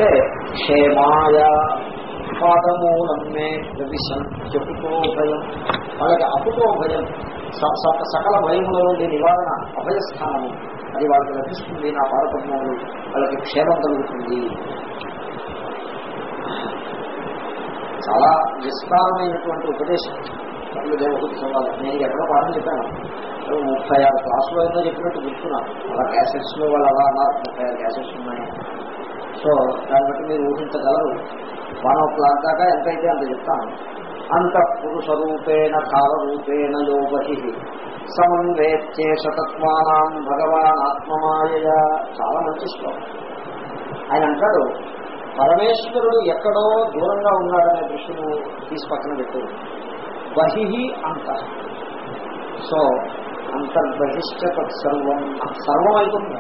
క్షేమాయ పాదమూలం మే ప్రవిశం చెప్పుకో భయం వాళ్ళకి అప్పుకో భయం స- స- సకల భయముల నుండి నివారణ అభయస్థానము అది వాళ్ళకి లభిస్తుంది నా పాదపద్మములు వాళ్ళకి క్షేమం కలుగుతుంది చాలా విస్తారమైనటువంటి ఉపదేశం కళ్ళు దేవహుతి సవాలు నేను ఎక్కడో పాఠం చెప్పాను ఏదో ముప్పై ఆరు క్లాసులో ఏదో చెప్పినట్టు గుర్తున్నాను అలా క్యాసెట్స్ లో వాళ్ళు అలా అన్నారు ముప్పై ఆరు క్యాసెట్స్ ఉన్నాయి సో దాన్ని బట్టి మీరు ఊహించగలరు వన్ ఓ క్లాక్ దాకా ఎంతైతే అంత చెప్తాను అంత పురుష రూపేణ కాల రూపేణ యోగతి సమన్వేత్యేషతత్వానాం భగవాన్ ఆత్మమాయ చాలా మంచి శ్లోకం ఆయన అంటాడు పరమేశ్వరుడు ఎక్కడో దూరంగా ఉన్నాడనే దృష్టిని తీసి పక్కన పెట్టు బహి అంత సో అంతర్బహిష్ట తత్సర్వం సర్వం అయిపోతుంది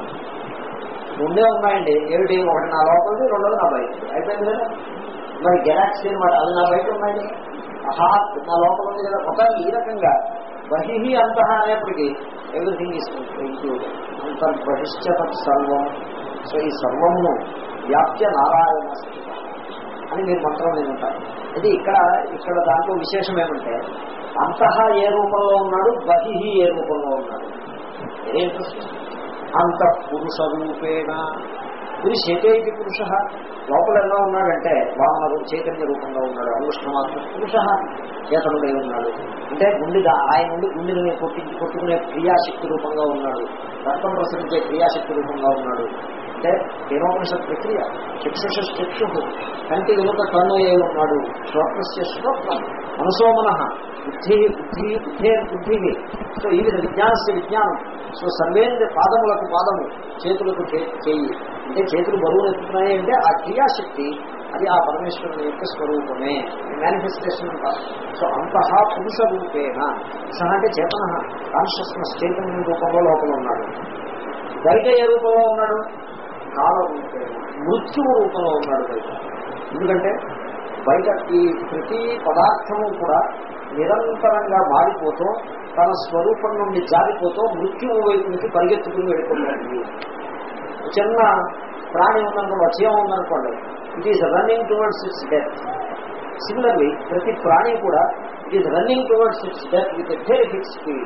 రెండే ఉన్నాయండి ఏమిటి ఒకటి నా లోపలిది రెండోది నా బయట అయిపోయింది కదా మరి గెలాక్సీ అనమాట అది నా బయట ఉన్నాయండి హార్ట్ నా లోపల ఉంది కదా ఒక ఈ రకంగా బహి అంత అనేప్పటికీ ఎవ్రీథింగ్ ఈస్ ఇంక్లూడ్ అంతర్బహిష్ట తత్సర్వం సో ఈ సర్వమును వ్యాప్య నారాయణ అని మీరు మంత్రం వింటారు ఇది ఇక్కడ ఇక్కడ దాంట్లో విశేషం ఏమంటే అంతః ఏ రూపంలో ఉన్నాడు బహి ఏ రూపంలో ఉన్నాడు వెరీ ఇంట్రెస్టింగ్ అంత పురుష రూపేణ ఇది శేతేది పురుష లోపల ఎలా ఉన్నాడంటే వామన రూ- చైతన్య రూపంగా ఉన్నాడు అనుష్ణమాత్మ పురుష చేతనుడై ఉన్నాడు అంటే గుండె దా- ఆయన నుండి గుండెని కొట్టి కొట్టుకునే క్రియాశక్తి రూపంగా ఉన్నాడు రక్తం ప్రసరించే క్రియాశక్తి రూపంగా ఉన్నాడు అంటే కేనోపనిషత్ ప్రక్రియ చక్షుష చక్షు కంటి వెనుక కన్ను ఏ ఉన్నాడు శ్రోత్రస్య శ్రోత్రం మనసో మనః బుద్ధి బుద్ధి బుద్ధే బుద్ధి సో ఈ విధ విజ్ఞానస్య విజ్ఞానం సో సర్వేంద్ర పాదములకు పాదము చేతులకు చే- చేయి అంటే చేతులు బరువులు ఎత్తుతున్నాయి అంటే ఆ క్రియాశక్తి అది ఆ పరమేశ్వరుని యొక్క స్వరూపమే మేనిఫెస్టేషన్ అంటారు సో అంతః పురుష రూపేణ సహ అంటే చేతన కాన్షియస్నెస్ చైతన్య రూపంలో లోపల ఉన్నాడు బయట ఏ రూపంలో ఉన్నాడు కాల రూపేణ మృత్యువు రూపంలో ఉన్నాడు బయట ఎందుకంటే బయట ఈ ప్రతి పదార్థము కూడా నిరంతరంగా మారిపోతూ తన స్వరూపం నుండి జారిపోతూ మృత్యువు వైపు నుంచి పరిగెత్తుకుని వెళ్ళిపోతుంది చిన్న ప్రాణి ఉందనుకోండి చీమ ఉందనుకోండి it is running towards its death similarly ప్రతి ప్రాణి కూడా it is running towards its death with terrific speed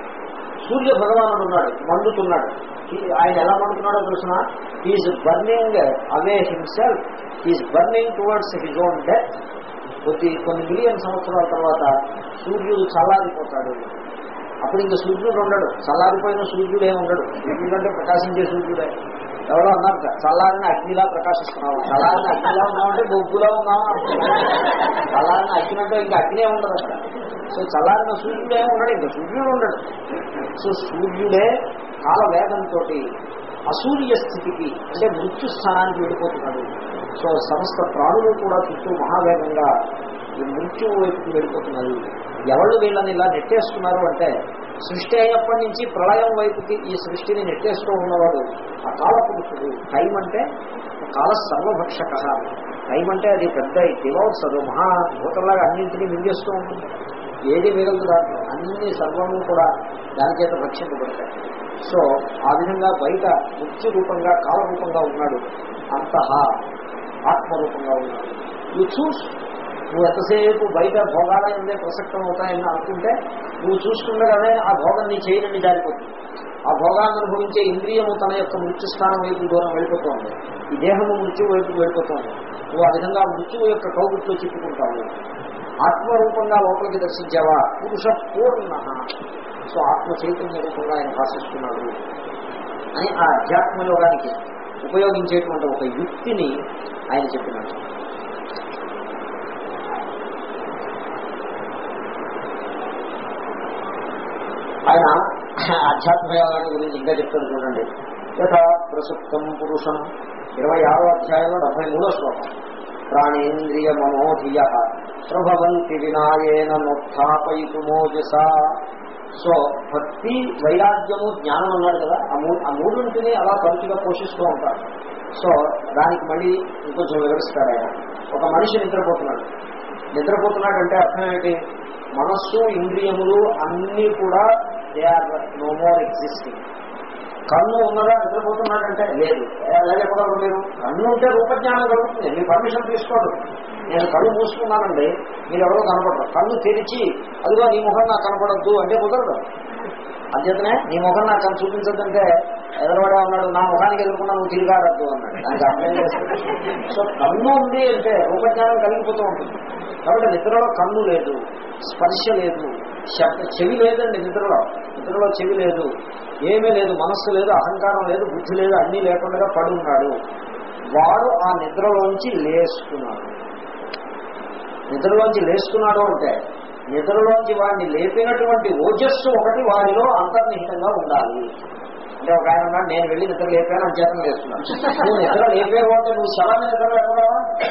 Surya భగవానుడు ఉన్నాడు మండుతున్నాడు ఈ- ఆయన ఎలా మండుతున్నాడో తెలిసిన is burning away himself is burning towards his own death కొద్ది కొన్ని మిలియన్ సంవత్సరాల తర్వాత సూర్యుడు చల్లారిపోతాడు అప్పుడు ఇంకా సూర్యుడు ఉండడు చల్లారిపోయిన సూర్యుడే ఉండడు ఎందుకంటే ప్రకాశించే సూర్యుడే ఎవరో అన్నారు కదా, చల్లారిన అగ్నిలా ప్రకాశిస్తున్నావు చల్లారిన అగ్నిలా ఉన్నామంటే బొగ్గులా ఉన్నావా చల్లారిన అగ్ని అంటే ఇంకా అగ్నే ఉండదు అక్కడ సో చల్లారిన సూర్యుడే ఉండడు ఇంకా సూర్యుడు ఉండడు సో సూర్యుడే కాల వేగంతో అసూర్య స్థితికి అంటే మృత్యు స్థానానికి వెళ్ళిపోతున్నాడు సో సమస్త ప్రాణులు కూడా చుట్టూ మహావేగంగా ఈ మృత్యు వైపుకి వెళ్ళిపోతున్నారు ఎవళ్ళు వీళ్ళని ఇలా నెట్టేస్తున్నారు అంటే సృష్టి అయినప్పటి నుంచి ప్రళయం వైపుకి ఈ సృష్టిని నెట్టేస్తూ ఉన్నవాడు ఆ కాలపురుషుడు టైం అంటే కాల సర్వభక్షక టైం అంటే అది పెద్ద డివౌట్స్ అది మహాభూతంలాగా అన్నింటినీ మింగేస్తూ ఉంటుంది ఏది మిగలదు దాంట్లో అన్ని సర్వము కూడా దాని చేత భక్షింపబడతాయి సో ఆ విధంగా బయట మృత్యు రూపంగా కాల రూపంగా ఉన్నాడు అంతః ఆత్మరూపంగా ఉన్నాడు నువ్వు చూసు నువ్వు ఎంతసేపు బయట భోగాలే ఉండే ప్రసక్తం అవుతాయని అనుకుంటే నువ్వు చూసుకుండగానే ఆ భోగం నీ చేయనండి జారిపోతుంది ఆ భోగాన్ని అనుభవించే ఇంద్రియము తన యొక్క మృత్యు స్థానం వైపు దూరం వెళ్ళిపోతుంది ఈ దేహము మృత్యు వైపు వెళ్ళిపోతుంది నువ్వు ఆ విధంగా మృత్యువు యొక్క కౌగుట్లో చిక్కుకుంటావు ఆత్మరూపంగా లోపలికి దర్శించావా పురుష పూర్ణ సో ఆత్మ చైతన్య రూపంగా ఆయన భాషిస్తున్నాడు అని ఆ అధ్యాత్మ యోగానికి ఉపయోగించేటువంటి ఒక యుక్తిని ఆయన చెప్పినాడు ఆయన ఆధ్యాత్మ యోగాన్ని గురించి ఇంకా చెప్తాడు చూడండి యథా ప్రసుప్తం పురుషం ఇరవై ఆరో అధ్యాయంలో డెబ్బై మూడో శ్లోకం ప్రాణేంద్రియ మనోధియ ప్రభవంతి వినాయేన నోత్థాపయితుమోజస సో భక్తి వైరాగ్యము జ్ఞానం అన్నాడు కదా ఆ మూడు ఆ మూడింటిని అలా తరచుగా పోషిస్తూ ఉంటారు సో దానికి మళ్ళీ ఇంకొంచెం వివరిస్తాడు ఆయన ఒక మనిషి నిద్రపోతున్నాడు నిద్రపోతున్నాడంటే అర్థం ఏంటి మనస్సు ఇంద్రియములు అన్నీ కూడా they are no more existing కన్ను ఉన్నదా నిద్రపోతున్నాడంటే లేదు ఎలా చెప్పగలరు మీరు కన్ను ఉంటే రూపజ్ఞానం కలుగుతుంది మీ పర్మిషన్ తీసుకోడు నేను కళ్ళు మూసుకున్నానండి మీరు ఎవరో కనపడరు కన్ను తెరిచి అదిగో నీ ముఖం నాకు కనపడద్దు అంటే కుదరదు అంచేతనే నీ ముఖం నాకు కను చూపించద్దంటే ఎదురువాడే ఉన్నాడు నా ముఖానికి ఎదుర్కొన్నా నువ్వు తిరిగాడద్దు అన్నాడు దానికి అర్థం చేస్తుంది సో కన్ను ఉంది అంటే రూపజ్ఞానం కలిగిపోతూ ఉంటుంది కాబట్టి నిద్రలో కన్ను లేదు స్పర్శ లేదు శబ్ద చెవి లేదండి నిద్రలో నిద్రలో చెవి లేదు ఏమీ లేదు మనస్సు లేదు అహంకారం లేదు బుద్ధి లేదు అన్నీ లేకుండా పడి ఉన్నాడు వాడు ఆ నిద్రలోంచి లేస్తున్నాడు నిద్రలోంచి లేస్తున్నాడు అంటే నిద్రలోంచి వాడిని లేపినటువంటి ఓజస్సు ఒకటి వాడిలో అంతర్నిహితంగా ఉండాలి అంటే ఒక ఆయన ఉన్నాడు నేను వెళ్ళి నిద్ర లేపాను అంచేతం లేస్తున్నాను నువ్వు నిద్ర లేపేవు అంటే నువ్వు శవాన్ని నిద్ర లేపగలవా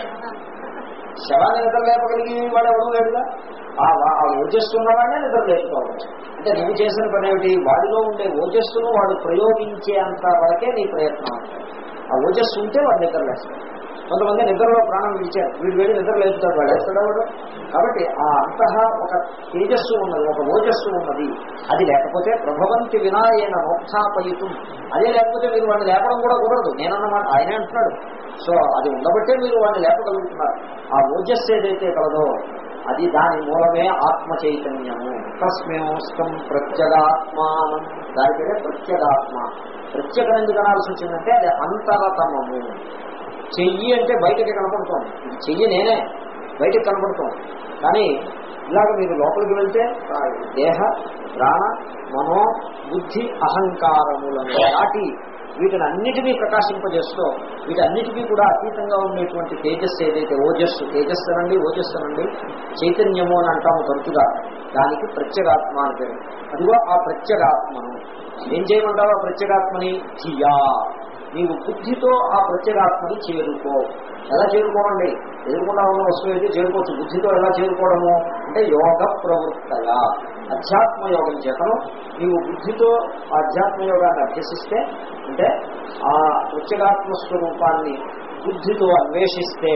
శవాన్ని నిద్ర లేపగలిగి వాడు ఎవరు లేడుగా ఆ వా- ఆ ఓజస్సు ఉన్నవాడినే నిద్ర లేపుకోవాలి అంటే నువ్వు చేసిన పని ఏమిటి వాడిలో ఉండే ఓజస్సును వాడు ప్రయోగించేంత వరకే నీ ప్రయత్నం అంటే ఆ ఓజస్సు ఉంటే వాడు నిద్ర లేస్తాడు కొంతమంది నిద్రలో ప్రాణం విడిచారు వీడు వెళ్ళి నిద్ర లేపుతాడు వాడు వేస్తాడు వాడు కాబట్టి ఆ అంతః ఒక తేజస్సు ఉన్నది ఒక ఓజస్సు ఉన్నది అది లేకపోతే ప్రభవంతి వినాయన మోక్షాపయుతం అదే లేకపోతే మీరు వాడిని లేపడం కూడా కుదరదు నేనన్నమాట ఆయనే అంటున్నాడు సో అది ఉండబట్టే మీరు వాడిని లేపగలుగుతున్నారు ఆ ఓజస్సు ఏదైతే కలదో అది దాని మూలమే ఆత్మ చైతన్యము తస్మేస్కం ప్రత్యగాత్మానం దాని పేరే ప్రత్యేగాత్మ ప్రత్యేకం ఎందుకు అనాల్సి వచ్చిందంటే అది అంతరతమము చెయ్యి అంటే బయటకి కనపడుతోంది ఇది చెయ్యి నేనే బయటకు కనపడుతోంది కానీ ఇలాగ మీరు లోపలికి వెళ్తే ఆ దేహ ప్రాణ మనో బుద్ధి అహంకారములను దాటి వీటిని అన్నిటినీ ప్రకాశింపజేస్తూ వీటన్నిటికీ కూడా అతీతంగా ఉండేటువంటి తేజస్సు ఏదైతే ఓజస్సు తేజస్సు అనండి ఓజస్సు అనండి చైతన్యము అని అంటాము తరచుగా దానికి ప్రత్యేగాత్మ అని పేరు అదిగో ఆ ప్రత్యేగాత్మను ఏం చేయమంటావు ఆ ప్రత్యేగాత్మని ధియా నీవు బుద్ధితో ఆ ప్రత్యేగాత్మని చేరుకో ఎలా చేరుకోవండి ఎదుర్కొన్నా ఉన్న వస్తువు అయితే చేరుకోవచ్చు బుద్ధితో ఎలా చేరుకోవడము అంటే యోగ ప్రవృత్తయ అధ్యాత్మ యోగం చేతను నీవు బుద్ధితో ఆధ్యాత్మ యోగాన్ని అభ్యసిస్తే అంటే ఆ ప్రత్యేగాత్మ స్వరూపాన్ని బుద్ధితో అన్వేషిస్తే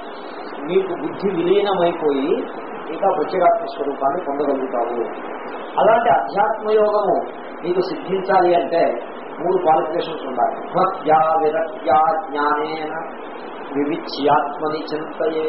నీకు బుద్ధి విలీనమైపోయి ఇంకా ప్రత్యేగాత్మ స్వరూపాన్ని పొందగలుగుతావు అలాంటి అధ్యాత్మ యోగము నీకు సిద్ధించాలి అంటే మూడు క్వాలిఫికేషన్స్ ఉండాలి భక్త్యా విరక్త్యా జ్ఞానేన వివిచ్యాత్మని చింతయే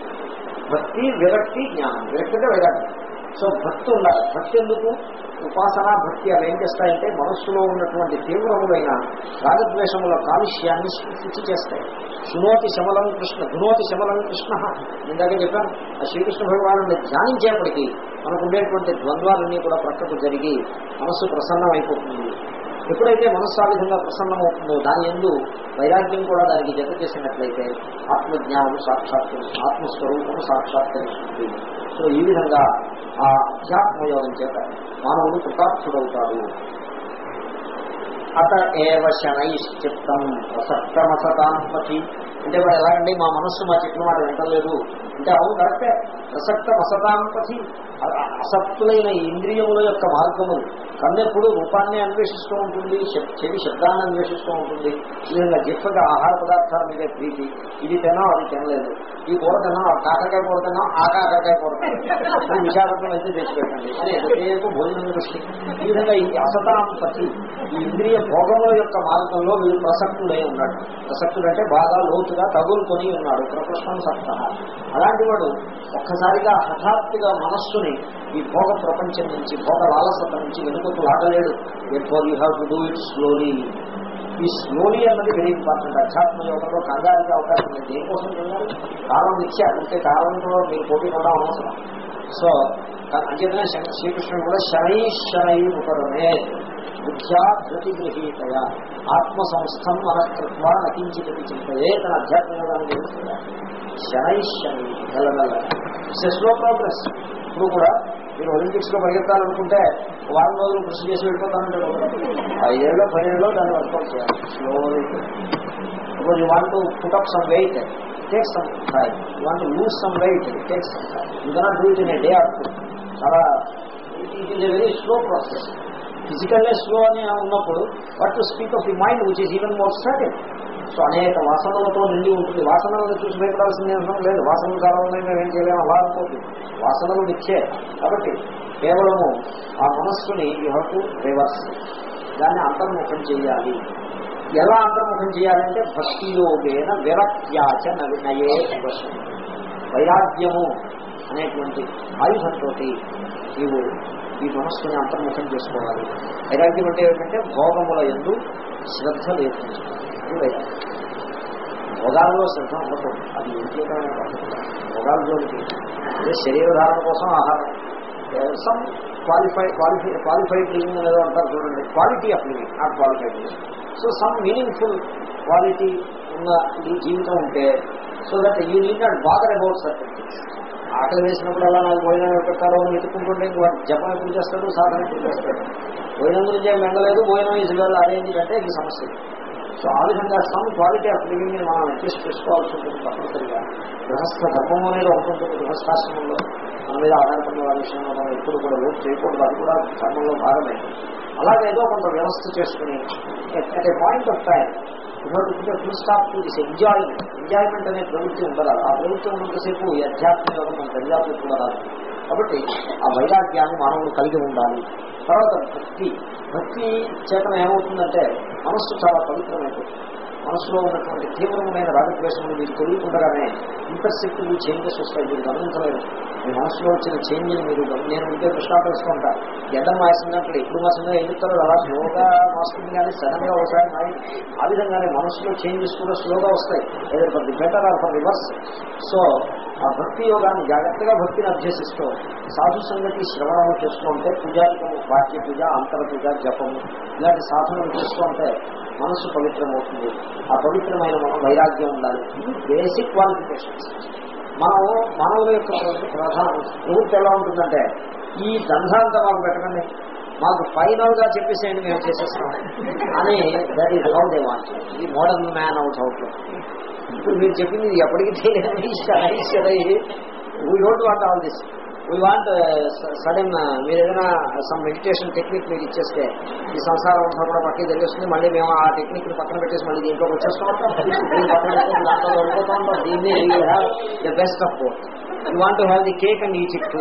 భక్తి విరక్తి జ్ఞానం విరక్తి అంటే వైరాగ్యం సో భక్తి ఉండాలి భక్తి ఎందుకు ఉపాసన భక్తి అవి ఏం చేస్తాయంటే మనస్సులో ఉన్నటువంటి తీవ్రములైన రాగద్వేషముల కాలుష్యాన్ని శుద్ధి చేస్తాయి శునోతి శమలం కృష్ణ ధునోతి శమలం కృష్ణ ఇందాక చెప్పాను ఆ శ్రీకృష్ణ భగవాను ధ్యానించేప్పటికీ మనకు ఉండేటువంటి ద్వంద్వాలన్నీ కూడా ప్రక్కకు జరిగి మనస్సు ప్రసన్నమైపోతుంది ఎప్పుడైతే మనస్సు ఆ విధంగా ప్రసన్నమవుతుందో దాని ఎందు వైరాగ్యం కూడా దానికి జత చేసినట్లయితే ఆత్మజ్ఞానం సాక్షాత్తు ఆత్మస్వరూపము సాక్షాత్కరిస్తుంది సో ఈ విధంగా ఆ అధ్యాత్మయోగం చేత మానవుడు కృతార్థుడవుతాడు అత ఏవ శనైశ్చిత్తం ప్రసక్తమసతాంపతి అంటే మరి ఎలాగండి మా మనస్సు మా చెప్పిన మాట వింటలేదు అంటే అవును కరెక్టే ప్రసక్త మసతాంపతి అసక్తులైన ఈ ఇంద్రియముల యొక్క మార్గము కన్నెప్పుడు రూపాన్ని అన్వేషిస్తూ ఉంటుంది శబ్- చెవి శబ్దాన్ని అన్వేషిస్తూ ఉంటుంది ఈ విధంగా జిఫ్గా ఆహార పదార్థాల మీదే ప్రీతి ఇది తిన్నాం అది తినలేదు ఈ కూర తిన్నాం ఆ కాకరకాయ కూర తిన్నాం ఆ కాకరకాయ కూర తిన్నాం విశాఖపట్నం అయితే తెచ్చిపెట్టండి అని ఎంతసేపు భోజనం దృష్టి ఈ విధంగా ఈ అసతాంపతి ఈ ఇంద్రియ భోగముల యొక్క మార్గంలో వీడు ప్రసక్తుడై ఉన్నాడు ప్రసక్తుడు అంటే బాగా లోతుగా తగులుకొని ఉన్నాడు ప్రకృష్టం సప్త అలాంటి వాడు ఒక్కసారిగా హఠాత్తుగా మనస్సుని ఈ భోగ ప్రపంచం నుంచి భోగ లాలసత నుంచి వెనుకకు లాగలేడు for you have to do it slowly ఈ స్లోలీ అన్నది వెరీ ఇంపార్టెంట్ అధ్యాత్మ యోగంలో కంగారికి అవకాశం లేదు దేనికోసం చేయాలి కారణం ఇచ్చారు అంటే కారణంలో మీరు పోటీ కూడా అవసరం సో అంచేతనే శం- శ్రీకృష్ణుడు కూడా శనై శనై ఉపరమే బుద్ధ్యా ధృతి గృహీతయ ఆత్మ సంస్థం మనకృత్వ నకించిత చింతయే తన అధ్యాత్మ యోగాన్ని చేస్తున్నాడు శనై శనై మెల్లమెల్ల ఇట్స్ స్లో ప్రోగ్రెస్ ఇప్పుడు కూడా మీరు ఒలింపిక్స్ లో పరిగెత్తాలనుకుంటే వారం రోజులు కృషి చేసి వెళ్ళిపోతానంటే ఐదేళ్ళలో పదిహేడులో దాన్ని వర్కౌట్ చేయాలి slowly because you want to put up some weight take some time you want to lose some weight take some time you cannot do it in a day or two చాలా it is a very slow process physically slow అని ఉన్నప్పుడు but to speak of the mind which is even more certain so అనేక వాసనలతో నిండి ఉంటుంది వాసనలను చూసి భయపడాల్సింది అవసరం లేదు వాసనల కాలంలో మేము ఏం చేయలేము అలా అనుకోండి వాసనలు నిచ్చే కాబట్టి కేవలము ఆ మనస్సుని యూ హ్యావ్ టు రివర్స్ దాన్ని అంతర్ముఖం చేయాలి ఎలా అంతర్ముఖం చేయాలంటే భక్తి యోగేన విరక్త్యాచ నయే వశం వైరాగ్యము అనేటువంటి ఆయుధంతో నీవు ఈ మనస్సుని అంతర్ముఖం చేసుకోవాలి వైరాగ్యం అంటే ఏంటంటే భోగముల ఎందు శ్రద్ధ లేదు అది వైరాగ్యం భోగాల్లో శ్రద్ధ ఉండకూడదు అది వ్యక్తిగతమైన పద్ధతి భోగాల జోలికి అదే శరీరధారణ కోసం ఆహారం some qualify qualify qualified living అనేదో అంటారు చూడండి quality of living not qualified living so some meaningful quality ఉన్న ఈ జీవితం ఉంటే so that you need not bother about certain things ఆకలి వేసినప్పుడల్లా నాకు భోజనం పెట్టారో అని వెతుక్కుంటుంటే ఇంక వాడు జపం ఎప్పుడు చేస్తాడు సాధన ఎప్పుడు చేస్తాడు భోజనం గురించి ఏం మెంగలేదు భోజనం ఈజ్ వెల్ అరేంజ్ అంటే ఇది సమస్య సో ఆ విధంగా సమ్ క్వాలిటీ ఆఫ్ లివింగ్ ని మనం అడ్జస్ట్ చేసుకోవాల్సి ఉంటుంది తప్పనిసరిగా గృహస్థ ధర్మం అనేది ఒకటి ఉంటుంది గృహస్థాశ్రమంలో మన మీద ఆధారపడిన వాళ్ళ విషయంలో మనం ఎప్పుడు కూడా లోటు చేయకూడదు అది కూడా ధర్మంలో భాగమే అలాగే ఏదో కొంత వ్యవస్థ చేసుకుని at a point of time full stop to this enjoyment enjoyment అనే ప్రవృత్తి ఉండదు ఆ ప్రవృత్తి ఉన్నంతసేపు ఈ అధ్యాత్మ యోగం మన దర్యాప్తు కూడా రాదు కాబట్టి ఆ వైరాగ్యాన్ని మానవుడు కలిగి ఉండాలి తర్వాత భక్తి భక్తి చేతన ఏమవుతుందంటే మనస్సు చాలా పవిత్రమైపోతుంది మనసులో ఉన్నటువంటి తీవ్రమైన రాగద్వేషములు మీకు తెలియకుండగానే ఇంటర్సెప్టివ్ చేంజెస్ వస్తాయి మీరు గమనించలేదు మీ మనసులో వచ్చిన చేంజ్ని మీరు గమ- నేను ఇంకే దృష్టాంతం వేసుకుంటా ఎండ మాసిందంటే ఎప్పుడు మాసిందో ఏం చెప్తారో అలా స్లోగా మాస్తుంది కానీ సడన్ గా ఒకసారి మారి ఆ విధంగానే మనసులో చేంజెస్ కూడా స్లోగా వస్తాయి ఏదో for the better or for reverse so ఆ భక్తి యోగాన్ని జాగ్రత్తగా భక్తిని అభ్యసిస్తూ సాధు సంగతి శ్రవణము చేస్తూ ఉంటే పూజాధికము బాహ్య పూజ అంతర పూజ జపము ఇలాంటి సాధనలు చేస్తూ ఉంటే మనస్సు పవిత్రమవుతుంది ఆ పవిత్రమైన మనం వైరాగ్యం ఉండాలి ఇది బేసిక్ క్వాలిఫికేషన్స్ మనం మానవుల యొక్క ప్రధాన ప్రవృత్తి ఎలా ఉంటుందంటే ఈ దంధాంతా మాకు పెట్టకండి మాకు ఫైనల్ గా చెప్పేసేయండి మేము చేసేస్తాం అని that is how they want ఇది మోడర్న్ మ్యాన్ అవుట్ అవుట్ ఇప్పుడు మీరు చెప్పింది ఇది ఎప్పటికీ తెలియదు we don't want all this we want sudden మీరు ఏదైనా సమ్ మెడిటేషన్ టెక్నిక్ మీరు ఇచ్చేస్తే ఈ సంసారం అంతా కూడా పక్కకి తెలియస్తుంది మళ్ళీ మేము ఆ టెక్నిక్ ని పక్కన పెట్టేసి మళ్ళీ దీంట్లోకి వచ్చేస్తూ ఉంటాం దీన్ని పక్కన పెట్టేసి దాంట్లో వెళ్ళిపోతూ ఉంటాం దీన్ని have the best of both you want have the cake and eat it too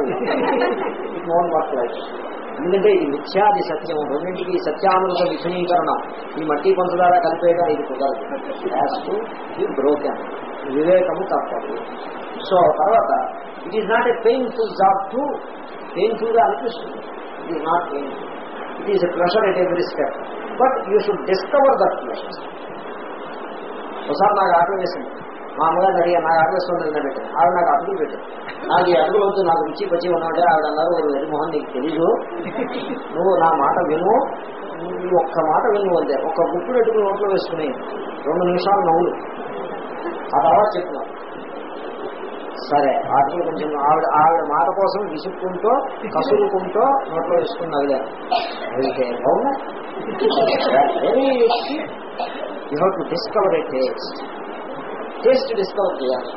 it మోన్ వర్క్ లైఫ్ ఎందుకంటే ఇది మిథ్యాది సత్యం రెండింటికి ఈ సత్యామృత మిథునీకరణ ఈ మట్టి పంచదార కలిపేయడం ఇది కుదరదు హ్యాస్ టు బి బ్రోకెన్ వివేకము తప్పదు సో తర్వాత it is not a painful job to painful గా అనిపిస్తుంది it is not painful it is a pressure at every step but you should discover that pressure ఒకసారి నాకు ఆటో వేసింది మా అమ్మగారు అడిగా నాకు ఆటో వేస్తుంది పెట్టాను ఆవిడ నాకు అడుగులు పెట్టాను నాకు ఈ అడుగులు వద్దు నాకు రుచి పచ్చి ఉన్నాడే ఆవిడ అన్నారు వెరిమోహన్ నీకు తెలీదు నువ్వు నా మాట విను నువ్వు ఒక్క మాట విను అంతే ఒక్క గుప్పుడు ఎటుకుని నోట్లో వేసుకుని రెండు నిమిషాలు నవ్వులు ఆ తర్వాత చెప్తున్నావు సరే ఆటలు కొంచెం ఆవిడ ఆవిడ మాట కోసం విసుక్కుంటూ కసురుకుంటూ నోట్లో వేసుకుని నవ్వులేరు అయితే అవునా very you have to discover a taste taste discover చేయాలి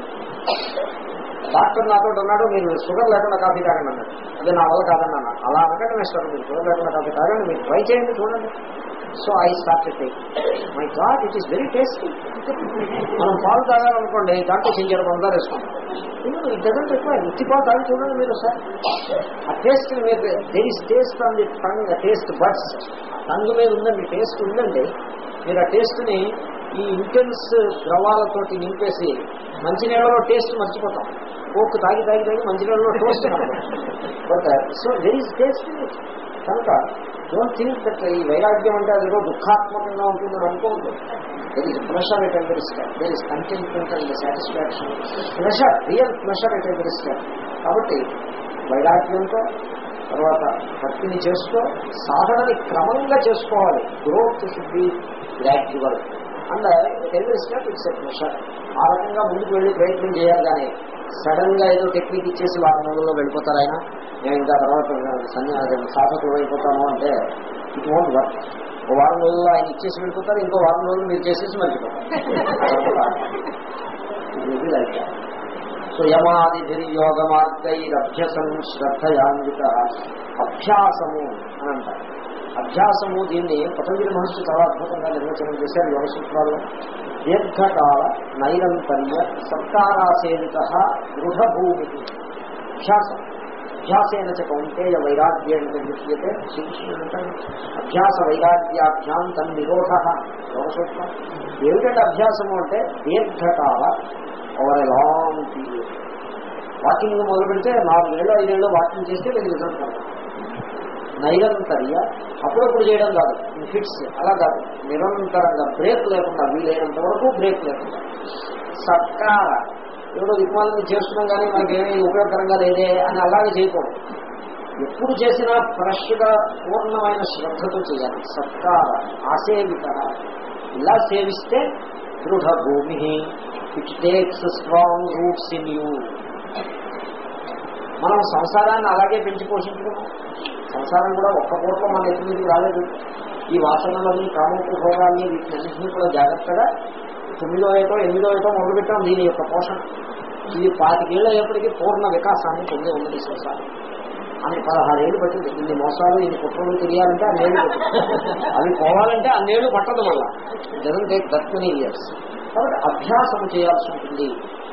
డాక్టర్ నాతో ఉన్నాడు మీరు షుగర్ లేకుండా కాఫీ తాగండి అన్నాడు అదే నా వల్ల కాదన్నా అలా అనకండి మిస్టర్ మీరు షుగర్ లేకుండా కాఫీ తాగండి మీరు ట్రై చేయండి చూడండి so I start take my God it is very tasty మనం పాలు తాగాలనుకోండి దాంట్లో చింజర పందాలు వేసుకుంటాం ఇట్ డజంట్ రిక్వైర్ ఉత్తి పాలు తాగి చూడండి మీరు సార్ ఆ టేస్ట్ మీరు there is taste on the tongue taste buds tongue మీద ఉందండి టేస్ట్ ఉందండి మీరు ఆ టేస్ట్ని ఈ ఇంటెన్స్ ద్రవాలతోటి నింపేసి మంచినీళ్ళలో టేస్ట్ మర్చిపోతాం కోక్ తాగి తాగి తాగి మంచినీళ్ళలో taste but so there is taste కనుక డోంట్ థింక్ దట్ ఈ వైరాగ్యం అంటే అదేదో దుఃఖాత్మకంగా ఉంటుందని అనుకోవద్దు there is pressure at every step there is contentment and satisfaction pressure real pressure at every step కాబట్టి వైరాగ్యంతో తర్వాత భక్తిని చేస్తూ సాధనని క్రమంగా చేసుకోవాలి growth should be gradual and every step it's a pressure ఆ రకంగా ముందుకు వెళ్ళి ప్రయత్నం చేయాలి కానీ సడన్ గా ఏదో టెక్నిక్ ఇచ్చేసి వారం రోజుల్లో వెళ్ళిపోతారు ఆయన నేను ఇంకా తర్వాత సన్యాసం సాధకులు అయిపోతాను అంటే ఇట్ వోంట్ వర్క్ ఓ వారం రోజుల్లో ఆయన ఇచ్చేసి వెళ్ళిపోతారు ఇంకో వారం రోజులు మీరు చేసేసి మర్చిపోతారు సో యమాదిర్యోగ మార్గైరభ్యసం శ్రద్ధయాంగిత అభ్యాసము అని అంటారు అభ్యాసము దీన్ని పతంజలి మహర్షి చాలా అద్భుతంగా నిర్వచనం చేశారు యోగ సూత్రాల్లో దీర్ఘకాల నైరంతర్య సత్కారాసేవిత దృఢభూమి అభ్యాసం అభ్యాసేన చ కౌంటేయ వైరాగ్యం దృశ్యతే శ్రీకృష్ణుడు అంటాడు అభ్యాస వైరాగ్యాభ్యాం తన్ నిరోధ సూత్రం ఏమిటంటే అభ్యాసము అంటే దీర్ఘకాల over a long period walking మొదలు పెడితే నాలుగేళ్ళు ఐదేళ్ళు వాకింగ్ చేస్తే మీకు రిజల్ట్ రాదు నైరంతర్య అప్పుడప్పుడు చేయడం కాదు ఫిక్స్ అలా కాదు నిరంతరంగా బ్రేక్ లేకుండా వీలైనంత వరకు బ్రేక్ లేకుండా సత్కార ఎవరో దిక్మాలని చేస్తున్నాం కానీ మనకేమీ ఉపయోగకరంగా లేదే అని అలాగే చేయకూడదు ఎప్పుడు చేసినా ఫ్రెష్ గా పూర్ణమైన శ్రద్ధతో చేయాలి సత్కార ఆసేవిత ఇలా సేవిస్తే దృఢ భూమి it takes strong roots in you మనం సంసారాన్ని అలాగే పెంచి పోషించుకున్నాం సంసారం కూడా ఒక్క పూట మన ఎత్తి మీదకి రాలేదు ఈ వాసనలని కామోపు భోగాన్ని వీటినన్నింటినీ కూడా జాగ్రత్తగా తొమ్మిదో ఏటో ఎనిమిదో ఏటో మొదలుపెట్టాం దీని యొక్క పోషణ ఇది పాతికేళ్ళు అయ్యేప్పటికీ పూర్ణ వికాసాన్ని పొంది ఉన్నది సంసారం అని పదహారేళ్ళు పట్టింది ఇన్ని మోసాలు ఇన్ని కుట్రలు తెలియాలంటే అన్నేళ్ళు పట్టింది అవి పోవాలంటే అన్నేళ్ళు పట్టదు మళ్ళా జగన్ టేక్ దట్ మెనీ ఇయర్స్ కాబట్టి అభ్యాసం చేయాల్సి ఉంటుంది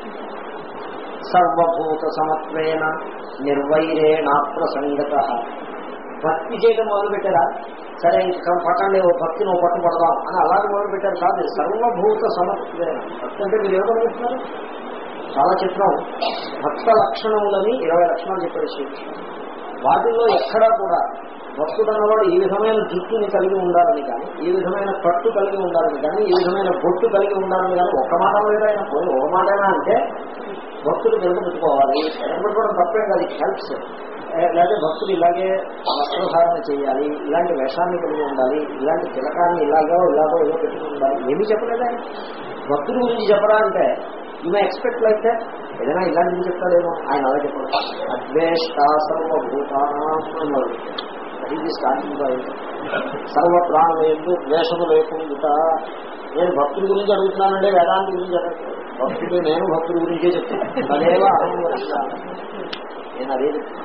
సర్వభూత సమత్వేన నిర్వైరేణ ప్రసంగత భక్తి చేయడం మొదలు పెట్టారా సరే ఇంకా పట్టండి ఓ భక్తి నువ్వు పట్టు పడదాం అని అలాగే మొదలు పెట్టారు కాదు సర్వభూత సమత్వేన భక్తి అంటే మీరు ఏమనుకుంటున్నారు చాలా చిత్రం భక్త లక్షణములని ఇరవై లక్షణాలు చెప్పాడు శ్రీకృష్ణుడు వాటిల్లో ఎక్కడా కూడా భక్తుడు అన్నవాడు ఈ విధమైన జుట్టుని కలిగి ఉండాలని కానీ ఈ విధమైన కట్టు కలిగి ఉండాలని కానీ ఈ విధమైన బొట్టు కలిగి ఉండాలని కానీ ఒక్క మాట మీద ఆయన పోయి ఒక మాటైనా అంటే భక్తుడు వెనుకబెట్టుకోవాలి వెనుకబెట్టుకోవడం తప్పే కాదు ఇట్ హెల్ప్స్ లేకపోతే భక్తులు ఇలాగే వస్త్రధారణ చేయాలి ఇలాంటి వేషాన్ని కలిగి ఉండాలి ఇలాంటి తిలకాన్ని ఇలాగో ఇలాగో ఇలా పెట్టుకుని ఉండాలి ఏమీ చెప్పలేదా భక్తుడి గురించి చెప్పరా అంటే యూ మే ఎక్స్పెక్ట్ లైక్ ఏదైనా ఇలాంటివి చెప్తాడేమో ఆయన అలా చెప్పాడు అద్వేష్ట సర్వభూతానాడు అది స్టార్టింగ్ పాయింట్ సర్వ ప్రాణులందు ద్వేషము లేకుండా నేను భక్తుడి గురించి అడుగుతున్నానంటే వేదాంతి గురించి అడగట్లేదు భక్తుడు నేను భక్తుడి గురించే చెప్తాను అదేవ అహం వస్తాను నేను అదే చెప్తాను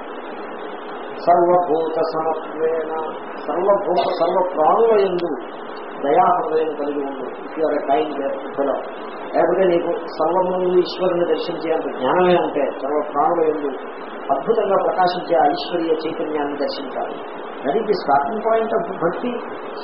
సర్వభూత సమత్వేన సర్వభూత సర్వ ప్రాణుల ఎందు దయాహృదయం కలిగి ఉండు ఇఫ్యూఆర్ కైండ్ ఫెలో లేకపోతే నీకు సర్వముందు ఈశ్వరుని దర్శించేంత జ్ఞానమే ఉంటే సర్వ ప్రాణుల ఎందు అద్భుతంగా ప్రకాశించే ఆ ఈశ్వరీయ చైతన్యాన్ని దర్శించాలి that is the starting point of bhakti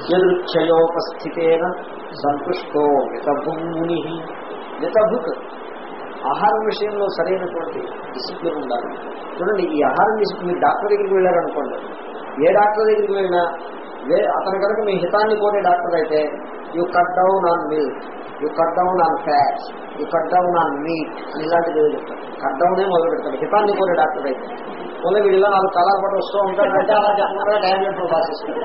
యదృచ్ఛయోపస్థితేన సంతుష్టో మితభూముని మితభుక్ ఆహారం విషయంలో సరైనటువంటి డిసిప్లిన్ ఉండాలి చూడండి ఈ ఆహారం డిసిప్లిన్ మీరు డాక్టర్ దగ్గరికి వెళ్ళారనుకోండి ఏ డాక్టర్ దగ్గరికి వెళ్ళినా వే అతని కనుక మీ హితాన్ని కోరే డాక్టర్ అయితే you cut down on milk you cut down on fats you cut down on meat అని ఇలాంటిది ఏదో చెప్తారు కట్ డౌనే మొదలు పెడతాడు హితాన్ని కోరే డాక్టర్ అయితే మొదలు వీళ్ళ నాలుగు కలర్ పట్టు వస్తూ ఉంటాడంటే అలా చెప్పకుండా టాబ్లెట్లు రాసిస్తారు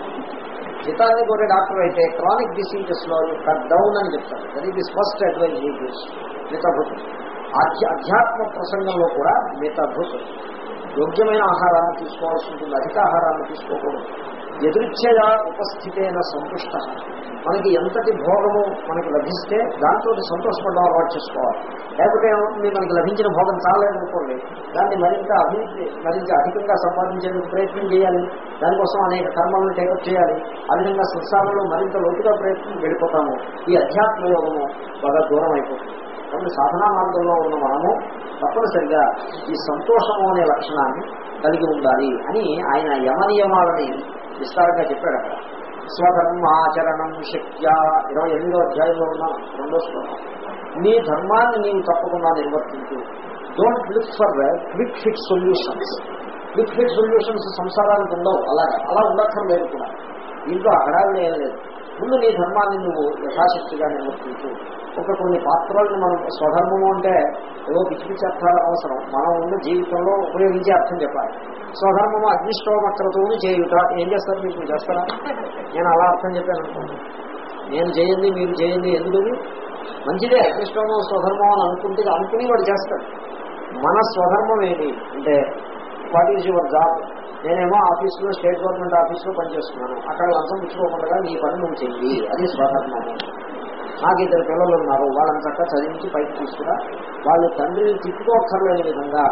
హితాన్ని కోరే డాక్టర్ అయితే క్రానిక్ డిసీజెస్ లో కట్ డౌన్ అని చెప్తారు that is this first advise his మితభృత్ ఆధ్య అధ్యాత్మ ప్రసంగంలో కూడా మితభృత్ యోగ్యమైన ఆహారాన్ని తీసుకోవాల్సి ఉంటుంది అధిక ఆహారాన్ని తీసుకోకూడదు ఎదురిచ్చేగా ఉపస్థితైన సంతుష్ట మనకి ఎంతటి భోగము మనకి లభిస్తే దాంతో సంతోషపడడం అలవాటు చేసుకోవాలి లేకపోతే ఏమవుతుంది మనకి లభించిన భోగం చాలేదనుకోండి దాన్ని మరింత అభివృద్ధి మరింత అధికంగా సంపాదించేందుకు ప్రయత్నం చేయాలి దానికోసం అనేక కర్మలను టేకప్ చేయాలి ఆ విధంగా సంసారంలో మరింత లోతుగా ప్రయత్నం వెళ్ళిపోతాము ఈ అధ్యాత్మ యోగము బాగా దూరం అయిపోతుంది కాబట్టి సాధనా మార్గంలో ఉన్న మనము తప్పనిసరిగా ఈ సంతోషము అనే లక్షణాన్ని కలిగి ఉండాలి అని ఆయన యమనియమాలని విస్తారంగా చెప్పాడు అక్కడ స్వధర్మాచరణం శక్య ఇరవై ఎనిమిదో అధ్యాయంలో ఉన్న రెండో శ్లోకం నీ ధర్మాన్ని నీవు తప్పకుండా నిర్వర్తించు don't look for quick fit solutions quick fit solutions సంసారానికి ఉండవు అలాగా అలా ఉండక్కర్లేదు కూడా దీంట్లో అగడాలు ఏం లేదు ముందు నీ ధర్మాన్ని నువ్వు యథాశక్తిగా నిర్వర్తించు ఒక కొన్ని పాత్రలను మనం స్వధర్మము అంటే ఏదో పిచ్చి పిచ్చి అర్థాలు అవసరం మనం ఉన్న జీవితంలో ఉపయోగించే అర్థం చెప్పాలి స్వధర్మము అగ్నిష్టోమక్రతువుని చేయుట ఏం చేస్తారు మీకు చేస్తారా నేను అలా అర్థం చెప్పాను అనుకోండి నేను చేయండి మీరు చేయండి ఎందుకని మంచిదే అగ్నిష్టోమం స్వధర్మం అని అనుకుంటే అనుకుని వాడు చేస్తాడు మన స్వధర్మం ఏంటి అంటే వాట్ ఈజ్ యువర్ జాబ్ నేనేమో ఆఫీసులో స్టేట్ గవర్నమెంట్ ఆఫీసులో పనిచేస్తున్నాను అక్కడ లంచం పుచ్చుకోకుండా నీ పని నువ్వు చెయ్యి అది స్వధర్మము నాకు ఇద్దరు పిల్లలు ఉన్నారు వాళ్ళని చక్కగా చదివించి పైకి తీసుకురా వాళ్ళు తండ్రిని తిప్పుకోక్కర్లేని విధంగా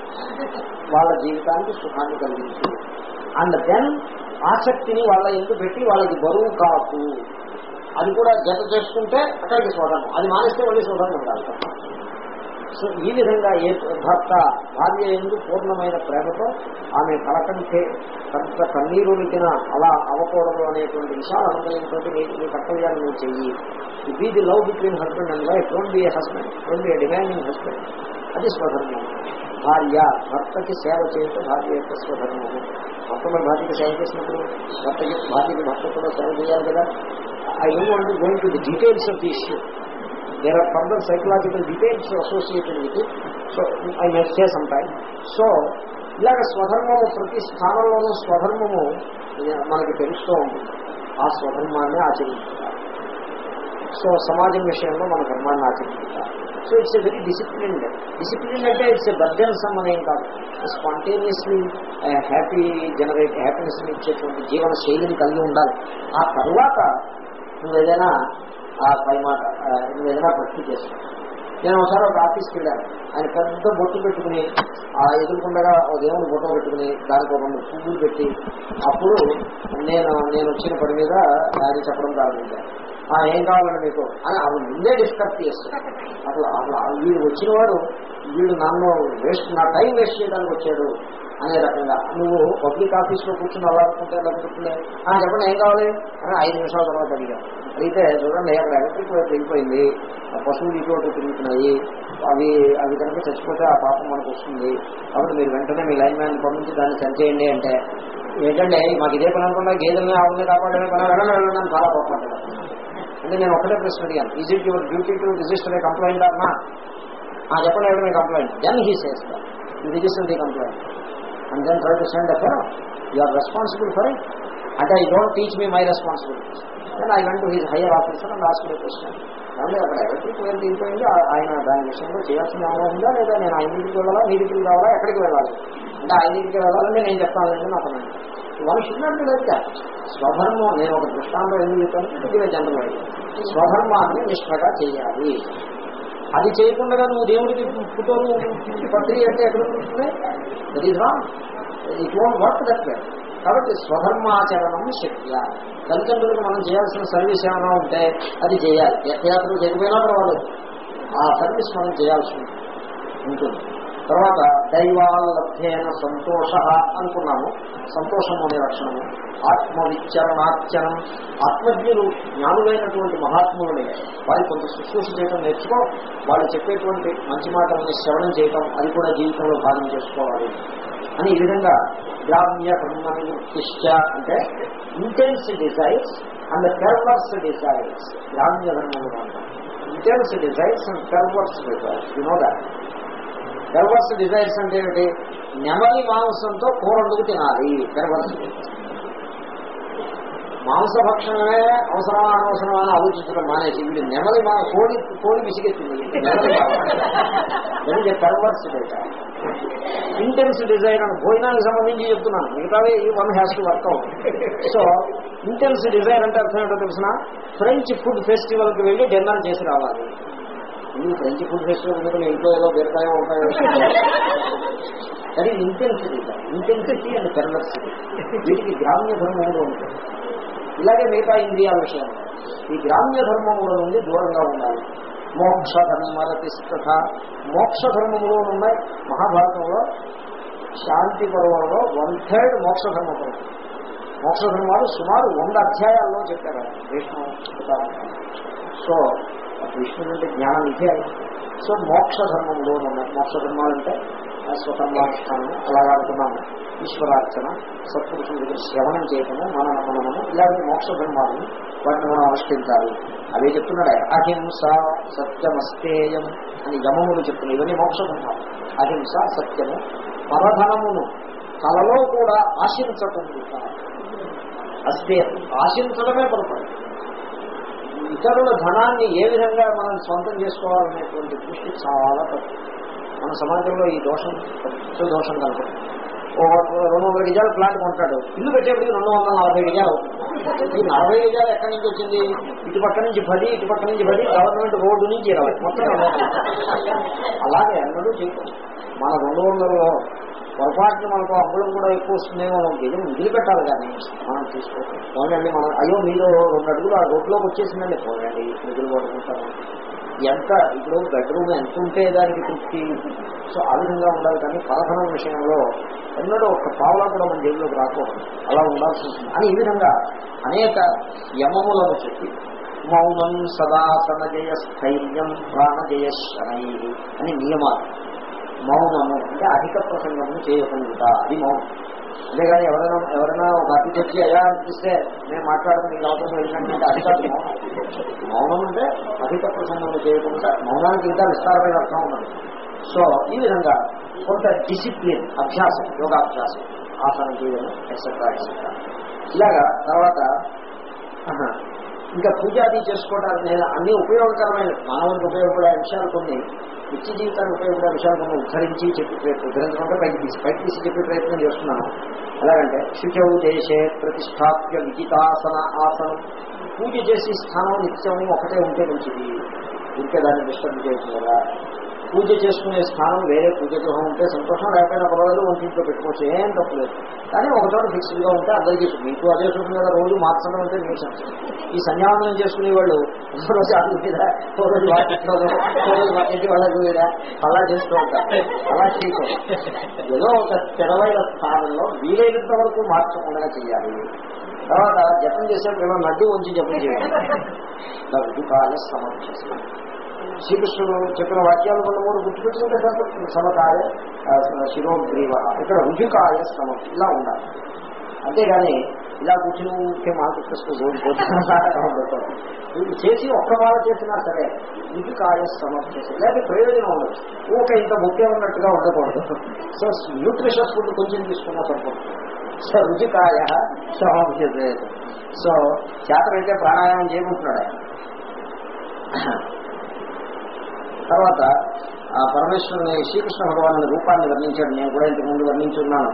వాళ్ళ జీవితానికి సుఖాన్ని కలిగించు అండ్ దెన్ ఆసక్తిని వాళ్ళ ఎందుకు పెట్టి వాళ్ళకి బరువు కాకు అది కూడా జత చేసుకుంటే అక్కడికి స్వధర్మం అది మానేస్తే మళ్ళీ స్వధర్మం కాదు సో ఈ విధంగా ఏ భర్త భార్య ఎందు పూర్ణమైన ప్రేమతో ఆమె కలకంటే కంత కన్నీరునికిన అలా అవ్వకూడదు అనేటువంటి విశాల హృదయంతో నీ నీ కర్తవ్యాన్ని నువ్వు చెయ్యి be the love between husband and wife don't be a husband don't be a demanding husband అది స్వధర్మం భార్య భర్తకి సేవ చేయటం భార్య యొక్క స్వధర్మము భర్త మరి భార్యకి సేవ చేసినప్పుడు భర్తకి భార్యకి భర్త కూడా సేవ చేయాలి కదా I don't want going to the details of the issue there are further psychological details associated with so I met say some time so ఇలాగ స్వధర్మము ప్రతి స్థానంలోనూ స్వధర్మము మనకి తెలుస్తూ ఉంటుంది ఆ స్వధర్మాన్ని ఆచరించాలి సో సమాజం విషయంలో మన ధర్మాన్ని ఆచరించాలి so it's a very discipline discipline అంటే ఇట్స్ ఎ బర్జన్సమ్ అనేం కాదు స్పాంటేనియస్లీ హ్యాపీ జనరేట్ హ్యాపీనెస్ ఇచ్చేటువంటి జీవన శైలిని కలిగి ఉండాలి ఆ తర్వాత నువ్వు ఏదైనా ఆ పై మాట ఆ, నువ్వు ఏదైనా భక్తి చేస్తావు నేను ఒకసారి ఒక ఆఫీస్కి వెళ్ళాను ఆయన పెద్ద బొట్టు పెట్టుకుని ఆ ఎదుర్కొండగా ఒక దేవుని బొట్టు పెట్టుకుని దానికి ఒక రెండు పువ్వులు పెట్టి అప్పుడు నేను నేను వచ్చిన పని మీద ఆయన చెప్పడం ప్రారంభించాను ఆ, ఏం కావాలండి మీకు అని ఆవిడ ముందే డిస్కస్ చేస్తాను అసలు అసలు ఆ వీడు వచ్చిన వాడు వీడు నన్ను వేస్ట్ నా టైం వేస్ట్ చేయడానికి వచ్చాడు అనే రకంగా నువ్వు పబ్లిక్ ఆఫీస్లో కూర్చుని అలా అనుకుంటే ఎలా కూర్చుంటే ఆ చెప్పండి ఏం కావాలి అని ఐదు నిమిషాల తర్వాత అడిగా అయితే చూడండి అక్కడ ఎలక్ట్రిక్ వైర్ వెళ్ళిపోయింది ఆ పశువులు ఇటు అటు తిరుగుతున్నాయి అవి అవి కనుక చచ్చిపోతే ఆ పాపం మనకు వస్తుంది కాబట్టి మీరు వెంటనే మీ లైన్ మ్యాన్ పంపించి దాన్ని సరిచేయండి అంటే ఏంటంటే మాకు ఇదే పని అనుకున్నా గేదెల్ని ఆవుల్ని కాపాడమే పని వెళ్ళడం వెళ్ళడం అని చాలా కోపడ్డాడు అంటే నేను ఒకటే ప్రశ్న అడిగాను is it your duty to register a complaint అన్నా ఆ చెప్పండి ఎవరు మీ complaint then he says you register the complaint and then try to send ఎఫర్ you are responsible for it అంటే I don't teach me my responsibilities then I went to his higher officer and ask my question అంటే అక్కడ electric wire దిగిపోయింది ఆ- ఆయన దాని విషయంలో చేయాల్సిన ఏమైనా ఉందా లేదా నేను ఆయన ఇంటికి వెళ్ళాలా నీ ఇంటికి రావాలా ఎక్కడికి వెళ్ళాలి అంటే ఆయన ఇంటికి వెళ్ళాలంటే నేను చెప్తానండి నాకు వాళ్ళు షుడ్ లేదు స్వధర్మం నేను ఒక దృష్టాంతం ఎందుకు చెప్పాను ఇది జనరల్ ఐడియా స్వధర్మాన్ని నిష్ఠగా చేయాలి అది చేయకుండా నువ్వు దేవుడికి ఫోటోలు పత్రి అంటే ఎక్కడ ఉంటుంది that is wrong it won't work that way కాబట్టి స్వధర్మాచరణం శక్య తల్లిదండ్రులకు మనం చేయాల్సిన సర్వీస్ ఏమైనా ఉంటే అది చేయాలి తీర్థయాత్రలు చేయకపోయినా పర్వాలేదు ఆ సర్వీస్ మనం చేయాల్సి ఉంటుంది తర్వాత దైవాలభ్యేన సంతోష అనుకున్నాము సంతోషం అనే లక్షణము ఆత్మవిచరణార్చనం ఆత్మజ్ఞులు జ్ఞానులైనటువంటి మహాత్ములని వారి కొంత శుశ్రూష చేయడం నేర్చుకో వాళ్ళు చెప్పేటువంటి మంచి మాటలని శ్రవణం చేయటం అది కూడా జీవితంలో భాగం చేసుకోవాలి అని ఈ విధంగా గ్రామ్య బ్రహ్మనిష్ట అంటే intense desires and perverse desires గ్రామ్య ధర్మములు అంటారు intense desires and perverse desires you know that perverse desires అంటే ఏమిటి నెమలి మాంసంతో కూర వండుకు తినాలి పెర్వర్స్ మాంసభక్షణమే అవసరమా అనవసరమా అని ఆలోచించడం మానేసి వీడు నెమలి మా కోడి కోడి విసిగెత్తింది నెమలి పెర్వర్స్ ఇంటెన్స్ డిజైర్ అని భోజనానికి సంబంధించి చెప్తున్నాను మిగతావి one has to work out so intense desire అంటే అర్థం ఏంటో తెలిసిన ఫ్రెంచ్ ఫుడ్ ఫెస్టివల్ కి వెళ్ళి డిన్నర్ చేసి రావాలి ఈ ఫ్రెంచ్ ఫుడ్ ఫెస్టివల్ ఎందుకు నీ ఇంట్లో ఏదో బీరకాయ ఉంటాయో అది ఇంటెన్సిటీ ఇంటెన్సిటీ అండ్ పెర్వర్సిటీ వీటికి గ్రామ్య ధర్మములు ఉంటుంది ఇలాగే మిగతా ఇంద్రియాల విషయం ఈ గ్రామ్య ధర్మముల నుండి దూరంగా ఉండాలి మోక్ష ధర్మరతిష్ట మోక్ష ధర్మములు ఉన్నాయి మహాభారతంలో శాంతి పర్వంలో వన్ థర్డ్ మోక్ష ధర్మ పర్వం మోక్ష ధర్మాలు సుమారు వంద అధ్యాయాల్లో చెప్పారు విష్ణు సో విష్ణుడు అంటే జ్ఞానం ఇదే సో మోక్ష ధర్మంలో ఉన్నాయి మోక్ష ధర్మాలంటే స్వకర్మానుష్ఠానం అలాగా అనుకున్నాము ఈశ్వరార్చన సత్పురుషుల దగ్గర శ్రవణం చేయటము మన మనము ఇలాంటి మోక్ష ధర్మాలను వాటిని మనం అనుష్ఠించాలి అవే చెప్తున్నాడు ఆయన. అహింస సత్యమస్తేయం అని యమములు చెప్తున్నాయి ఇవన్నీ మోక్ష ధర్మాలు అహింస సత్యము పరధనమును కలలో కూడా ఆశించకుండా అస్తే ఆశించడమే పొరపాటు ఇతరుల ధనాన్ని ఏ విధంగా మనం సొంతం చేసుకోవాలనేటువంటి దృష్టి చాలా తక్కువ మన సమాజంలో ఈ దోషం పెద్ద దోషం కనపడుతుంది ఓ రెండు వందల గజాల ప్లాట్ కొంటాడు ఇల్లు కట్టేప్పటికి రెండు వందల నలభై గజాలు అవుతుంది ఈ నలభై గజాలు ఎక్కడి నుంచి వచ్చింది ఇటు పక్క నుంచి పది ఇటు పక్క నుంచి పది గవర్నమెంట్ రోడ్డు నుంచి ఇరవై మొత్తం ఇరవై. అలాగే ఎన్నడూ చేయకూడదు మన రెండు వందలలో పొరపాటున మనకు అమ్ములం కూడా ఎక్కువ వస్తుందేమో గజం మిగిలి పెట్టాలి కానీ మనం తీసుకోవాలి పోనండి మనం అయ్యో మీరు రెండు అడుగులు ఆ రోడ్లోకి వచ్చేసిందండి పోనండి మిగిలి పడుకుంటాము ఎంత ఇప్పుడు బెడ్రూమ్ ఎంత ఉంటే దానికి తృప్తి సో ఆ విధంగా ఉండాలి కానీ పరధనం విషయంలో ఎన్నడూ ఒక పావులా కూడా మన జైల్లోకి రాకూడదు అలా ఉండాల్సి ఉంటుంది అని ఈ విధంగా అనేక యమములను చెప్పి మౌనం సదాసనజయ స్థైర్యం ప్రాణజయ శనై అని నియమాలు మౌనము అంటే అధిక ప్రసంగము చేయకుండా అది మౌనం అంతేగాని ఎవరైనా ఎవరైనా ఒక అతిథి వచ్చి అయ్యా అనిపిస్తే నేను మాట్లాడడం మీకు అవసరం ఏంటంటే అది కాదు మౌనం మౌనం అంటే అధిక ప్రసంగం చేయకుండా మౌనానికి ఇంకా విస్తారమైన అర్థం ఉన్నది సో ఈ విధంగా కొంత డిసిప్లిన్ అభ్యాసం యోగాభ్యాసం ఆసనం చేయడం ఎక్సెట్రా ఎక్సెట్రా ఇలాగా తర్వాత ఆహా, ఇంకా పూజాది చేసుకోవడానికి నేను అన్ని ఉపయోగకరమైన మానవునికి ఉపయోగపడే అంశాలు కొన్ని నిత్య జీవితానికి ఉపయోగపడే విషయాలు కొన్ని ఉద్ధరించి చెప్పి ప్రయత్నం ఉద్ధరించకుండా పైకి తీసి పైకి తీసి చెప్పే ప్రయత్నం చేస్తున్నాను ఎలాగంటే శుచౌ దేశే ప్రతిష్టాప్య విజితాసన ఆసనం పూజ చేసి స్థానం నిత్యం ఒకటే ఉంటే మంచిది ఇంకే దాన్ని డిస్టర్బ్ చేయొచ్చు కదా పూజ చేసుకునే స్థానం వేరే పూజ గృహం ఉంటే సంతోషం లేకపోయినా పర్వాలేదు వంటింట్లో పెట్టుకోవచ్చు ఏం తప్పలేదు కానీ ఒక చోట ఫిక్స్డ్ గా ఉంటే అందరికీ సుఖం. మీకు అదే సుఖం కదా రోజు మార్చడం అంటే మీ సంతోషం. ఈ సంధ్యావందనం చేసుకునే వాళ్ళు ఒక రోజు అది మీద ఓ రోజు వాటింట్లోనో, ఓ రోజు వాటింటి వాళ్ళకి మీద అలా చేస్తూ ఉంటారు అలా చేయకూడదు ఏదో ఒక స్థిరమైన స్థానంలో వీలైనంత వరకు మార్చకుండా చేయాలి తర్వాత జపం చేసేప్పుడు నడ్డు ఉంచి జపం చేయాలి రుజుకాయ సమర్పిస్తాం శ్రీకృష్ణుడు చెప్పిన వాక్యాలు కొన్ని మూడు గుర్తుపెట్టుకుంటే సరిపడుతుంది సమకాయ ఆ, శిరోగ్రీవ ఇక్కడ రుజుకాయ సమర్పి ఇలా ఉండాలి అంతేగాని ఇలా కూర్చుని ఊరికే మాట ఉండదు వీళ్ళు చేసి ఒక్క వాళ్ళ చేసినా సరే రుజుకాయ సమర్పించేసి లేకపోతే ప్రయోజనం ఉండదు ఊక ఇంత ముఖ్యం ఉన్నట్టుగా ఉండకూడదు సో న్యూట్రిషస్ ఫుడ్ కొంచెం తీసుకున్నా సరిపడుతుంది సో రుచికాయ సమర్పించేది సో చేతనైతే ప్రాణాయామం చేయకుంటున్నాడు ఆయన తర్వాత ఆ పరమేశ్వరుని శ్రీకృష్ణ భగవాను రూపాన్ని వర్ణించాడు నేను కూడా ఇంతకు ముందు వర్ణించున్నాను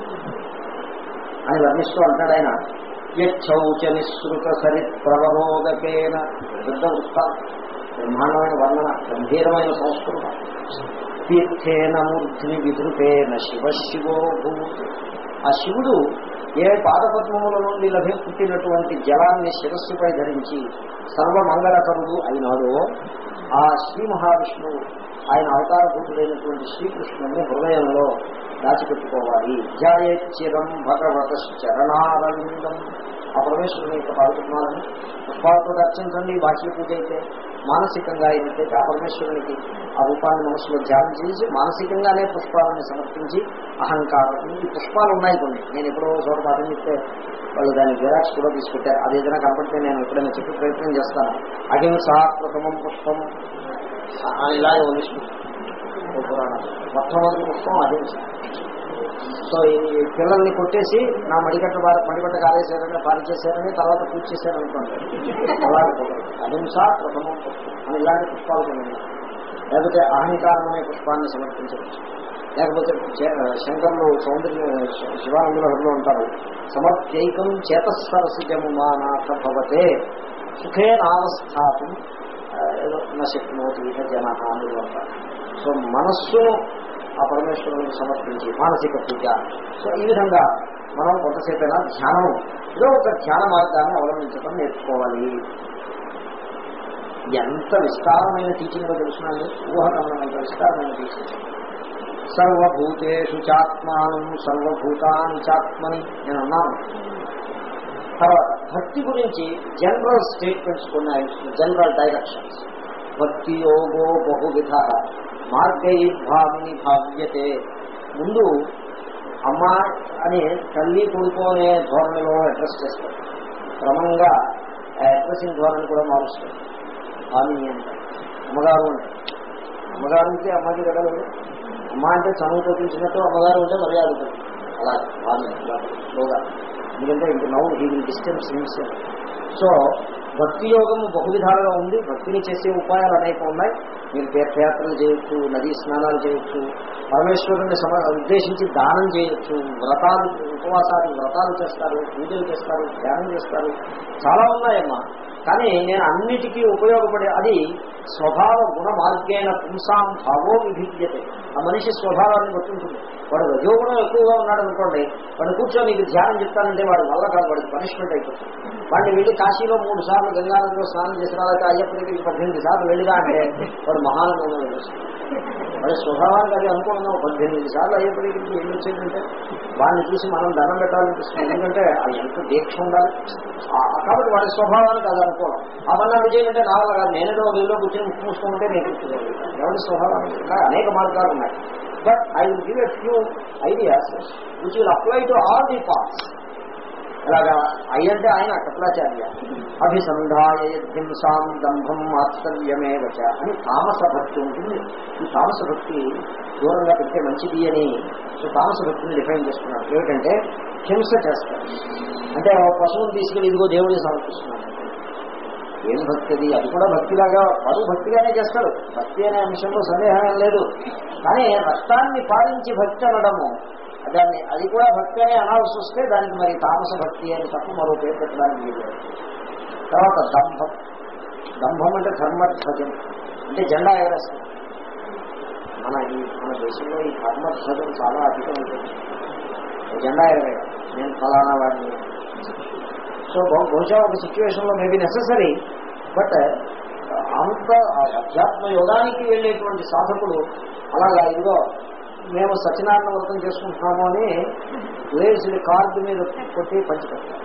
అని వర్ణిస్తూ అంటాడు ఆయన యచ్చౌచ నిశ్రుత సరిత్ ప్రవరోదకేన పెద్ద వృత్తం బ్రహ్మాండమైన వర్ణన గంభీరమైన సంస్కృతం తీర్థేన మూర్ధిని విధృతేన శివ శివో భూత్ ఆ శివుడు ఏ పాదపద్మముల నుండి లభి పుట్టినటువంటి జలాన్ని శిరస్సుపై ధరించి సర్వమంగళకరుడు అయినాడో ఆ శ్రీ మహావిష్ణువు ఆయన అవతారభూతుడైనటువంటి శ్రీకృష్ణుని హృదయంలో దాచిపెట్టుకోవాలి ధ్యాయేచ్చిరం భగవత చరణారవిందం ఆ పరమేశ్వరుని యొక్క పాడుతున్నారని పుష్పాలతో అర్చించండి బాహ్య పూజ అయితే మానసికంగా అయితే ఆ పరమేశ్వరునికి ఆ రూపాన్ని మనసులో ధ్యానం చేసి మానసికంగానే పుష్పాలను సమర్పించి అహంకారం ఈ పుష్పాలు ఉన్నాయి కొన్ని నేను ఎప్పుడో చోట పాఠం చెప్తే వాళ్ళు దాని జిరాక్స్ కూడా తీసుకుంటారు అది ఏదైనా కనపడితే నేను ఎప్పుడైనా చెప్పి ప్రయత్నం చేస్తాను అహింస ప్రథమం పుష్పం అని ఇలాగే వదిలిస్తుంది పురాణం మొట్టమొదటి పుష్పం అహింస సో ఈ పిల్లల్ని కొట్టేసి నా మడిగట్ట బార మడిగట్ట కాలేశారని పాలు చేశారని తర్వాత పూజ చేశారనుకోండి అలాగే అహింస ప్రథమం పుష్పం అని ఇలాంటి పుష్పాలు కొన్ని లేకపోతే అహంకారం అనే పుష్పాన్ని సమర్పించవచ్చు లేకపోతే చే- శంకరులు సౌందర్య శివానందులో ఉంటారు సమర్ప్యైకం చేతస్సరసిజము మానాథ భవతే సుఖే నావస్థాతం ఏదో నశక్నోతి ఇహ జన అని అంటారు సో మనస్సును ఆ పరమేశ్వరునికి సమర్పించి మానసిక పూజ సో ఈ విధంగా మనం కొంతసేపైనా ధ్యానం ఏదో ఒక ధ్యాన మార్గాన్ని అవలంబించడం నేర్చుకోవాలి ఎంత విస్తారమైన టీచింగ్ తెలుసునండి ఊహకమైనంత విస్తారమైన టీచింగ్ సర్వభూతేషు చాత్మానం సర్వభూతాన్ని చాత్మని నేను అన్నాను తర్వాత భక్తి గురించి జనరల్ స్టేట్మెంట్స్ కొన్ని ఆయన జనరల్ డైరెక్షన్స్ భక్తి యోగో బహువిధ మార్గై భావిని భావ్యతే ముందు అమ్మ అని తల్లి కొడుకు అనే ధోరణిలో అడ్రస్ చేస్తారు క్రమంగా అడ్రసింగ్ ధోరణి కూడా మారుస్తారు భామిని అంటే అమ్మగారు అంటే అమ్మగారు అంటే అమ్మకి కదలదు అమ్మ అంటే చనువు చూపించినట్టు అమ్మగారు ఉంటే మర్యాద ఉంటుంది. అలా భామిని స్లోగా ఎందుకంటే ఇంక నవ్వు he will distance himself so భక్తి యోగం బహువిధాలుగా ఉంది భక్తిని చేసే ఉపాయాలు అనేక ఉన్నాయి మీరు తీర్థయాత్రలు చేయొచ్చు నదీ స్నానాలు చేయొచ్చు పరమేశ్వరుని సమ ఉద్దేశించి దానం చేయొచ్చు వ్రతాలు ఉపవాసాలు వ్రతాలు చేస్తారు పూజలు చేస్తారు ధ్యానం చేస్తారు చాలా ఉన్నాయమ్మా కానీ నేను అన్నిటికీ ఉపయోగపడే అది స్వభావ గుణ మార్గేణ పుంసాం భావో విభిద్యతే ఆ మనిషి స్వభావాన్ని గుర్తుంటుంది వాడు రజోగుణం ఎక్కువగా ఉన్నాడు అనుకోండి వాడు కూర్చొని నీకు ధ్యానం చెప్తానంటే వాడు వల్ల కాదు వాడికి పనిష్మెంట్ అయిపోతుంది వాడిని వెళ్ళి కాశీలో మూడు సార్లు గంగానదిలో స్నానం చేసిన తర్వాత అయ్యప్ప దగ్గరికి పద్దెనిమిది సార్లు వెళ్ళిగా అంటే వాడు మహానందంగా వెళ్ళొస్తుంది వాడి స్వభావానికి అది అనుకూలంగా ఒక పద్దెనిమిది సార్లు అయ్యప్ప దగ్గరికి వెళ్ళి వచ్చేటంటే వాడిని చూసి మనం దండం పెట్టాలనిపిస్తుంది ఎందుకంటే అది ఎంత దీక్ష ఉండాలి ఆ- కాబట్టి వాడి స్వభావానికి అది అనుకూలం ఆ పని అది చేయాలంటే నా వల్ల కాదు నేనేదో వీళ్ళు కూర్చొని ముక్కు మూసుకుంటే నేను కూర్చోగలుగుతాను ఎవరి స్వభావానికి ఇలా అనేక మార్గాలు ఉన్నాయి but I will give a few ideas which will apply to all the parts అలాగా అయ్యంటే ఆయన కపిలాచార్య అభిసంధాయ హింసాం దంభం మాత్సర్యమే వచ అని తామస భక్తి ఉంటుంది ఈ తామస భక్తి దూరంగా పెట్టే మంచిది అని సో తామస భక్తిని డిఫైన్ చేస్తున్నాడు ఏమిటంటే హింస చేస్తారు అంటే ఒక పశువుని తీసుకెళ్లి ఇదిగో దేవుడికి సమర్పిస్తున్నాడు ఏం భక్తి అది అది కూడా భక్తిలాగా వాడు భక్తిగానే చేస్తాడు భక్తి అనే అంశంలో సందేహం ఏం లేదు కానీ రక్తాన్ని పాలించి భక్తి అనడము దాన్ని అది కూడా భక్తి అనే అనాల్సి వస్తే దానికి మరి తామస భక్తి అని తప్ప మరో పేరు పెట్టడానికి వీలు లేదు. తర్వాత దంభం దంభం అంటే ధర్మధ్వజం అంటే జెండా ఎగరేస్తాం మన ఈ మన దేశంలో ఈ ధర్మధ్వజం చాలా అధికం ఉంటుంది జెండా ఎగరేయడం నేను ఫలానా వాడిని సో బహు- బహుశా ఒక సిచ్యువేషన్ లో మేబీ నెససరీ బట్ అంత ఆ అధ్యాత్మ యోగానికి వెళ్ళేటువంటి సాధకుడు అలాగా ఇదిగో మేము సత్యనారాయణ వ్రతం చేసుకుంటున్నాము అని వేసిన కార్డు మీద కొట్టి పంచిపెట్టారు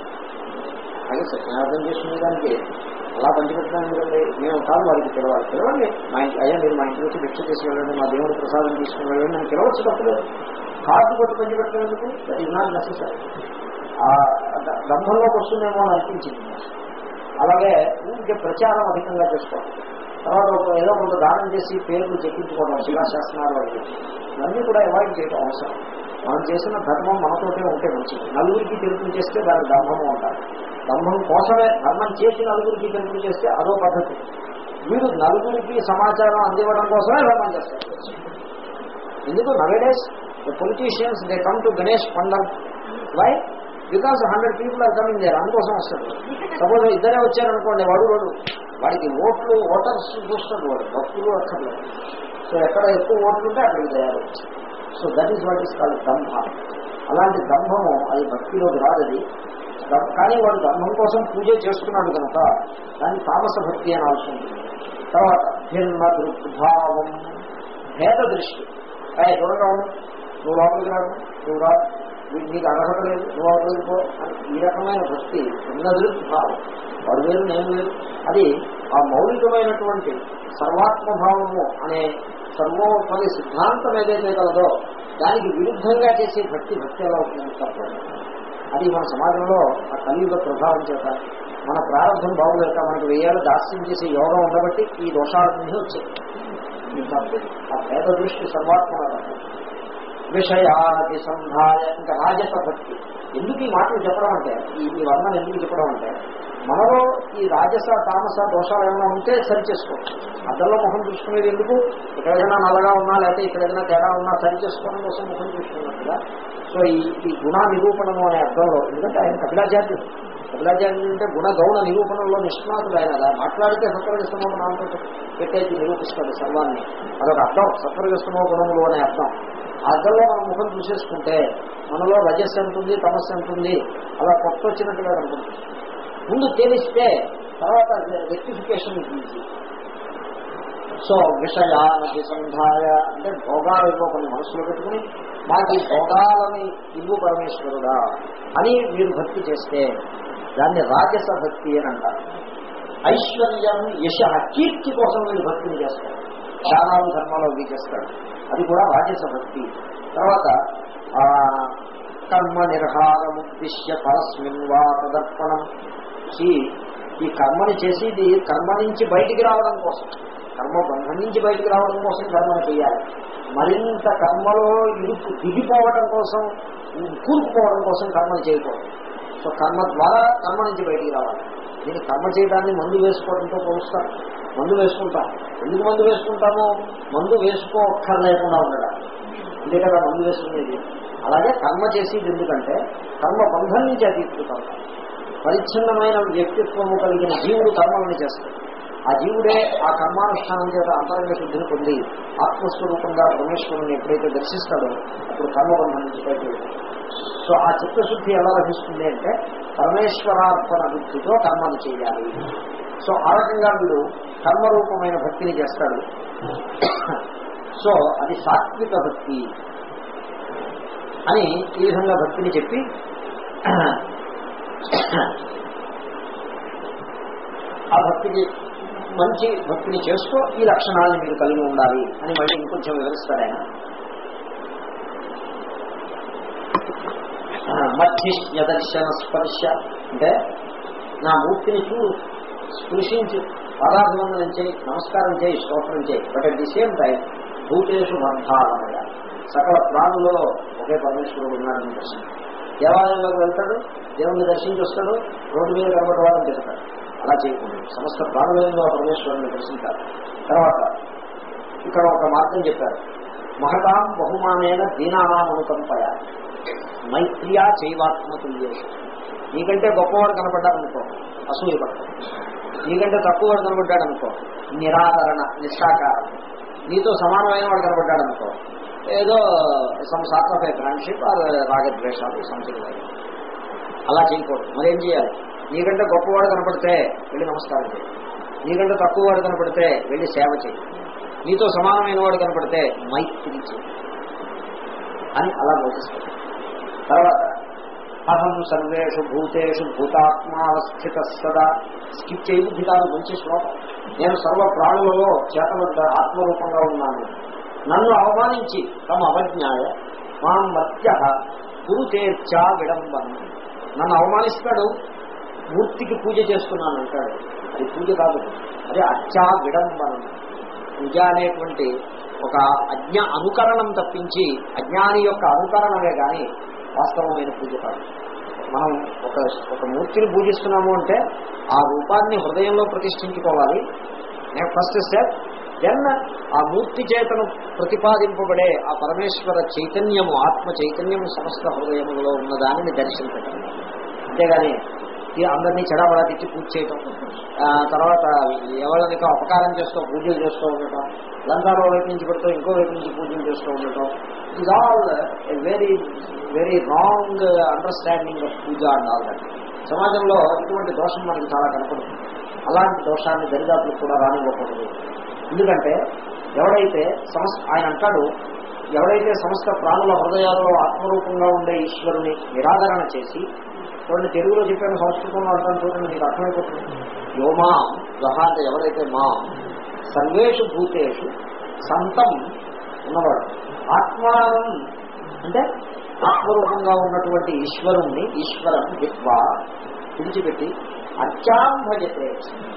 అలాగే సత్యనారాయణ చేసుకునే దానికి అలా పంచిపెట్టడం ఎందుకంటే మేము కాదు వారికి పిలవాలి పిలవండి మా ఇంటి అయ్యా మీరు మా ఇంటి వచ్చి భిక్ష చేసి వెళ్ళండి మా దేవుడి ప్రసాదం తీసుకుని వెళ్ళండి నేను పిలవచ్చు తప్పలేదు కార్డు కొట్టి పంచిపెట్టడం ఎందుకు దట్ ఈజ్ నాట్ నెససరీ ఆ ద- దంభంలోకి వస్తుందేమో అని అనిపించింది అలాగే ఊరికే ప్రచారం అధికంగా చేసుకోవాలి తర్వాత ఒక ఏదో కొంత దానం చేసి పేర్లు చెప్పించుకోవడం శిలాశాస్త్రాలు అవి ఇవన్నీ కూడా అవాయిడ్ చేయడం అవసరం మనం చేసిన ధర్మం మనతోటే ఉంటే మంచిది నలుగురికి తెలుపు చేస్తే దానికి దంభం ఉంటారు దంభం కోసమే ధర్మం చేసి నలుగురికి తెలుపు చేస్తే అదో పద్ధతి వీరు నలుగురికి సమాచారం అందివ్వడం కోసమే ధర్మం చేస్తారు ఎందుకు nowadays the politicians they come to Ganesh పండగ why because hundred people are coming there అందుకోసం వస్తాడు సపోజ్ ఇద్దరే వచ్చారనుకోండి వాడు వాడు వాడికి ఓట్లు ఓటర్స్ చూస్తాడు వాడు భక్తులు అక్కర్లేదు సో ఎక్కడ ఎక్కువ ఓట్లు ఉంటే అక్కడికి తయారు so that is what is call దంభ అలాంటి దంభము అది భక్తిలోకి రాదది దం- కానీ వాడు దంభం కోసం పూజ చేస్తున్నాడు కనుక దాన్ని తామస భక్తి అని అవసరం తర్వాత భిన్న దృగ్భావం భేద దృష్టి అయ్యే దూరంగా ఉండు నువ్వు లోపలికి రాదు నువ్వు రా నీకు నీకు అర్హత లేదు నువ్వు లోపలికి పో అని ఈ రకమైన భక్తి భిన్న దృగ్భావం వాడు వేరు నేను వేరు అది ఆ మౌలికమైనటువంటి సర్వాత్మభావము అనే సర్వోపరి సిద్ధాంతం ఏదైతే కలదో దానికి విరుద్ధంగా చేసే భక్తి భక్తి ఎలా అవుతుంది తప్పదు అది మన సమాజంలో ఆ కలియుగ ప్రభావం చేత మన ప్రారంభం బాగులేక మనకు వెయ్యాలు దాస్యం చేసే యోగం ఉండబట్టి ఈ దోషాలన్నీ వచ్చాయి ఇది తప్పు ఆ భేద దృష్టి సర్వాత్మ విషయాది సంధాయ ఇంకా రాజస భక్తి ఎందుకు ఈ మాటలు చెప్పడం అంటే ఈ ఈ వర్ణం ఎందుకు చెప్పడం అంటే మనలో ఈ రాజస తామస దోషాలు ఏమైనా ఉంటే సరి చేసుకోవచ్చు అద్దంలో ముఖం చూసుకునేది ఎందుకు ఇక్కడ ఏదైనా నల్లగా ఉన్నా లేకపోతే ఇక్కడ ఏదైనా తేడా ఉన్నా సరి చేసుకోవడం కోసం ముఖం చూసుకున్నట్టుగా సో ఈ ఈ గుణ నిరూపణము అనే అర్థంలో ఎందుకంటే ఆయన కపిలాచార్యుడు కపిలాచార్యుడు అంటే గుణ గౌణ నిరూపణలో నిష్ణాతుడు ఆయన అలా మాట్లాడితే సత్వరగస్తమో నామతో పెట్టేసి నిరూపిస్తాడు సర్వాన్ని అదొక అర్థం సత్వరగస్తమో గుణములు అనే అర్థం ఆ అర్థంలో మనం ముఖం చూసేసుకుంటే మనలో రజస్సు ఎంత ఉంది తమస్సు ఎంత ఉంది అలా కొత్త వచ్చినట్టుగా కనుకుంటుంది ముందు తెలిస్తే తర్వాత రెక్టిఫికేషన్ ఈజీ సో విషయానికి సంధాయ అంటే భోగాలు ఇవ్వ కొన్ని మనసులో పెట్టుకుని మాకు ఈ భోగాలని ఇవ్వు పరమేశ్వరుడా అని మీరు భక్తి చేస్తే దాన్ని రాజస భక్తి అని అంటారు ఐశ్వర్యం యశ కీర్తి కోసం వీళ్ళు భక్తిని చేస్తారు దానాలు ధర్మాలు అవి చేస్తాడు అది కూడా రాజస భక్తి తర్వాత ఆ కర్మ నిర్హారముద్దిశ్య పరస్మిన్ వా తదర్పణం ఈ ఈ కర్మని చేసి ఇది కర్మ నుంచి బయటికి రావడం కోసం కర్మ బంధం నుంచి బయటికి రావడం కోసం కర్మను చేయాలి మరింత కర్మలో ఇరుకు దిగిపోవడం కోసం కూరుకుపోవడం కోసం కర్మను చేయకూడదు సో కర్మ ద్వారా కర్మ నుంచి బయటికి రావాలి దీన్ని కర్మ చేయడాన్ని మందు వేసుకోవడంతో పోలుస్తాం మందు వేసుకుంటాం ఎందుకు మందు వేసుకుంటాము మందు వేసుకోక్కర్లేకుండా ఉండడం ఇదే కదా మందు వేసుకునేది అలాగే కర్మ చేసేది ఎందుకంటే కర్మ బంధం నుంచి అతీతుతాం పరిచ్ఛిన్నమైన వ్యక్తిత్వము కలిగిన జీవుడు కర్మలను చేస్తాడు ఆ జీవుడే ఆ కర్మానుష్ఠానం చేత అంతరంగ శుద్ధిని పొంది ఆత్మస్వరూపంగా పరమేశ్వరుని ఎప్పుడైతే దర్శిస్తాడో అప్పుడు కర్మబంధం నుంచి బయట సో ఆ చిత్తశుద్ధి ఎలా లభిస్తుంది అంటే పరమేశ్వరార్పణ బుద్ధితో కర్మను చేయాలి సో ఆ రకంగా వీడు కర్మరూపమైన భక్తిని చేస్తాడు సో అది సాత్విక భక్తి అని ఈ విధంగా భక్తిని చెప్పి ఆ భక్తికి మంచి భక్తిని చేస్తూ ఈ లక్షణాలను మీరు కలిగి ఉండాలి అని మళ్ళీ ఇంకొంచెం వివరిస్తారు ఆయన మధ్య దర్శన స్పర్శ అంటే నా మూర్తిని చూడు స్పృశించు పాదాభివందనం చేయి నమస్కారం చేయి స్తోత్రం చేయి but at the same time భూతేషు బంధాలయ సకల ప్రాణులలో ఒకే పరమేశ్వరుడు ఉన్నాడని దర్శనం దేవాలయంలోకి వెళ్తాడు దేవుణ్ణి దర్శించి వస్తాడు రోడ్డు మీద కనబడవాలని చెప్తాడు అలా చేయకూడదు సమస్త ప్రాణులలో పరమేశ్వరుని దర్శించాలి తర్వాత ఇక్కడ ఒక మార్గం చెప్పారు మహతాం బహుమానైన దీనానాం అనుకంపయ మైత్రియా చైవాత్మతుల్యేషు నీకంటే గొప్పవాడు కనపడ్డాడనుకో అసూయ పడతాడు నీకంటే తక్కువవాడు కనపడ్డాడు అనుకో నిరాదరణ నిష్ఠాకారం నీతో సమానమైన వాడు కనపడ్డాడు అనుకో ఏదో సమ్ సార్ట్ ఆఫ్ ఫ్రెండ్షిప్ రాగద్వేషాలు సంచలనం అలా చేయకూడదు మరేం చేయాలి నీకంటే గొప్పవాడు కనపడితే వెళ్ళి నమస్కారం చేయి నీకంటే తక్కువవాడు కనపడితే వెళ్ళి సేవ చేయి నీతో సమానమైన వాడు కనపడితే మైత్రి చేయి అని అలా బోధిస్తాడు తర్వాత అహం సర్వేషు భూతేషు భూతాత్మావస్థిత సదా స్కిప్ చేయబుద్ధి కాదు మంచి శ్లోకం నేను సర్వ ప్రాణులలో చేతనంత ఆత్మరూపంగా ఉన్నాను నన్ను అవమానించి తమ అవజ్ఞాయ మాం మత్య గురుతేర్చా విడంబన నన్ను అవమానిస్తాడు మూర్తికి పూజ చేస్తున్నాను అంటాడు అది పూజ కాదు అదే అత్యా విడంబనం పూజ అనేటువంటి ఒక అజ్ఞ అనుకరణం తప్పించి అజ్ఞాని యొక్క అనుకరణమే కానీ వాస్తవమైన పూజ కాదు మనం ఒక ఒక మూర్తిని పూజిస్తున్నాము అంటే ఆ రూపాన్ని హృదయంలో ప్రతిష్ఠించుకోవాలి ఫస్ట్ స్టెప్ దెన్ ఆ మూర్తి చేతను ప్రతిపాదింపబడే ఆ పరమేశ్వర చైతన్యము ఆత్మ చైతన్యము సమస్త హృదయములో ఉన్న దానిని దర్శించటం అంతేగాని ఈ అందరినీ చెడాబడా తెచ్చి పూజ చేయటం ఆ తర్వాత ఎవరినికో అపకారం చేస్తూ పూజలు చేస్తూ ఉండటం లంకాలో వైపు నుంచి పెడుతూ ఇంకో వైపు నుంచి పూజలు చేస్తూ ఉండటం it all very very wrong understanding of puja and all that సమాజంలో ఇటువంటి దోషం మనకి చాలా కనపడుతుంది అలాంటి దోషాన్ని దరిదాపులకు కూడా రానివ్వకూడదు ఎందుకంటే ఎవడైతే సమస్త ఆయన అంటాడు ఎవడైతే సమస్త ప్రాణుల హృదయాలలో ఆత్మరూపంగా ఉండే ఈశ్వరుని నిరాదరణ చేసి చూడండి తెలుగులో చెప్పాను సంస్కృతంలో అంటాను చూడండి మీకు అర్థమైపోతుంది యోమా గహ అంటే ఎవరైతే మా సర్వేషు భూతేషు సంతం ఉన్నవాడు ఆత్మానం అంటే ఆత్మరూపంగా ఉన్నటువంటి ఈశ్వరుణ్ణి ఈశ్వరం విద్వా విడిచిపెట్టి అత్యాం భజతే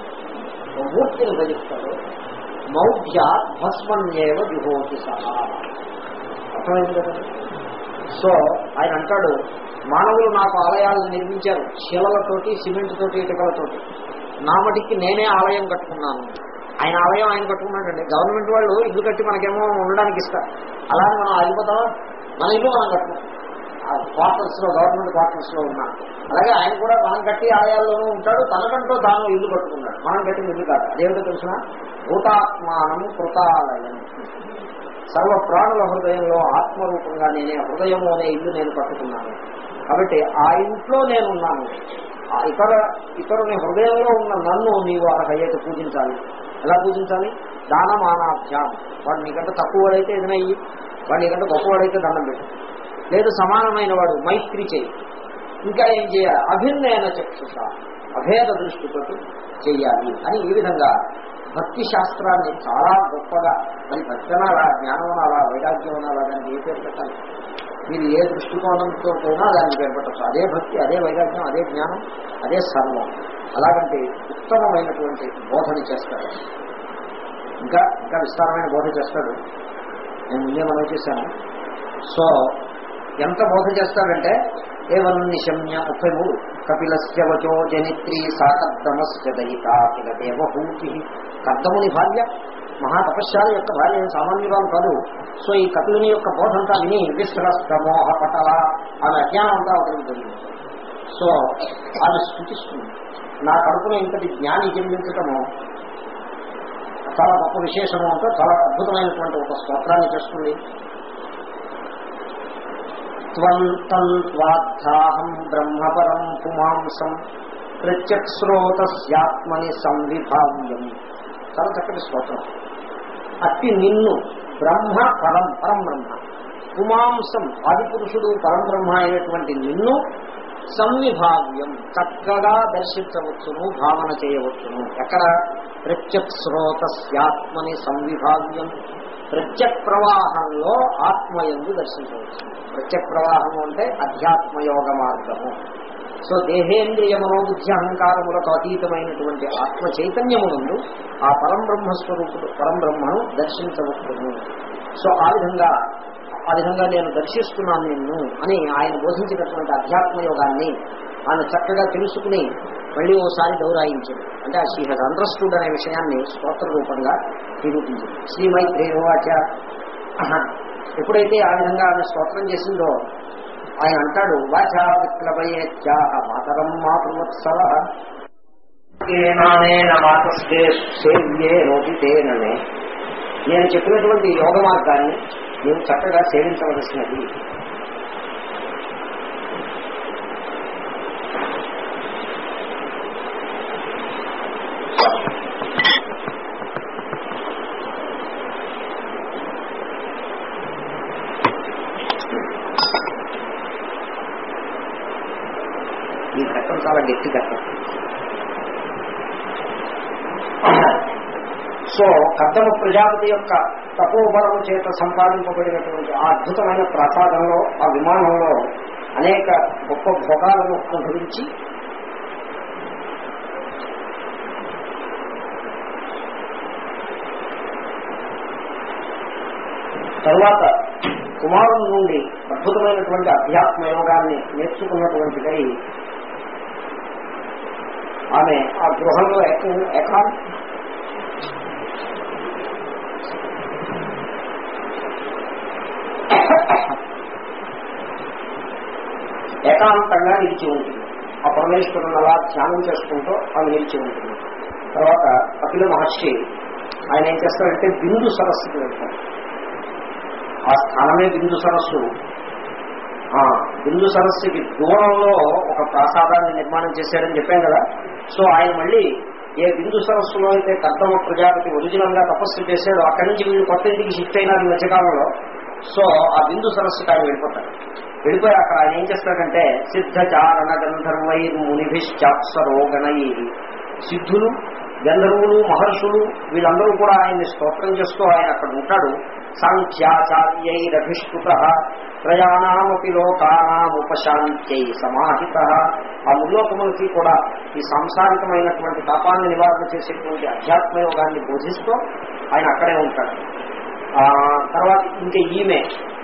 ఓ మూర్తిని భజిస్తాడు మౌఢ్య భస్మన్యేవ విభోతి సహా అర్థమైంది కదా సో ఆయన అంటాడు మానవులు నాకు ఆలయాలను నిర్మించారు శిలలతోటి సిమెంట్ తోటి ఇటుకలతోటి నా మటికి నేనే ఆలయం కట్టుకున్నాను ఆయన ఆలయం ఆయన కట్టుకున్నాడండి గవర్నమెంట్ వాళ్ళు ఇల్లు కట్టి మనకేమో ఉండడానికి ఇస్తారు అలానే మనం ఆగిపోతామా మన ఇల్లు మనం కట్టుకుంటాం క్వార్టర్స్ లో గవర్నమెంట్ క్వార్టర్స్ లో ఉన్నాం అలాగే ఆయన కూడా మనం కట్టి ఆలయాల్లోనూ ఉంటాడు తనకంటూ తాను ఇల్లు కట్టుకున్నాడు మనం కట్టిన ఇల్లు కాదు అదేమిటో తెలిసిన భూతాత్మానం కృతాలయం సర్వ ప్రాణుల హృదయంలో ఆత్మరూపంగా నేనే హృదయము అనే ఇల్లు నేను కట్టుకున్నాను కాబట్టి ఆ ఇంట్లో నేనున్నాను ఆ ఇతర ఇతరుని హృదయంలో ఉన్న నన్ను నీవు అర్హయ్యేట పూజించాలి ఎలా పూజించాలి దానమానాభ్యాం వాడు నీకంటే తక్కువవాడైతే ఏదైనా అయ్యి వాడు నీకంటే గొప్పవాడైతే దండం పెట్టు లేదు సమానమైన వాడు మైత్రి చేయి ఇంకా ఏం చేయాలి అభిన్నైన చక్షుష అభేద దృష్టితో చెయ్యాలి అని ఈ విధంగా భక్తి శాస్త్రాన్ని చాలా గొప్పగా మరి భక్తి అనాలా జ్ఞానం అనాలా వైరాగ్యం అనాలా దాన్ని ఏ పేరు పెట్టాలి మీరు ఏ దృష్టికోణంతో కూడా దాన్ని పేరు పెట్టచ్చు అదే భక్తి అదే వైరాగ్యం అదే జ్ఞానం అదే సర్వం అలాగంటే ఉత్తమమైనటువంటి బోధన చేస్తాడు ఇంకా ఇంకా విస్తారమైన బోధ చేస్తాడు నేను ముందే మనం చేశాను సో ఎంత బోధ చేస్తాడంటే ఏవన్ నిశమ్య ముప్పై మూడు కపిలస్య వచో జనిత్రి సా కర్దమస్య దయిత కిల దేవహూతి కర్దముని భార్య మహాతపశ్శాల యొక్క భార్య ఏం సామాన్యురాలు కాదు సో ఈ కపిలుని యొక్క బోధంతా విని విశ్రస్త మోహ పటల ఆమె అజ్ఞానం అంతా అవతలికి జరిగింది సో ఆమె స్థుతిస్తుంది నా కడుపులో ఇంతటి జ్ఞాని జన్మించటము చాలా గొప్ప విశేషము అంటే చాలా అద్భుతమైనటువంటి ఒక స్తోత్రాన్ని చేస్తుంది త్వంత్వార్థాహం బ్రహ్మపరం పుమాంసం ప్రత్యక్స్రోతస్యాత్మని సంవిభావ్యం చాలా చక్కటి స్తోత్రం అట్టి నిన్ను బ్రహ్మ పరం పరం బ్రహ్మ పుమాంసం ఆదిపురుషుడు పరం బ్రహ్మ అయినటువంటి నిన్ను సంవిభావ్యం చక్కగా దర్శించవచ్చును భావన చేయవచ్చును ఎక్కడ ప్రత్యక్ స్రోతస్యాత్మని సంవిభావ్యం ప్రత్యక్ ప్రవాహంలో ఆత్మయందు దర్శించవచ్చు ప్రత్యక్ ప్రవాహము అంటే అధ్యాత్మయోగ మార్గము సో దేహేంద్రియ మనోబుద్ధి అహంకారములకు అతీతమైనటువంటి ఆత్మ చైతన్యమునందు ఆ పరంబ్రహ్మ స్వరూపుడు పరంబ్రహ్మను దర్శించవచ్చును సో ఆ విధంగా ఆ విధంగా నేను దర్శిస్తున్నాను నిన్ను అని ఆయన బోధించినటువంటి అధ్యాత్మ యోగాన్ని ఆయన చక్కగా తెలుసుకుని మళ్ళీ ఓసారి గౌరాయించాడు అంటే ఆ శ్రీ హెడ్ అండర్స్టూడ్ అనే విషయాన్ని స్తోత్ర రూపంగా నిరూపించింది శ్రీమైత్రేవాచ ఎప్పుడైతే ఆ విధంగా ఆమె స్తోత్రం చేసిందో ఆయన అంటాడు వాచా విప్లవయేత్యాహ మాతరం మాతృవత్సవ మాతస్తే సేవ్యే రోపితేననే నేను చెప్పినటువంటి యోగ మార్గాన్ని నీవు చక్కగా సేవించవలసినది ఈ ఘట్టం చాలా గట్టి ఘట్టం సో కద్దమ ప్రజాపతి యొక్క తపోబలము చేత సంపాదింపబడినటువంటి ఆ అద్భుతమైన ప్రసాదంలో ఆ విమానంలో అనేక గొప్ప భోగాలను అనుభవించి తరువాత కుమారుని నుండి అద్భుతమైనటువంటి అధ్యాత్మ యోగాన్ని నేర్చుకున్నటువంటిదై ఆమె ఆ గృహంలో ఏకా ఏకాంతంగా నిలిచి ఉంటుంది ఆ పరమేశ్వరుని అలా ధ్యానం చేసుకుంటూ ఆమె నిలిచి ఉంటుంది తర్వాత కపిల మహర్షి ఆయన ఏం చేస్తారంటే బిందు సరస్సుకి వెళ్తారు ఆ స్థానమే బిందు సరస్సు ఆ బిందు సరస్సుకి దూరంలో ఒక ప్రసాదాన్ని నిర్మాణం చేశాడని చెప్పాం కదా సో ఆయన మళ్ళీ ఏ బిందు సరస్సులో అయితే కర్తమ ప్రజాపతి ఒరిజినల్ గా తపస్సు చేశాడో అక్కడి నుంచి వీళ్ళు కొత్త ఇంటికి షిఫ్ట్ అయినారు ఈ మధ్యకాలంలో సో ఆ బిందు సరస్సుకి ఆయన వెళ్ళిపోతాడు వెళ్ళిపోయి అక్కడ ఆయన ఏం చేస్తాడంటే సిద్ధచారణ గంధర్వై మునిభిశ్చాప్సరోగణై సిద్ధులు గంధర్వులు మహర్షులు వీళ్ళందరూ కూడా ఆయన్ని స్తోత్రం చేస్తూ ఆయన అక్కడ ఉంటాడు సాంఖ్యాచార్యైరభిష్కృత ప్రయాణామపి లోకానాముపశాంత్యై సమాహిత ఆ ముల్లోకములకి కూడా ఈ సాంసారికమైనటువంటి తాపాన్ని నివారణ చేసేటువంటి అధ్యాత్మ యోగాన్ని బోధిస్తూ ఆయన అక్కడే ఉంటాడు ఆ తర్వాత ఇంకా ఈమె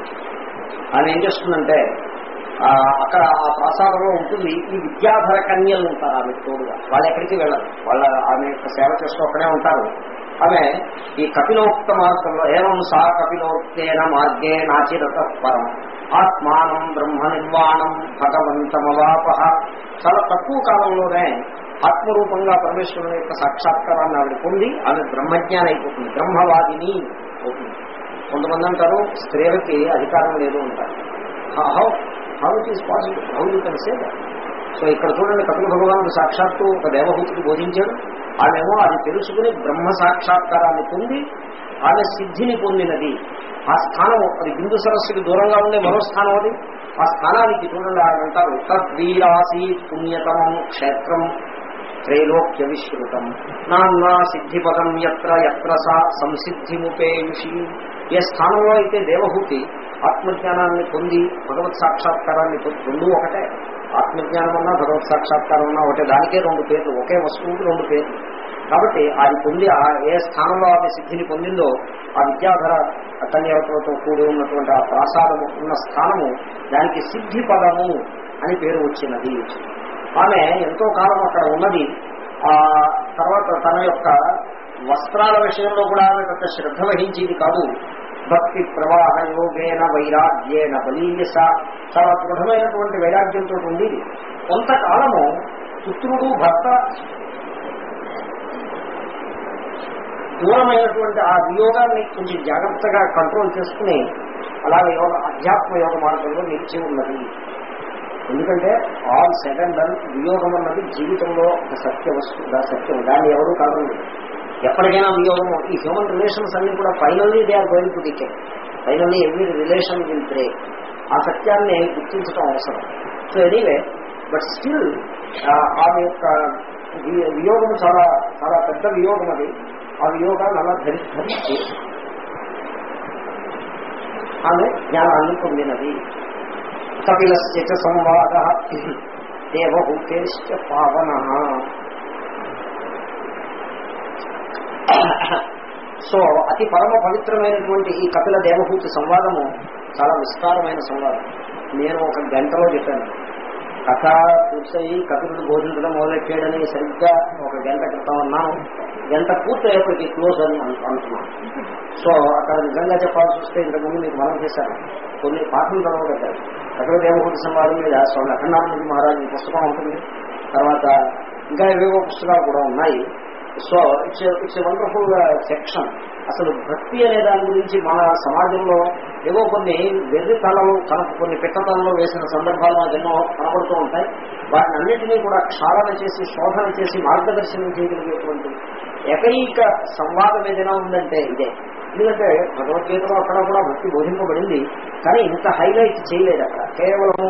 ఆయన ఏం చేస్తుందంటే ఆ, అక్కడ ఆ ప్రసాదంలో ఉంటుంది ఈ విద్యాధర కన్యలు ఉంటారు ఆమె తోడుగా వాళ్ళు ఎక్కడికి వెళ్ళరు వాళ్ళ ఆమె యొక్క సేవ చేస్తూ అక్కడే ఉంటారు ఆమె ఈ కపిలోక్త మార్గంలో ఏవం సా కపిలోక్తేన మార్గే నాచిరత పరం ఆత్మానం బ్రహ్మ నిర్వాణం భగవంతమవాప చాలా తక్కువ కాలంలోనే ఆత్మరూపంగా పరమేశ్వరుని యొక్క సాక్షాత్కారాన్ని ఆవిడ పొంది ఆమె బ్రహ్మజ్ఞానం అయిపోతుంది బ్రహ్మవాదిని అవుతుంది కొంతమంది అంటారు స్త్రీలకి అధికారం లేదు అంటారు how how it is possible how you can say so ఇక్కడ చూడండి కపిల భగవానుడు సాక్షాత్తు ఒక దేవహూతికి బోధించాడు ఆమెమో అది తెలుసుకుని బ్రహ్మ సాక్షాత్కారాన్ని పొంది ఆమె సిద్ధిని పొందినది ఆ స్థానం అది బిందు సరస్సుకి దూరంగా ఉండే మరో స్థానం అది ఆ స్థానానికి చూడండి ఆయన అంటారు తద్వీరాసి పుణ్యతమం క్షేత్రం త్రైలోక్య విశ్రుతం నాన్నా సిద్ధిపదం ఎత్ర ఎత్ర సా సంసిద్ధిముపేయుషి ఏ స్థానంలో అయితే దేవహూతి ఆత్మజ్ఞానాన్ని పొంది భగవత్ సాక్షాత్కారాన్ని పొంది రెండు ఒకటే ఆత్మజ్ఞానం అన్నా భగవత్ సాక్షాత్కారం అన్నా ఒకటే దానికే రెండు పేర్లు ఒకే వస్తువుకి రెండు పేర్లు కాబట్టి అది పొంది ఆ ఏ స్థానంలో ఆమె సిద్ధిని పొందిందో ఆ విద్యాధర కన్యావతులతో కూడి ఉన్నటువంటి ఆ ప్రాసాదము ఉన్న స్థానము దానికి సిద్ధి పదము అని పేరు వచ్చినది ఆమె ఎంతో కాలం అక్కడ ఉన్నది ఆ తర్వాత తన యొక్క వస్త్రాల విషయంలో కూడా ఆమె పెద్ద శ్రద్ధ వహించేది కాదు భక్తి ప్రవాహ యోగేన వైరాగ్యేన బలీయస చాలా దృఢమైనటువంటి వైరాగ్యంతో ఉండేది కొంతకాలము పుత్రుడు భర్త దూరమైనటువంటి ఆ వియోగాన్ని కొంచెం జాగ్రత్తగా కంట్రోల్ చేసుకుని అలాగే యోగ అధ్యాత్మ యోగ మార్గంలో నిలిచి ఉన్నది ఎందుకంటే ఆల్ సెకండ్ అండ్ వియోగం అన్నది జీవితంలో ఒక సత్య వస్తువు సత్యం దాన్ని ఎవరూ కాదు ఎప్పటికైనా వియోగం ఈ హ్యూమన్ రిలేషన్స్ అన్ని కూడా finally they are going to decay finally every relation will break ఆ సత్యాన్ని గుర్తించడం అవసరం సో ఎనీవే బట్ స్టిల్ ఆమె యొక్క వి- వియోగం చాలా చాలా పెద్ద వియోగం అది ఆ వియోగాన్ని అలా ధరి ధరించి ఆమె జ్ఞానాన్ని పొందినది కపిలస్య చ సంవాద దేవహూతేశ్చ పావన సో అతి పరమ పవిత్రమైనటువంటి ఈ కపిల దేవహూతి సంవాదము చాలా విస్తారమైన సంవాదం నేను ఒక గంటలో చెప్పాను కథ పూర్తయి కపిలుడు బోధించడం మొదలెట్టాడని సరిగ్గా ఒక గంట క్రితం అన్నాను గంట పూర్తయ్యేప్పటికి క్లోజ్ అని అను- అనుకున్నాను సో అక్కడ నిజంగా చెప్పాల్సి వస్తే ఇంతకుముందు మీకు మనం చేశాను కొన్ని పాఠం చదవగలిగారు కపిల దేవహూతి సంవాదం మీద స్వామి అఖండానంద మహారాజు ఈ పుస్తకం ఉంటుంది తర్వాత ఇంకా ఏవేవో పుస్తకాలు కూడా ఉన్నాయి so it's it's wonderful section అసలు భక్తి అనే దాని గురించి మన సమాజంలో ఏవో కొన్ని వెర్రి తలలు కనప కొన్ని పిట్టతలలో వేసిన సందర్భాలు మనకు ఎన్నో కనపడుతూ ఉంటాయి వాటిని అన్నింటినీ కూడా క్షాళన చేసి శోధన చేసి మార్గదర్శనం చేయగలిగేటువంటి ఏకైక సంవాదం ఏదైనా ఉందంటే ఇదే ఎందుకంటే భగవద్గీతలో అక్కడ కూడా భక్తి బోధింపబడింది కానీ ఇంత హైలైట్ చేయలేదు అక్కడ కేవలం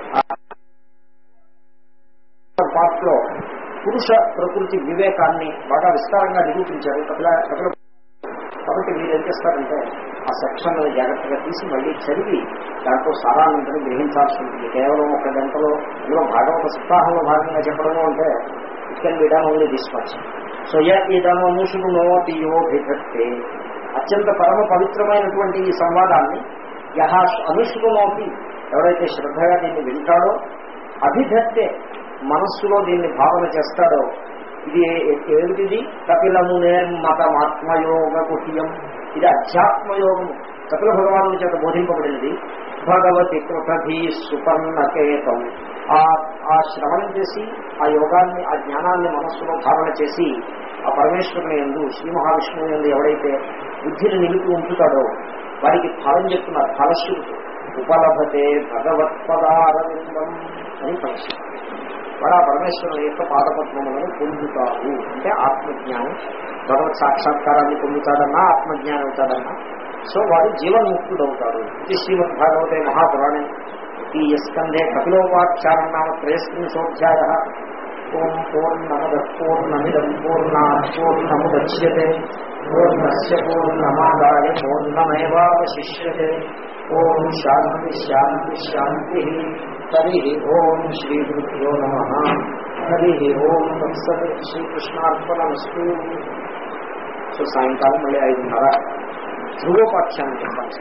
పార్ట్ లో పురుష ప్రకృతి వివేకాన్ని బాగా విస్తారంగా నిరూపించారు కపిల కపిల కాబట్టి మీరు ఏం చేస్తారంటే ఆ సెక్షన్ జాగ్రత్తగా తీసి మళ్ళీ చదివి దాంట్లో సారానంతరం గ్రహించాల్సి ఉంటుంది కేవలం ఒక గంటలో ఇందులో భాగవత సప్తాహంలో భాగంగా చెప్పడము అంటే it can be done only this much so ఇదము అనుషునోటి యోభిభక్తే అత్యంత పరమ పవిత్రమైనటువంటి ఈ సంవాదాన్ని యహ అనుష్ణునోటి ఎవరైతే శ్రద్ధగా దీన్ని వింటాడో అభిధత్తే మనస్సులో దీన్ని భావన చేస్తాడో ఇది ఏ- ఏమిటిది కపిలము నిర్మతమాత్మయోగ కుటియం ఇది అధ్యాత్మయోగము కపిల భగవాను చేత బోధింపబడినది భగవతి కృతధి సుపర్ణకేతం ఆ ఆ శ్రవణం చేసి ఆ యోగాన్ని ఆ జ్ఞానాన్ని మనస్సులో భావన చేసి ఆ పరమేశ్వరుని ఎందు శ్రీ మహావిష్ణువు ఎందు ఎవడైతే బుద్ధిని నిలిపి ఉంచుతాడో వారికి ఫలం చెప్తున్నారు ఫలశ్రుతి ఉపలభతే భగవత్పదారవిందం అని ఫలశ్రుతి వాడు ఆ పరమేశ్వరుని యొక్క పాదపద్మములను పొందుతాడు అంటే ఆత్మజ్ఞానం భగవత్ సాక్షాత్కారాన్ని పొందుతాడన్నా ఆత్మజ్ఞానం అవుతాడన్నా సో వాడు జీవన్ముక్తుడు అవుతాడు ఇది శ్రీమద్ భాగవతే మహాపురాణే ద్వితీయ స్కంధే కపిలోపాఖ్యానం నామ త్రయస్త్రింశోధ్యాయ ఓం పూర్ణమద పూర్ణమిదం పూర్ణా పూర్ణముద్యతే పూర్ణస్య పూర్ణమాదాయ పూర్ణమేవాశిష్యతే ఓం శాంతి శాంతి శాంతి హరి ఓం శ్రీ గురుభ్యో నమ హరి ఓం తత్సత్ శ్రీకృష్ణార్పణమస్తు సో సాయంకాలం మళ్ళీ ఐదున్నర ధ్రువోపాఖ్యానం చెప్పాలి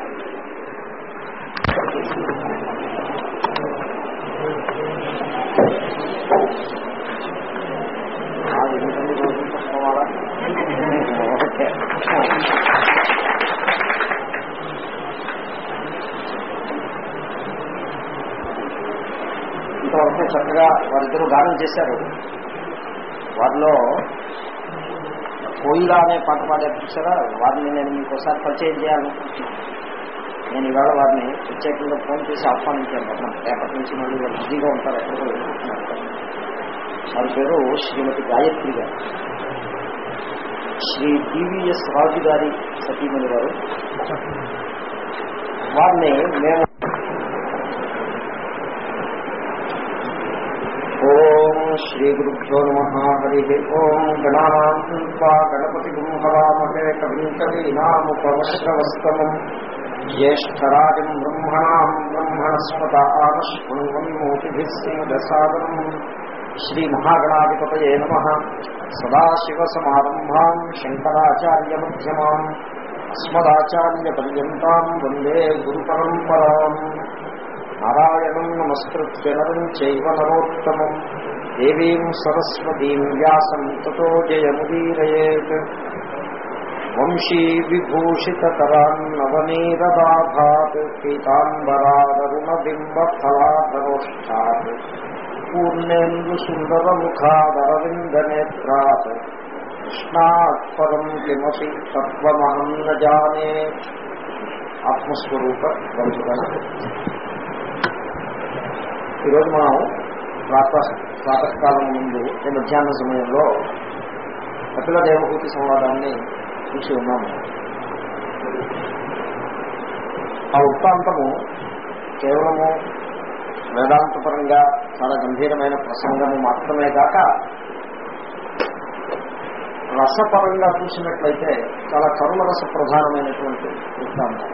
ఆ ఎందుకంటే రోజు తప్పవాలా? ఓకే ఇంతవరకు చక్కగా వారిద్దరూ గానం చేశారు వారిలో కోయిలా అనే పాట పాడారు చూసారా వారిని నేను మీకు ఒకసారి పరిచయం చేయాలనుకుంటున్నాను నేను ఇవాళ వారిని ప్రత్యేకంగా ఫోన్ చేసి ఆహ్వానించాను పట్నం రేపటి నుంచి మళ్ళీ వాళ్ళు బిజీగా ఉంటారు ఎక్కడికో వెళ్ళిపోతున్నారు వారి పేరు శ్రీమతి గాయత్రి గారు శ్రీ టీవీఎస్ రాజు గారి సతీమణి గారు వారిని మేము ఓం శ్రీ గురుభ్యో నమ హరి ఓం గణానాన్వా గణపతి గుంహవామహే కవిం కవీనాముపవశ్రవస్తమం జ్యేష్ఠరాజం బ్రహ్మణాం బ్రహ్మణస్పత ఆనశ్వన్మోతిభిः సింగసాదనం శ్రీ మహాగణాధిపతయే నమ సదాశివసమారంభాం శంకరాచార్యమధ్యమాం అస్మదాచార్యపర్యంతాం వందే గురుపరంపరాం నారాయణం నమస్కృత్య నరం చైవ నరోత్తమం దేవీం సరస్వతీం వ్యాసం తతో జయముదీరయేత్ వంశీ విభూషితరాన్నవనీరదాభాత్ పీతాంబరాదరుణబింబఫలాధరోష్టాత్ పూర్ణేందు సుందరముఖాదరవిందనేత్రాత్ కృష్ణాత్పరం కిమపి తత్వమహం న జానే ఆత్మస్వరూప బంధుగణ ఈరోజు మనం ప్రాతః ప్రాతకాలం ముందు ఈ మధ్యాహ్న సమయంలో కపిల దేవభూతి సంవాదాన్ని చూసి ఉన్నాము ఆ వృత్తాంతము కేవలము వేదాంతపరంగా చాలా గంభీరమైన ప్రసంగము మాత్రమే కాక రసపరంగా చూసినట్లయితే చాలా కరుణరస ప్రధానమైనటువంటి వృత్తాంతం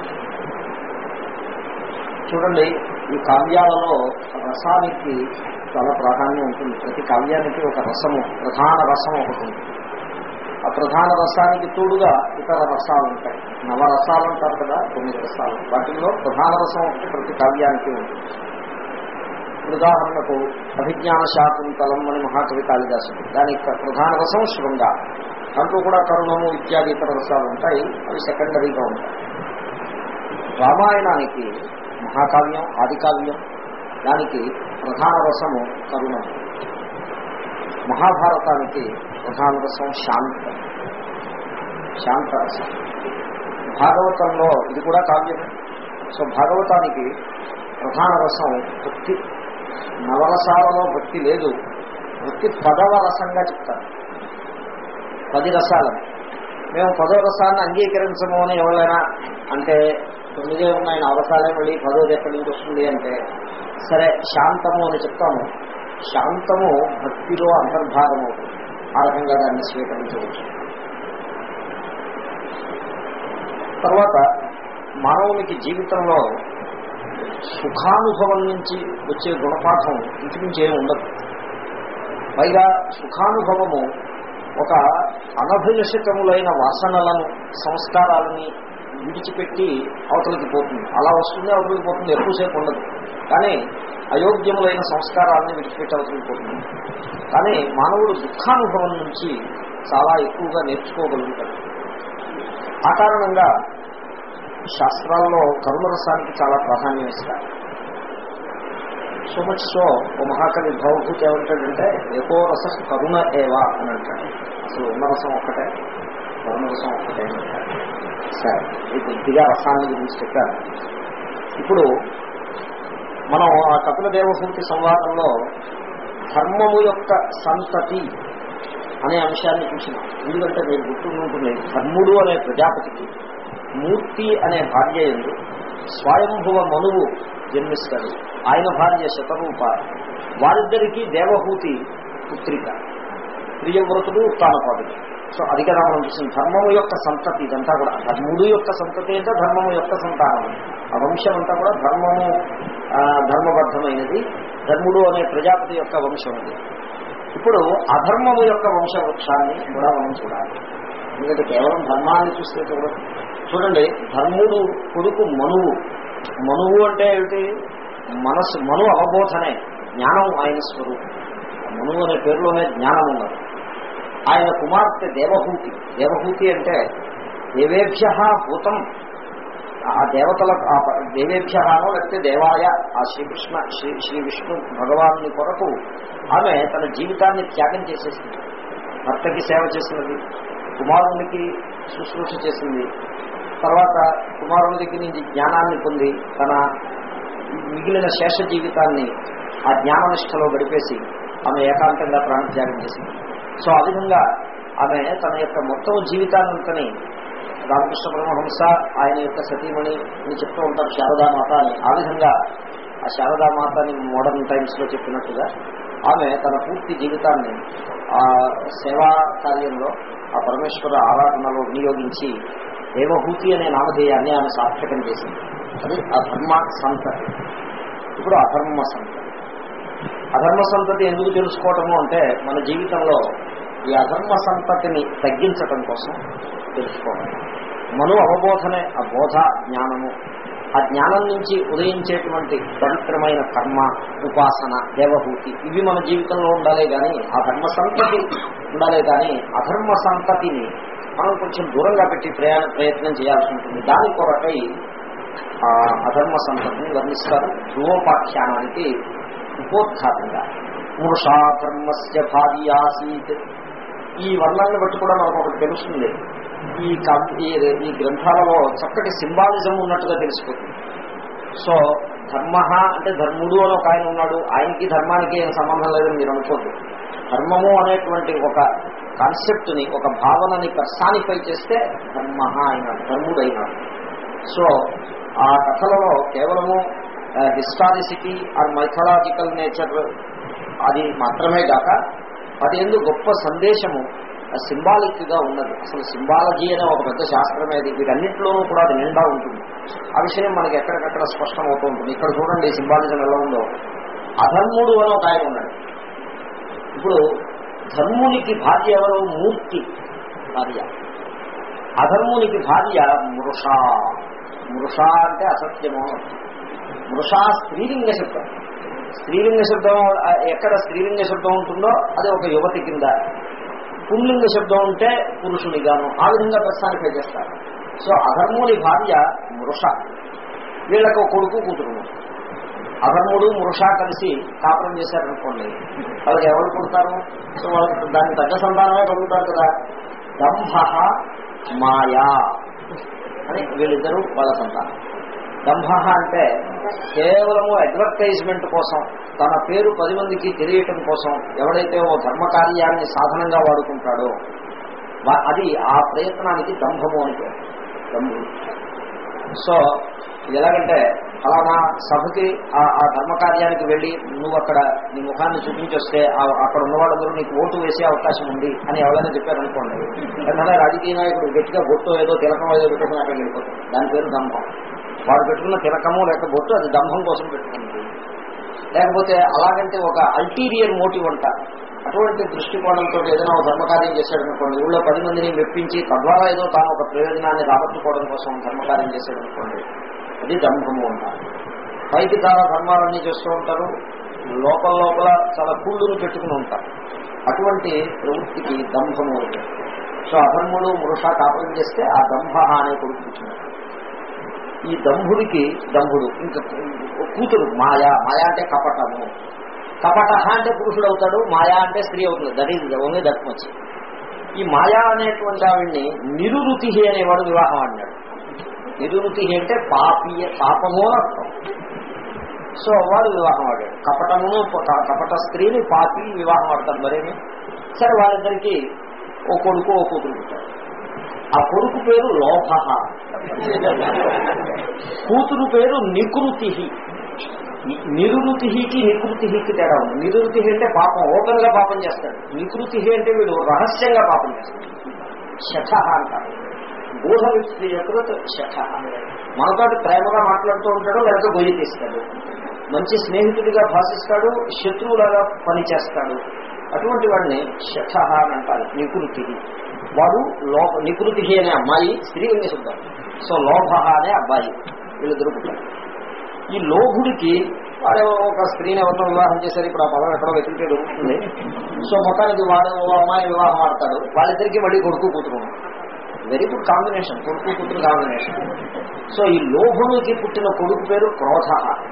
చూడండి ఈ కావ్యాలలో రసానికి చాలా ప్రాధాన్యం ఉంటుంది ప్రతి కావ్యానికి ఒక రసము ప్రధాన రసం ఒకటి ఉంది ఆ ప్రధాన రసానికి తోడుగా ఇతర రసాలు ఉంటాయి నవరసాలు అంటారు కదా తొమ్మిది రసాలు వాటిల్లో ప్రధాన రసం ఒకటి ప్రతి కావ్యానికి ఉంటుంది ఉదాహరణకు అభిజ్ఞాన శాకుంతలం అని మహాకవి కాళిదాసుడు దాని ప్రధాన రసం శృంగ దాంట్లో కూడా కరుణము ఇత్యాది ఇతర రసాలు ఉంటాయి అవి సెకండరీగా ఉంటాయి రామాయణానికి మహాకావ్యం ఆదికావ్యం దానికి ప్రధాన రసము కరుణము మహాభారతానికి ప్రధాన రసం శాంత శాంతరసం భాగవతంలో ఇది కూడా కావ్యమే సో భాగవతానికి ప్రధాన రసం భక్తి నవరసాలలో భక్తి లేదు భక్తి పదవ రసంగా చెప్తారు పది రసాలను మేము పదో రసాన్ని అంగీకరించము అని ఎవరైనా అంటే తొమ్మిదే ఉన్నాయి నవరసాలే మళ్ళీ పదోది ఎక్కడి నుంచి వస్తుంది అంటే సరే శాంతము అని చెప్తాము శాంతము భక్తిలో అంతర్భాగం అవుతుంది ఆ రకంగా దాన్ని స్వీకరించవచ్చు తర్వాత మానవునికి జీవితంలో సుఖానుభవం నుంచి వచ్చే గుణపాఠం ఇంచుమించి ఏమి ఉండదు పైగా సుఖానుభవము ఒక అనభిలషితములైన వాసనలను సంస్కారాలని విడిచిపెట్టి అవతలికి పోతుంది అలా వస్తుంది అవతలికి పోతుంది ఎక్కువసేపు ఉండదు కానీ అయోగ్యములైన సంస్కారాలని విడిచిపెట్టి అవతలికి పోతుంది కానీ మానవుడు దుఃఖానుభవం నుంచి చాలా ఎక్కువగా నేర్చుకోగలుగుతాడు ఆ కారణంగా శాస్త్రాల్లో కరుణరసానికి చాలా ప్రాధాన్యం ఇస్తారు సో మచ్ సో ఓ మహాకవి భవభూతి ఏమంటాడంటే ఏకో రస కరుణ ఏవా అని అంటాడు అసలు ఉన్న రసం ఒక్కటే కరుణరసం ఒక్కటే అంటాడు సరే ఈ కొద్దిగా రసాన్ని గురించి చెప్పారు ఇప్పుడు మనం ఆ కపిల దేవభూతి సంవాదంలో ధర్మము యొక్క సంతతి అనే అంశాన్ని చూసినాం ఎందుకంటే మీరు గుర్తుంటుంది ధర్ముడు అనే ప్రజాపతికి మూర్తి అనే భార్య ఎందు స్వయంభువ మనువు జన్మిస్తాడు ఆయన భార్య శతరూప వారిద్దరికీ దేవహూతి పుత్రిక ప్రియవ్రతుడు తానపాదుడు సో అది కదా మనం చూసిన ధర్మము యొక్క సంతతి ఇదంతా కూడా ధర్ముడు యొక్క సంతతి అంటే ధర్మము యొక్క సంతానం ఆ వంశం అంతా కూడా ధర్మము ధర్మబద్ధమైనది ధర్ముడు అనే ప్రజాపతి యొక్క వంశం అది ఇప్పుడు అధర్మము యొక్క వంశవృక్షాన్ని కూడా మనం చూడాలి ఎందుకంటే కేవలం ధర్మాన్ని చూస్తే చూడదు చూడండి ధర్ముడు కొడుకు మనువు మనువు అంటే ఏమిటి మనస్సు మను అవబోధనే జ్ఞానం ఆయన స్వరూపం మనువు అనే పేరులోనే జ్ఞానం ఉన్నది ఆయన కుమార్తె దేవహూతి దేవహూతి అంటే దేవేభ్య భూతం ఆ దేవతల దేవేభ్యనో లేకపోతే దేవాయ ఆ శ్రీకృష్ణ శ్రీ శ్రీ విష్ణు భగవాన్ని కొరకు ఆమె తన జీవితాన్ని త్యాగం చేసేసింది భర్తకి సేవ చేసినది కుమారునికి శుశ్రూష చేసింది తర్వాత కుమారుని దగ్గర నుంచి జ్ఞానాన్ని పొంది తన మిగిలిన శేష జీవితాన్ని ఆ జ్ఞాననిష్టలో గడిపేసి ఆమె ఏకాంతంగా ప్రాణత్యాగం చేసింది సో ఆ విధంగా ఆమె తన యొక్క మొత్తం జీవితాన్నంతని రామకృష్ణ పరమహంస ఆయన యొక్క సతీమణి అని చెప్తూ ఉంటారు శారదామాత అని ఆ విధంగా ఆ శారదామాత అని మోడర్న్ టైమ్స్ లో చెప్పినట్టుగా ఆమె తన పూర్తి జీవితాన్ని ఆ సేవా కార్యంలో ఆ పరమేశ్వర ఆరాధనలో వినియోగించి దేవహూతి అనే నామధేయాన్ని ఆమె సార్థకం చేసింది అది అధర్మ సంతతి ఇప్పుడు అధర్మ సంతతి అధర్మ సంతతి ఎందుకు తెలుసుకోవటము అంటే మన జీవితంలో ఈ అధర్మ సంతతిని తగ్గించటం కోసం తెలుసుకోవడం మను అవబోధనే ఆ బోధ జ్ఞానము ఆ జ్ఞానం నుంచి ఉదయించేటువంటి పవిత్రమైన కర్మ ఉపాసన దేవహూతి ఇవి మన జీవితంలో ఉండాలే కానీ ఆ ధర్మ సంతతి ఉండాలే కానీ అధర్మ సంతతిని మనం కొంచెం దూరంగా పెట్టి ప్రయాణ ప్రయత్నం చేయాల్సి ఉంటుంది దాని కొరకై ఆ అధర్మ సంతతిని వర్ణిస్తారు ధ్రువోపాఖ్యానానికి ఉపోద్ఘాతంగా పురుషాధర్మస్య భార్యాసీత్ ఈ వర్ణాన్ని బట్టి కూడా మనకు ఒకటి తెలుస్తుంది ఈ కా- ఈ ఈ గ్రంథాలలో చక్కటి సింబాలిజం ఉన్నట్టుగా తెలిసిపోతుంది సో ధర్మ అంటే ధర్ముడు అని ఒక ఆయన ఉన్నాడు ఆయనకి ధర్మానికి ఏం సంబంధం లేదని మీరు అనుకోద్దు ధర్మము అనేటువంటి ఒక కాన్సెప్ట్ ని ఒక భావనని పర్సానిఫై చేస్తే ధర్మ అయినాడు ధర్ముడు అయినాడు సో ఆ కథలలో కేవలము హిస్టారిసిటీ ఆర్ మైథలాజికల్ నేచర్ అది మాత్రమే కాక అది ఎందు గొప్ప సందేశము సింబాలిక్ గా ఉన్నది అసలు సింబాలజీ అనే ఒక పెద్ద శాస్త్రమే అది వీటన్నింటిలోనూ కూడా అది నిండా ఉంటుంది ఆ విషయం మనకి ఎక్కడికక్కడ స్పష్టం అవుతూ ఉంటుంది ఇక్కడ చూడండి సింబాలిజం ఎలా ఉందో అధర్ముడు అని ఒక ఆయన ఉన్నాడు ఇప్పుడు ధర్మునికి భార్య ఎవరు మూర్తి భార్య అధర్మునికి భార్య మృష మృష అంటే అసత్యము అని అర్థం. మృష స్త్రీలింగ శబ్దం స్త్రీలింగ శబ్దం ఆ, ఎక్కడ స్త్రీలింగ శబ్దం ఉంటుందో అది ఒక యువతి కింద పుల్లింగ శబ్దం ఉంటే పురుషునిగాను ఆ విధంగా ప్రస్థానిక చేస్తారు సో అధర్ముని భార్య మృష వీళ్ళకు ఒక కొడుకు కూతురు ఉన్నారు. అధర్ముడు మృష కలిసి కాపురం చేశారనుకోండి వాళ్ళకి ఎవరు పుడతారు సో వాళ్ళకి దానికి తగ్గ సంతానమే కలుగుతారు కదా దంభ మాయా అని వీళ్ళిద్దరూ వాళ్ళ సంతానం దంభ అంటే కేవలము అడ్వర్టైజ్మెంట్ కోసం తన పేరు పది మందికి తెలియటం కోసం ఎవడైతే ఓ ధర్మకార్యాన్ని సాధనంగా వాడుకుంటాడో వా- అది ఆ ప్రయత్నానికి దంభము అని పేరు దంభుడు సో ఇది ఎలాగంటే ఫలానా సభకి ఆ ఆ ధర్మకార్యానికి వెళ్ళి నువ్వు అక్కడ నీ ముఖాన్ని చూపించొస్తే ఆ- అక్కడ ఉన్న వాళ్ళందరూ నీకు ఓటు వేసే అవకాశం ఉంది అని ఎవరైనా చెప్పారనుకోండి వెంటనే రాజకీయ నాయకుడు గట్టిగా బొట్టు ఏదో తిలకం ఏదో పెట్టుకుని అక్కడికి వెళ్ళిపోతాడు దాని పేరు దంభం వాడు పెట్టుకున్న తిలకము లేక బొట్టు అది దంభం కోసం పెట్టుకుంది లేకపోతే అలాగంటే ఒక అల్టీరియర్ మోటివ్ అంట అటువంటి దృష్టికోణంతో ఏదైనా ఒక ధర్మకార్యం చేశాడనుకోండి ఊళ్ళో పది మందిని మెప్పించి తద్వారా ఏదో తాను ఒక ప్రయోజనాన్ని రాబట్టుకోవడం కోసం ధర్మకార్యం చేశాడనుకోండి అది దంభము అంటారు పైకి చాలా ధర్మాలన్నీ చేస్తూ ఉంటారు లోపల లోపల చాలా కుళ్ళును పెట్టుకుని ఉంటారు అటువంటి ప్రవృత్తికి దంభము అని పేరు. సో అధర్ముడు మృష కాపురం చేస్తే ఆ దంభ అనే కొడుకు పుట్టినాడు ఈ దంభుడికి దంభుడు ఇంకా కూతురు మాయా మాయా అంటే కపటము కపట అంటే పురుషుడు అవుతాడు మాయా అంటే స్త్రీ అవుతుంది that is only that much ఈ మాయా అనేటువంటి ఆవిడ్ని నిరురుతి అనేవాడు వివాహం ఆడినాడు నిరురుతి అంటే పాపీయ పాపము అని అర్థం సో వాడు వివాహం ఆడాడు కపటమును క- కపట స్త్రీని పాపి వివాహం ఆడతారు మరేమి సరే వాళ్ళిద్దరికి ఓ కొడుకు ఓ కూతురు పుట్టారు ఆ కొడుకు పేరు లోభ కూతురు పేరు నికృతి నిరుతికి నికృతికి తేడా ఉంది నిరుతి అంటే పాపం ఓపెన్ గా పాపం చేస్తాడు నికృతి అంటే వీడు రహస్యంగా పాపం చేస్తాడు శఠ అంటారు బోధ వ్యక్తి యొక్క శఠ మనతో ప్రేమగా మాట్లాడుతూ ఉంటాడు లేకపోతే గొయ్యి తీస్తాడు మంచి స్నేహితుడిగా భాషిస్తాడు శత్రువులాగా పనిచేస్తాడు అటువంటి వాడిని శఠ అని అంటారు నికృతి వాడు లోప నికృతి అనే అమ్మాయి స్త్రీలింగ శబ్దం సో లోభ అనే అబ్బాయి వీళ్ళిద్దరు పుట్టారు ఈ లోభుడికి వాడు ఒక స్త్రీని ఎవరితో వివాహం చేశారు ఇప్పుడు ఆ పదం ఎక్కడో వెతికితే దొరుకుతుంది సో మొత్తానికి వాడు ఓ అమ్మాయి వివాహం ఆడతాడు వాళ్ళిద్దరికి మళ్ళీ కొడుకు కూతురు వెరీ గుడ్ కాంబినేషన్ కొడుకు కూతురు కాంబినేషన్ సో ఈ లోభుడికి పుట్టిన కొడుకు పేరు క్రోధ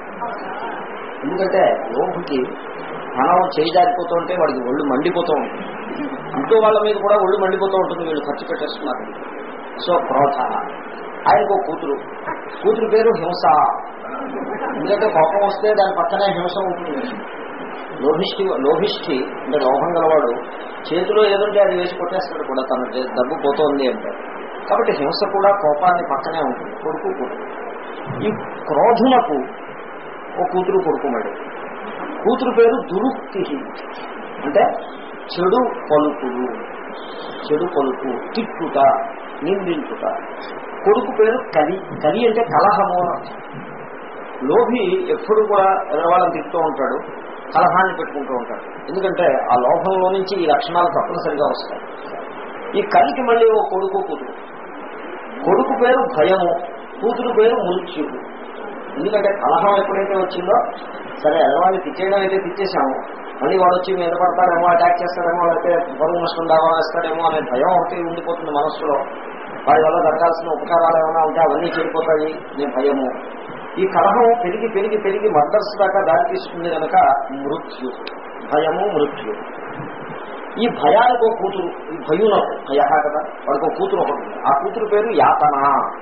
ఎందుకంటే లోభుకి ధనం చేయిదారిపోతూ ఉంటే వాడికి ఒళ్ళు మండిపోతూ ఉంటుంది ఇంట్లో వాళ్ళ మీద కూడా ఒళ్ళు మండిపోతూ ఉంటుంది వీళ్ళు ఖర్చు పెట్టేస్తున్నారు సో క్రోధ ఆయనకు ఒక కూతురు కూతురు పేరు హింస ఎందుకంటే కోపం వస్తే దాని పక్కనే హింస ఉంటుంది లోహిష్ఠి లోహిష్ఠి అంటే లోహం గలవాడు చేతిలో ఏదంటే అది వేసి కొట్టేస్తాడు కూడా తన చే- డబ్బు పోతోంది అంటే కాబట్టి హింస కూడా కోపాన్ని పక్కనే ఉంటుంది కొడుకు కూతురు ఈ క్రోధునకు ఓ కూతురు కొడుకు మడి కూతురు పేరు దురుక్తి అంటే చెడు పలుకులు చెడు పలుకు తిట్టుట నిందించుట కొడుకు పేరు కలి కలి అంటే కలహము అని అర్థం. లోభి ఎప్పుడు కూడా ఎదరవాళ్ళని తిప్పుతూ ఉంటాడు కలహాన్ని పెట్టుకుంటూ ఉంటాడు ఎందుకంటే ఆ లోభంలో నుంచి ఈ లక్షణాలు తప్పనిసరిగా వస్తాయి ఈ కలికి మళ్ళీ ఓ కొడుకు కూతురు కొడుకు పేరు భయము కూతురు పేరు మృత్యువు ఎందుకంటే కలహం ఎప్పుడైతే వచ్చిందో సరే ఎదరవాడిని తిట్టేయడం అయితే తిట్టేశాము మళ్ళీ వాడు వచ్చి మీద పడతాడేమో అటాక్ చేస్తాడేమో లేకపోతే బరువు నష్టం దావా వేస్తాడేమో అనే భయం ఒకటి ఉండిపోతుంది మనస్సులో వాడి వల్ల జరగాల్సిన ఉపకారాలు ఏమైనా ఉంటే అవన్నీ చెడిపోతాయి అనే భయము ఈ కలహం పెరిగి పెరిగి పెరిగి మర్డర్స్ దాకా దారి తీసుకుంది కనుక మృత్యు భయము మృత్యు ఈ భయానికి ఒక కూతురు ఈ భయునకు భయ కదా వాడికి ఒక కూతురు ఒకటి ఉంది. ఆ కూతురు పేరు యాతన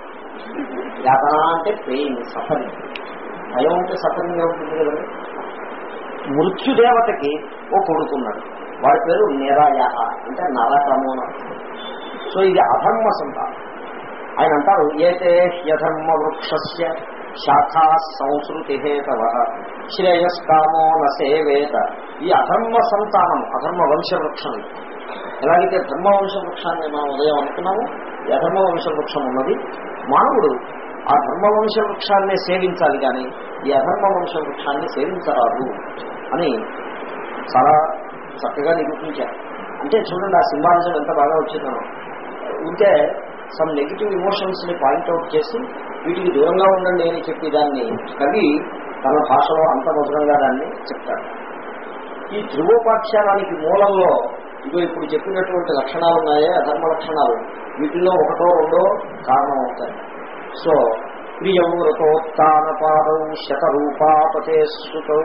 యాతన అంటే పెయిన్ సఫరింగ్ భయం అంటే సఫరింగ్ ఉంటుంది కదండి మృత్యుదేవతకి ఓ కొడుకున్నాడు వాడి పేరు నిరయ అంటే నరకము అని అర్థం. సో ఇది అధర్మ సంతానం ఆయన అంటారు ఏతే హ్యధర్మ వృక్షస్య శాఖా సంస్కృతి హేతవ శ్రేయస్కామో నసేవేత ఈ అధర్మ సంతానం అధర్మ వంశ వృక్షం ఇది. ఎలాగైతే ధర్మ వంశ వృక్షాన్ని మనం ఉదయం అనుకున్నాము ఈ అధర్మ వంశ వృక్షం ఉన్నది మానవుడు ఆ ధర్మ వంశ వృక్షాన్ని సేవించాలి కానీ ఈ అధర్మ వంశ వృక్షాన్ని సేవించరాదు అని చాలా చక్కగా నిరూపించారు అంటే చూడండి ఆ సింబాలిజం ఎంత బాగా వచ్చిందో ఉంటే సమ్ నెగిటివ్ ఇమోషన్స్ ని పాయింట్అవుట్ చేసి వీటికి దూరంగా ఉండండి అని చెప్పి దాన్ని కవి తన భాషలో అంత మధురంగా దాన్ని చెప్తాడు ఈ ధ్రువోపాఖ్యానానికి మూలంలో ఇగో ఇప్పుడు చెప్పినటువంటి లక్షణాలు ఉన్నాయే అధర్మ లక్షణాలు వీటిల్లో ఒకటో రెండో కారణం అవుతాయి సో ప్రియం వ్రతోత్నపాదం శతరూపాపతే శృతౌ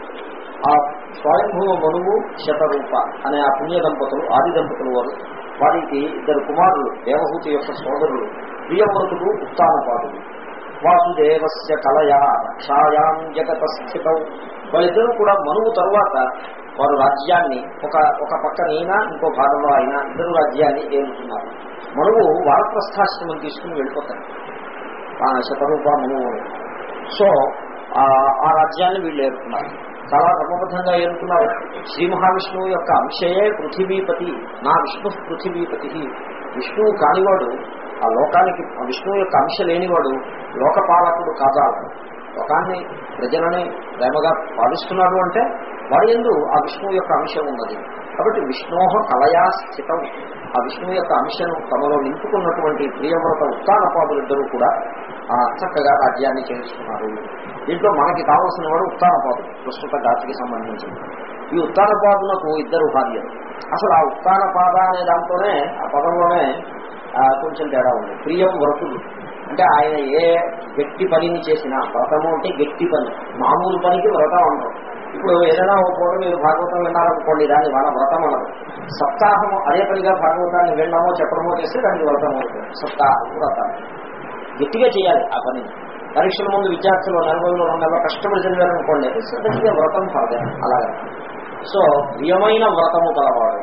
ఆ స్వయంభవ మనువు శతరూప అనే ఆ పుణ్య దంపతులు ఆది దంపతులు వారు వారికి ఇద్దరు కుమారులు దేవహూతి యొక్క సోదరులు ప్రియవ్రతుడు ఉత్తానపాదుడు వాసుదేవస్య కలయా రక్షాయాం జగత స్థితం వాళ్ళిద్దరూ కూడా మనువు తరువాత వారు రాజ్యాన్ని ఒక ఒక పక్కన అయినా ఇంకో భాగంలో అయినా ఇద్దరు రాజ్యాన్ని ఏలుతున్నారు మనువు వారప్రస్థాశ్రమం తీసుకుని వెళ్ళిపోతారు ఆ శతరూప మనువు అని. సో ఆ ఆ రాజ్యాన్ని వీళ్ళు ఏరుతున్నారు చాలా క్రమబద్ధంగా ఏరుతున్నారు శ్రీ మహావిష్ణువు యొక్క అంశయే పృథివీపతి నా విష్ణు పృథివీపతి విష్ణువు కానివాడు ఆ లోకానికి ఆ విష్ణువు యొక్క అంశ లేనివాడు లోకపాలకుడు కాదాడు లోకాన్ని ప్రజలని ప్రేమగా పాలిస్తున్నాడు అంటే వాడి ఎందు ఆ విష్ణువు యొక్క అంశం ఉన్నది కాబట్టి విష్ణోహ కలయా స్థితం ఆ విష్ణువు యొక్క అంశను తమలో నింపుకున్నటువంటి ప్రియవ్రత ఉత్తానపాదులిద్దరూ కూడా ఆ చక్కగా రాజ్యాన్ని చేస్తున్నారు దీంట్లో మనకి కావలసిన వాడు ఉత్తానపాదుడు ప్రస్తుత గాతికి సంబంధించి ఈ ఉత్తానపాదులకు ఇద్దరు భార్యలు అసలు ఆ ఉత్తానపాద అనే దాంట్లోనే ఆ పదంలోనే ఆ, కొంచెం తేడా ఉంది ప్రియం వ్రతుడు అంటే ఆయన ఏ గట్టి పనిని చేసినా వ్రతము అంటే గట్టి పని మామూలు పనికి వ్రతం అంటాం ఇప్పుడు ఏదైనా ఒక పూట మీరు భాగవతం విన్నారనుకోండి దాన్ని వాళ్ళ వ్రతం అనరు సప్తాహము అదే పనిగా భాగవతాన్ని విన్నామో చెప్పడమో చేస్తే దానికి వ్రతం అవుతుంది సప్తాహం వ్రతం గట్టిగా చేయాలి ఆ పని పరీక్షల ముందు విద్యార్థులు నెల రోజులు రెండు నెలలు కష్టపడి చదివారనుకోండి గట్టిగా వ్రతం ఫలదే అలాగే సో ప్రియమైన వ్రతము కలవాడు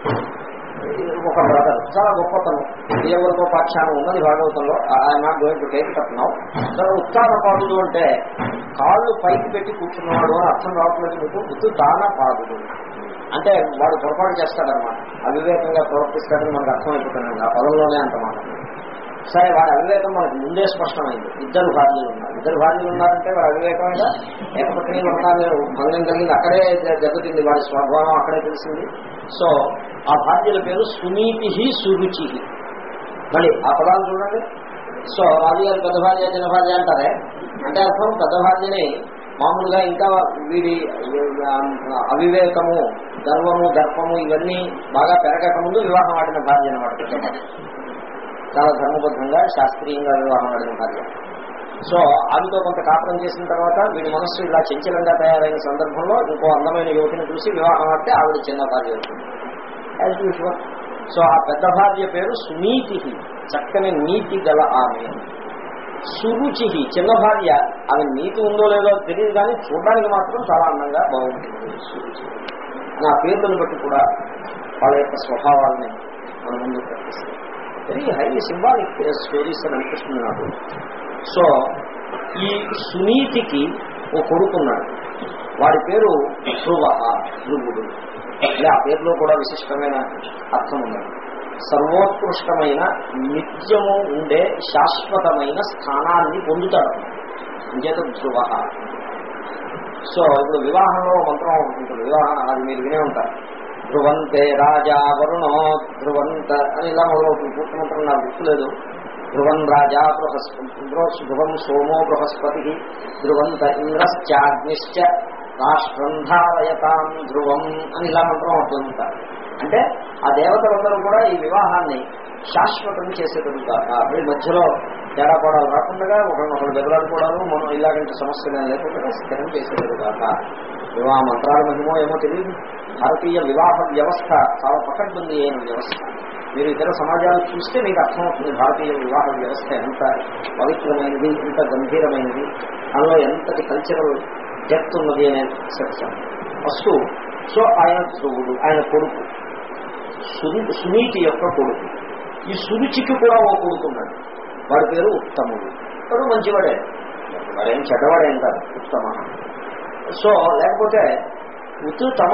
ఒక వ్రతం చాలా గొప్పతనం ప్రియవ్రతో పాఖ్యానం ఉన్నది భాగవతంలో I'm not going to take up now చాలా ఉత్తాన పాదుడు అంటే కాళ్ళు పైకి పెట్టి కూర్చున్నాడు అని అర్థం రావట్లేదు మీకు ఉత్తాన పాదుడు అంటే వాడు పొరపాటు చేస్తాడనమాట అవివేకంగా ప్రవర్తిస్తాడని మనకు అర్థమైపోతుంది ఆ పదంలోనే అంత మాట సరే వాడి అవివేకం మనకు ముందే స్పష్టమైంది ఇద్దరు భార్యలు ఉన్నారు ఇద్దరు భార్యలు ఉన్నారంటే వాడు అవివేకమైన ఏకపత్ని వ్రతాన్ని భంగం కలిగింది అక్కడే జ- దెబ్బతింది వాడి స్వభావం అక్కడే తెలిసింది సో ఆ భార్యల పేరు సునీతి సురుచి మళ్ళీ ఆ పదాలు చూడండి సో రాజుగారి పెద్ద భార్య చిన్న భార్య అంటారే అంటే అర్థం పెద్ద భార్యని మామూలుగా ఇంకా వీడి ఆ, అవివేకము గర్వము దర్పము ఇవన్నీ బాగా పెరగక ముందు వివాహం ఆడిన భార్య అనమాట పెద్ద భార్య. చాలా ధర్మబద్ధంగా శాస్త్రీయంగా వివాహం ఆడిన భార్య సో ఆమెతో కొంత కాపురం చేసిన తర్వాత వీడి మనస్సు ఇలా చంచలంగా తయారైన సందర్భంలో ఇంకో అందమైన యువతిని చూసి వివాహం ఆడితే ఆవిడ చిన్న భార్య అవుతుంది యాజ్ యూజువల్ సో ఆ పెద్ద భార్య పేరు సునీతి చక్కని నీతి గల ఆమె సురుచి చిన్న భార్య ఆమె నీతి ఉందో లేదో తెలియదు కానీ చూడడానికి మాత్రం చాలా అందంగా బాగుంటుంది సురుచి నా పేర్లను బట్టి కూడా వాళ్ళ యొక్క స్వభావాలని మన ముందు ప్రకటిస్తాయి వెరీ హైలీ సింబాలిక్ స్టోరీస్ అని అనిపిస్తుంది నాకు సో ఈ సునీతికి ఓ కొడుకున్నాడు వాడి పేరు ధ్రువ ధ్రువుడు ఇలా ఆ పేరులో కూడా విశిష్టమైన అర్థం ఉన్నది సర్వోత్కృష్టమైన నిత్యము ఉండే శాశ్వతమైన స్థానాన్ని పొందుతాడు అంచేత ధ్రువ సో ఇప్పుడు వివాహంలో మంత్రం ఒకటి ఉంటుంది వివాహం అది మీరు వినే ఉంటారు ధ్రువంతే రాజా వరుణో ధ్రువంత అని ఇలా మొదలవుతుంది పూర్తి మంత్రం నాకు గుర్తులేదు ధ్రువం రాజా బృహస్పతి ధ్రువం సోమో బృహస్పతి ధ్రువంత ఇంద్రశ్చాగ్నిశ్చ రాష్ట్రం ధారయతాం ధ్రువం అని ఇలా మంత్రం అవుతుంటారు అంటే ఆ దేవతలందరూ కూడా ఈ వివాహాన్ని శాశ్వతం చేసేటట్టుగా వీళ్ళ మధ్యలో తేడా పడాలు రాకుండా ఒకరినొకరు దెబ్బలాడుకోవడాలు మనం ఇలాంటి సమస్యలు లేకుండా స్థిరం చేసేది కాక వివాహ మంత్రాల మహిమో ఏమో తెలియదు భారతీయ వివాహ వ్యవస్థ చాలా పకడ్బందీ అయిన వ్యవస్థ మీరు ఇతర సమాజాలు చూస్తే మీకు అర్థమవుతుంది భారతీయ వివాహ వ్యవస్థ ఎంత పవిత్రమైనది ఎంత గంభీరమైనది అందులో ఎంతటి కల్చరల్ డెప్త్ ఉన్నది అనే సత్యం ఫస్ట్ సో ఆయన ధ్రువుడు ఆయన కొడుకు సుని సునీతి యొక్క కొడుకు ఈ సురుచికి కూడా ఓ కొడుకున్నాడు వాడి పేరు ఉత్తముడు వాడు మంచివాడే వాడేం చెడ్డవాడేం కాదు ఉత్తమ సో లేకపోతే ఉత్తమ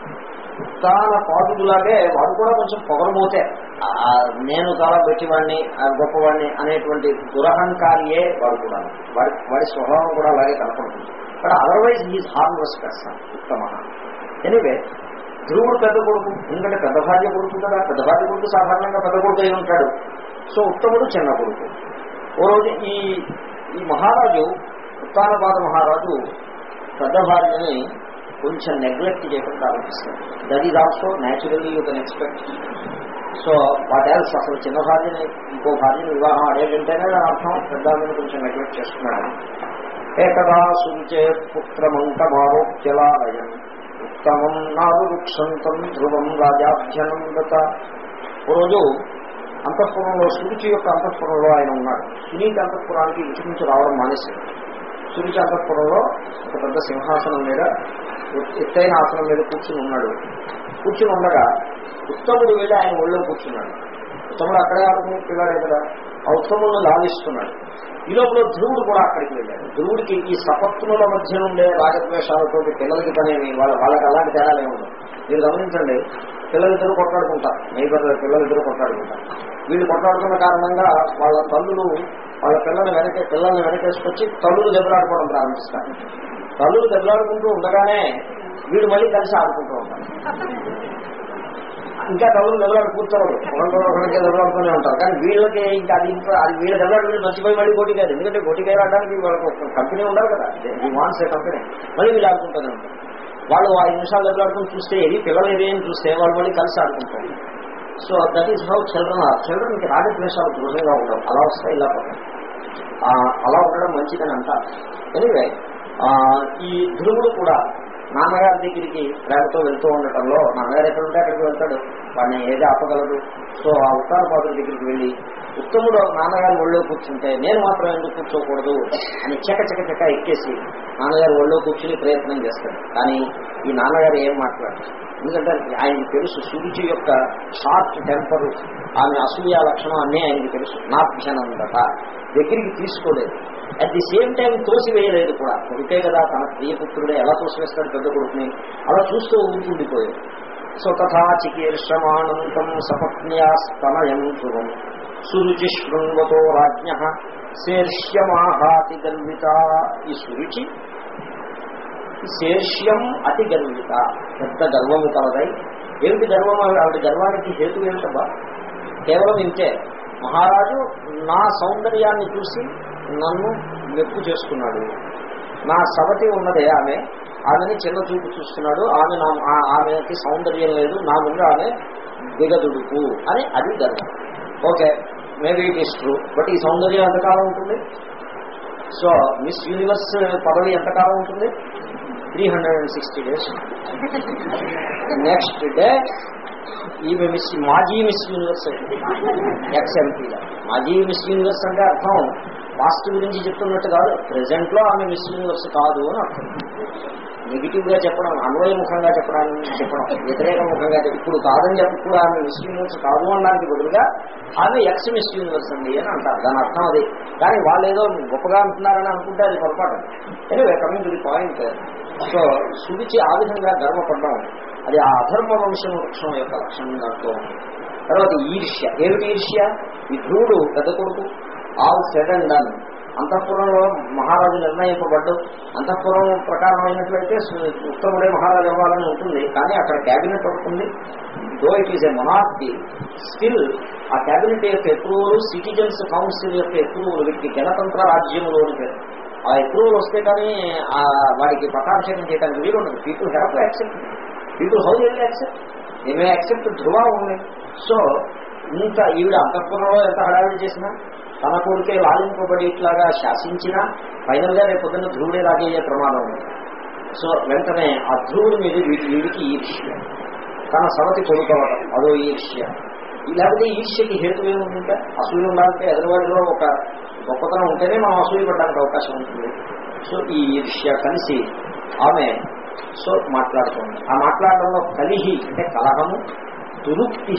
ఉత్తాన పాదులాగే వాడు కూడా కొంచెం పొగరమోతే ఆ నేను చాలా గట్టివాడిని ఆ గొప్పవాడిని అనేటువంటి దురహంకారియే వాడు కూడా వాడి వాడి స్వభావం కూడా అలాగే కనపడుతుంది but otherwise he's harmless person ఉత్తమ ఎనివే ధ్రువుడు పెద్ద కొడుకు ఎందుకంటే పెద్ద భార్య కొడుకు కదా పెద్ద భార్య కొడుకు సాధారణంగా పెద్ద కొడుకు అయి ఉంటాడు సో ఉత్తముడు చిన్న కొడుకు ఓ రోజు ఈ ఈ మహారాజు ఉత్తానపాద మహారాజు పెద్ద భార్యని కొంచెం నెగ్లెక్ట్ చేయడం ప్రారంభిస్తాడు that is also naturally you can expect so what else అసలు చిన్న భార్యని ఇంకో భార్యని వివాహం అడేటంటేనే దాని అర్థం పెద్దాన్ని కొంచెం నెగ్లెక్ట్ చేస్తున్నాడు ఏకదా సుంచే పుత్రమంటమారోగ్యలాలయం ఉత్తమం నారుక్షంతం ధ్రువం రాజాభ్యనందత రోజు అంతఃపురంలో సురుచి యొక్క అంతఃపురంలో ఆయన ఉన్నాడు సునీతి అంతఃపురానికి ఇంచుమించు రావడం మానేశాడు సురుచి అంతఃపురంలో ఒక పెద్ద సింహాసనం మీద ఎత్తైన ఆసనం మీద కూర్చుని ఉన్నాడు కూర్చుని ఉండగా ఉత్తముడు వెళ్ళి ఆయన ఒళ్ళో కూర్చున్నాడు ఉత్తముడు అక్కడే ఆడుకుని పిల్లాడే కదా ఆ ఉత్తములను లాభిస్తున్నాడు ఈ లోపల ధ్రువుడు కూడా అక్కడికి వెళ్ళాడు ధ్రువుడికి ఈ సపత్నుల మధ్య ఉండే రాగద్వేషాలతో పిల్లలకి పనేమి వాళ్ళ వాళ్ళకి అలాంటి తేడాలే ఉండదు మీరు గమనించండి పిల్లలిద్దరూ కొట్లాడుకుంటారు నైబర్ పిల్లలిద్దరూ కొట్లాడుకుంటారు వీళ్ళు కొట్లాడుతున్న కారణంగా వాళ్ళ తల్లులు వాళ్ళ పిల్లల్ని వెనక పిల్లల్ని వెనకేసుకొచ్చి తల్లులు దెబ్బలాడుకోవడం ప్రారంభిస్తారు తల్లులు దెబ్బలాడుకుంటూ ఉండగానే వీడు మళ్ళీ కలిసి ఆడుకుంటూ ఉంటారు ఇంకా తల్లులు దెబ్బలాడు కూర్చోరు ఒకరితో ఒకరికి దెబ్బలాడుతూనే ఉంటారు కానీ వీళ్ళకి ఇంకా అది ఇంకా అది వీళ్ళ దెబ్బలాడు వీళ్ళు మర్చిపోయి మళ్ళీ పోటీ కాదు ఎందుకంటే పోటీ ఆడడానికి వాళ్ళకి ఒక కంపెనీ ఉండాలి కదా ఈ వాన్స్ ఏ కంపెనీ మళ్ళీ వీళ్ళు ఆడుకుంటూనే ఉంటారు వాళ్ళు ఐదు నిమిషాలు దెబ్బలాడుకుని చూస్తే ఏది పిల్లలు ఏది అని చూస్తే వాళ్ళు మళ్ళీ కలిసి ఆడుకుంటారు so that is how children are చిల్డ్రన్కి రాగద్వేషాలు దృఢంగా ఉండవు అలా వస్తాయి ఇలా పోతాయి అలా ఉండడం మంచిదని అంటారు ఎనివే ఈ ధ్రువుడు కూడా నాన్నగారి దగ్గరికి ప్రేమతో వెళ్తూ ఉండటంలో నాన్నగారు ఎక్కడ ఉంటే అక్కడికి వెళ్తాడు వాడిని ఏది ఆపగలదు సో ఆ ఉత్తానపాదుల దగ్గరికి వెళ్ళి ఉత్తముడు నాన్నగారి ఒళ్ళో కూర్చుంటే నేను మాత్రం ఎందుకు కూర్చోకూడదు అని చెక చెక చెక ఎక్కేసి నాన్నగారు ఒళ్ళో కూర్చుని ప్రయత్నం చేస్తాడు కానీ ఈ నాన్నగారు ఏం మాట్లాడతారు ఎందుకంటే ఆయనకి తెలుసు సురుచి యొక్క షార్ట్ టెంపర్ ఆమె అసూయ లక్షణం అన్నీ ఆయనకి తెలుసు నాభ్యనందట దగ్గరికి తీసుకోలేదు అట్ ది సేమ్ టైం తోసివేయలేదు కూడా కొడుకే కదా తన ప్రియపుత్రుడే ఎలా తోసివేస్తాడు పెద్ద కొడుకుని అలా చూస్తూ ఊరుకుండిపోయాడు సో తథా చికీర్షమానంతం సపత్న్యా స్తనయం ధ్రువం సురుచి శృణ్వతో రాజ్ఞ శీర్ష్యమాహాతి గర్విత ఈ సురుచి శీర్ష్యం అతి గర్విత పెద్ద గర్వము కలదై ఏమిటి గర్వం ఆవిడ గర్వానికి హేతు ఏమిటబ్బా కేవలం ఇంతే మహారాజు నా సౌందర్యాన్ని చూసి నన్ను మెప్పు చేసుకున్నాడు నా సవతి ఉన్నదే ఆమె ఆమెని చిన్న చూపు చూస్తున్నాడు ఆమె నా ఆమెకి సౌందర్యం లేదు నా ముందు ఆమె దిగదుడుకు అని అది గర్వం okay maybe it is true but ఈ సౌందర్యం ఎంతకాలం ఉంటుంది సో మిస్ యూనివర్స్ పదవి ఎంతకాలం ఉంటుంది three hundred and sixty days next day ఈమె మిస్ మాజీ మిస్ యూనివర్స్ ఎక్స్ఎంపీగా మాజీ మిస్ యూనివర్స్ అంటే అర్థం పాస్ట్ గురించి చెప్తున్నట్టు కాదు ప్రెసెంట్ లో ఆమె మిస్ యూనివర్స్ కాదు అని అర్థం నెగిటివ్ గా చెప్పడం అన్వయముఖంగా చెప్పడానికి చెప్పడం వ్యతిరేక ముఖంగా ఇప్పుడు కాదని చెప్పి ఇప్పుడు ఆమె మిస్ యూనివర్స్ కాదు అనడానికి బదులుగా ఆమె ఎక్స్ మిస్ యూనివర్స్ అండి అని అంటారు దాని అర్థం అది కానీ వాళ్ళు ఏదో గొప్పగా అంటున్నారని అనుకుంటే అది పొరపాటు anyway coming to the point so సుడిచి ఆ విధంగా గర్వపడడం అది ఆ అధర్మ వంశం వృక్షం యొక్క లక్షణం దాంట్లో తర్వాత ఈర్ష్య ఏమిటి ఈర్ష్య ఈ ధ్రువుడు పెద్ద కొడుకు ఆల్ సెడ్ అండ్ డన్ అంతఃపురంలో మహారాజు నిర్ణయింపబడ్డు అంతఃపురం ప్రకారం అయినట్లయితే ఉత్తముడే మహారాజు అవ్వాలని ఉంటుంది కానీ అక్కడ క్యాబినెట్ ఉంటుంది though it is a monarchy still ఆ క్యాబినెట్ యొక్క అప్రూవల్ సిటిజన్స్ కౌన్సిల్ యొక్క అప్రూవల్ వీటికి గణతంత్ర రాజ్యములు అని పేరు ఆ అప్రూవల్ వస్తే కానీ ఆ వాడికి పట్టాభిషేకం చేయడానికి వీలు ఉండదు people have to accept people how they accept they accept Dhruva ఉంది సో ఇంత ఈవిడ అంతఃపురంలో ఎంత హడావిడి చేసినా తన కోరికే లాలింపబడి ఇట్లాగా శాసించినా ఫైనల్ గా రేపు పొద్దున్న ధ్రువుడే రాజయ్యే ప్రమాదం ఉంది సో వెంటనే ఆ ధ్రువుడి మీద వీడి వీడికి ఈర్ష్య తన సవతి కొడుకోవడం అదో ఈర్ష్య లేకపోతే ఈర్ష్యకి హేతు ఏముంటుంటే అసూయ ఉండాలంటే ఎదురువాడిలో ఒక గొప్పతనం ఉంటేనే మనం అసూయ పడడానికి అవకాశం ఉంటుంది సో ఈ ఈర్ష్య కలిసి ఆమె సో మాట్లాడుతుంది ఆ మాట్లాడడంలో కలిహి అంటే కలహము దురుక్తి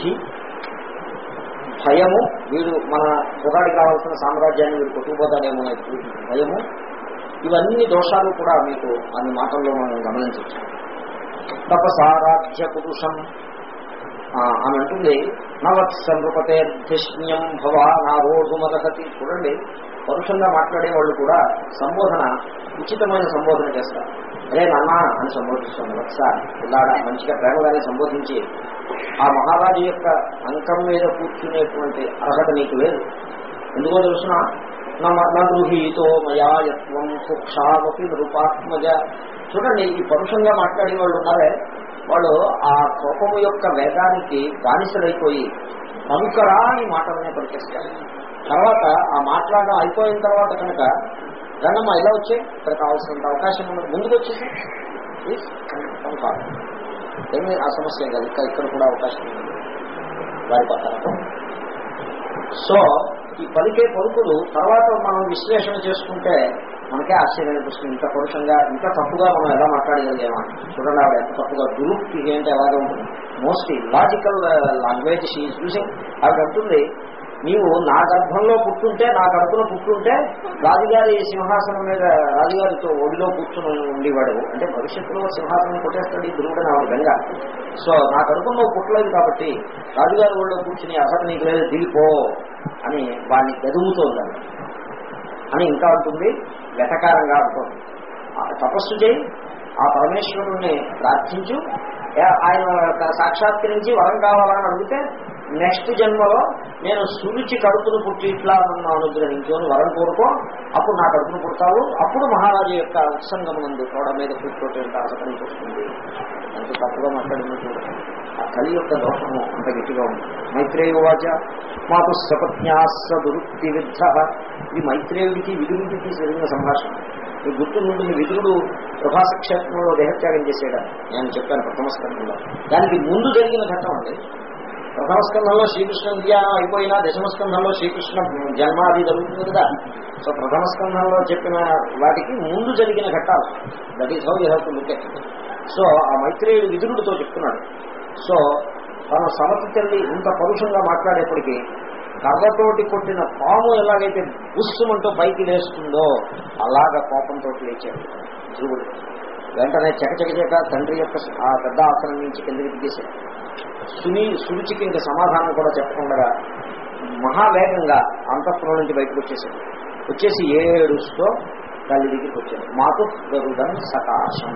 భయము వీడు మన కుర్రాడికి రావాల్సిన సామ్రాజ్యాన్ని వీడు కొట్టుకుపోతాడేమో అనే భయము ఇవన్నీ దోషాలు కూడా మీకు అన్ని మాటల్లో మనం గమనించవచ్చు తపసారాధ్య పురుషం ఆ, ఆమె అంటుంది నవత్స నృపతేర్ధిష్ణ్యం భవా నా రోజు మదహతి చూడండి పరుషంగా మాట్లాడే వాళ్ళు కూడా సంబోధన ఉచితమైన సంబోధన చేస్తారు అరే నాన్న అని సంబోధిస్తుంది వత్స పిల్లాడ మంచిగా ప్రేమగానే సంబోధించి ఆ మహారాజు యొక్క అంకం మీద కూర్చునేటువంటి అర్హత నీకు లేదు ఎందుకో తెలుసిన నృహీతో మయాయత్వం కుక్షామపి నృపాత్మజ చూడండి ఈ పరుషంగా మాట్లాడే వాళ్ళు ఉన్నారే వాళ్ళు ఆ కోపము యొక్క వేగానికి బానిసలైపోయి పలుకరా అని మాటలనే పలికేస్తారు తర్వాత ఆ మాట్లాడడం అయిపోయిన తర్వాత కనుక రంగమ్మ ఇలా వచ్చే ఇక్కడ కావాల్సినంత అవకాశం ఉన్నది ముందుకు వచ్చేసి ప్లీజ్ కాదు ఏమీ ఆ సమస్య కాదు ఇక్కడ ఇక్కడ కూడా అవకాశం ఉంది వారి పక్కన సో ఈ పలికే పలుకులు తర్వాత మనం విశ్లేషణ చేసుకుంటే మనకే ఆశ్చర్యం అనిపిస్తుంది ఇంత పరుషంగా ఇంత తప్పుగా మనం ఎలా మాట్లాడగలిగామా చూడండి ఆవిడ ఎంత తప్పుగా దురుక్తి ఏంటి ఎలాగే ఉంటుంది mostly logical language she using ఆవిడ అంటుంది నీవు నా గర్భంలో పుట్టుంటే నా కడుపులో పుట్టుంటే రాజుగారి సింహాసనం మీద రాజుగారితో ఒడిలో కూర్చుని ఉండేవాడు అంటే భవిష్యత్తులో సింహాసనం కొట్టేస్తాడు ఈ ధ్రువుడని ఆవిడ గంగ సో నా కడుపులో పుట్టలేదు కాబట్టి రాజుగారి ఒడిలో కూర్చుని అసలు నీకు లేదు దిగిపో అని వాడిని గదుముతోంది ఆవిడ. అని ఇంకా ఉంటుంది వెటకారంగా ఉంటుంది ఆ తపస్సు చేయి ఆ పరమేశ్వరుణ్ణి ప్రార్థించు ఏ- ఆయన సాక్షాత్కరించి వరం కావాలని అడిగితే నెక్స్ట్ జన్మలో నేను సురుచి కడుపును పుట్టి ఇట్లా నన్ను అనుగ్రహించు అని వరం కోరుకో అప్పుడు నా కడుపును పుడతావు అప్పుడు మహారాజు యొక్క ఉత్సంగమునందు తోడ మీద కూర్చోటంత అసకం చూస్తుంది ఎంత తప్పుగా మాట్లాడినట్టు ఆ కలి యొక్క దోషము అంత గట్టిగా ఉంది మైత్రేయ వాచ మాకు సపత్న్యాస దురుక్తి విద్ధ ఇది మైత్రేయుడికి విదురుడికి జరిగిన సంభాషణ ఈ గుర్తు నుండి విదురుడు ప్రభాస క్షేత్రంలో దేహత్యాగం చేసేయడం నేను చెప్పాను ప్రథమ స్కంధంలో దానికి ముందు జరిగిన ఘట్టం అండి ప్రథమ స్కంధంలో శ్రీకృష్ణ ధ్యానం అయిపోయినా దశమ స్కంధంలో శ్రీకృష్ణ జన్మాది జరుగుతుంది కదా సో ప్రథమ స్కంధంలో చెప్పిన వాటికి ముందు జరిగిన ఘట్టాలు that is how you have to look at so ఆ మైత్రేయుడు విదురుడితో చెప్తున్నాడు సో తన సమతి తల్లి ఇంత పరుషంగా మాట్లాడేప్పటికీ కర్రతోటి కొట్టిన పాము ఎలాగైతే బుస్సుమంటూ పైకి లేస్తుందో అలాగ కోపంతో లేచాడు ధ్రువుడు వెంటనే చకచకచక తండ్రి యొక్క ఆ పెద్ద ఆసనం నుంచి కిందకి దిగేశాడు సుని సురుచికి ఇంకా సమాధానం కూడా చెప్పకుండా మహావేగంగా అంతఃపురం నుంచి బయటకు వచ్చేసాడు వచ్చేసి ఏడుస్తూ తల్లి దగ్గరికి వచ్చాడు మాతు గరుడం సకాశం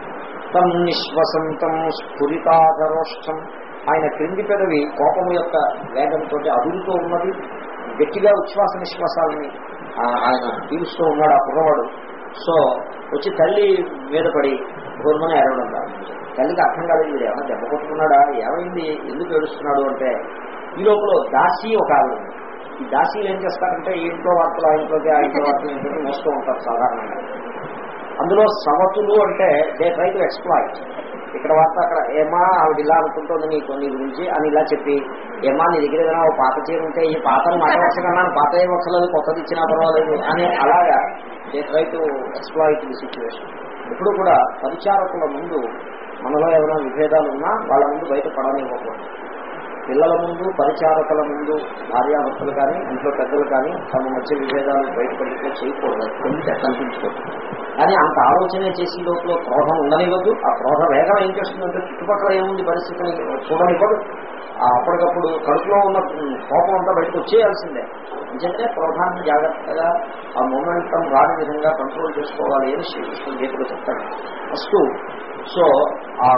తం నిశ్వసంతం స్ఫురితాధరోష్టం ఆయన క్రింది పెదవి కోపము యొక్క వేగంతో అదురుతూ ఉన్నది గట్టిగా ఉచ్ఛ్వాస నిశ్వాసాలని ఆ, ఆయన పీలుస్తూ ఉన్నాడు ఆ కుర్రవాడు సో వచ్చి తల్లి మీద పడి గోర్మని ఏడవడం ప్రారంభించాడు తల్లికి అర్థం కాలేదు వీడు ఏమైనా దెబ్బ కొట్టుకున్నాడా ఏమైంది ఎందుకు ఏడుస్తున్నాడు అంటే ఈ లోపల దాసి ఒక ఆవిడ ఉంది. ఈ దాసీలు ఏం చేస్తారంటే ఈ ఇంట్లో వార్తలు ఆ ఇంట్లోకి ఆ ఇంట్లో వార్తలు ఇంట్లోకి మోస్తూ ఉంటారు సాధారణంగా అందులో సవతులు అంటే దే ట్రై టు ఎక్స్ప్లాయిట్ ఇక్కడ వార్త అక్కడ ఏమా ఆవిడ ఇలా అనుకుంటుంది నీకు నీ గురించి అని ఇలా చెప్పి ఏమా నీ దగ్గర ఏదైనా ఓ పాత చీర ఉంటే ఈ పాతను మాట కన్నా పాత ఏం వచ్చలేదు కొత్తది ఇచ్చినా పర్వాలేదు అని అలాగా they try to exploit the situation ఇప్పుడు కూడా పరిచారకుల ముందు మనలో ఏమైనా విభేదాలు ఉన్నా వాళ్ళ ముందు బయట పడనివ్వకూడదు పిల్లల ముందు పరిచారకుల ముందు భార్యాభర్తలు కానీ ఇంట్లో పెద్దలు కానీ తమ మధ్య విభేదాలు బయటపడితే చేయకూడదు కొన్ని కనిపించుకోవద్దు కానీ అంత ఆలోచన చేసి లోపల క్రోధం ఉండనివ్వద్దు ఆ క్రోధ వేగం ఏం చేస్తుందంటే చుట్టుపక్కల ఏముంది పరిస్థితిని చూడనివ్వదు ఆ అప్పటికప్పుడు కడుపులో ఉన్న కోపం అంతా బయటకు వచ్చేయాల్సిందే ఎందుకంటే క్రోధాన్ని జాగ్రత్తగా ఆ మొమెంటం రాని విధంగా కంట్రోల్ చేసుకోవాలి అని శ్రీకృష్ణ గీతలో చెప్తాడు ఫస్ట్ సో ఆ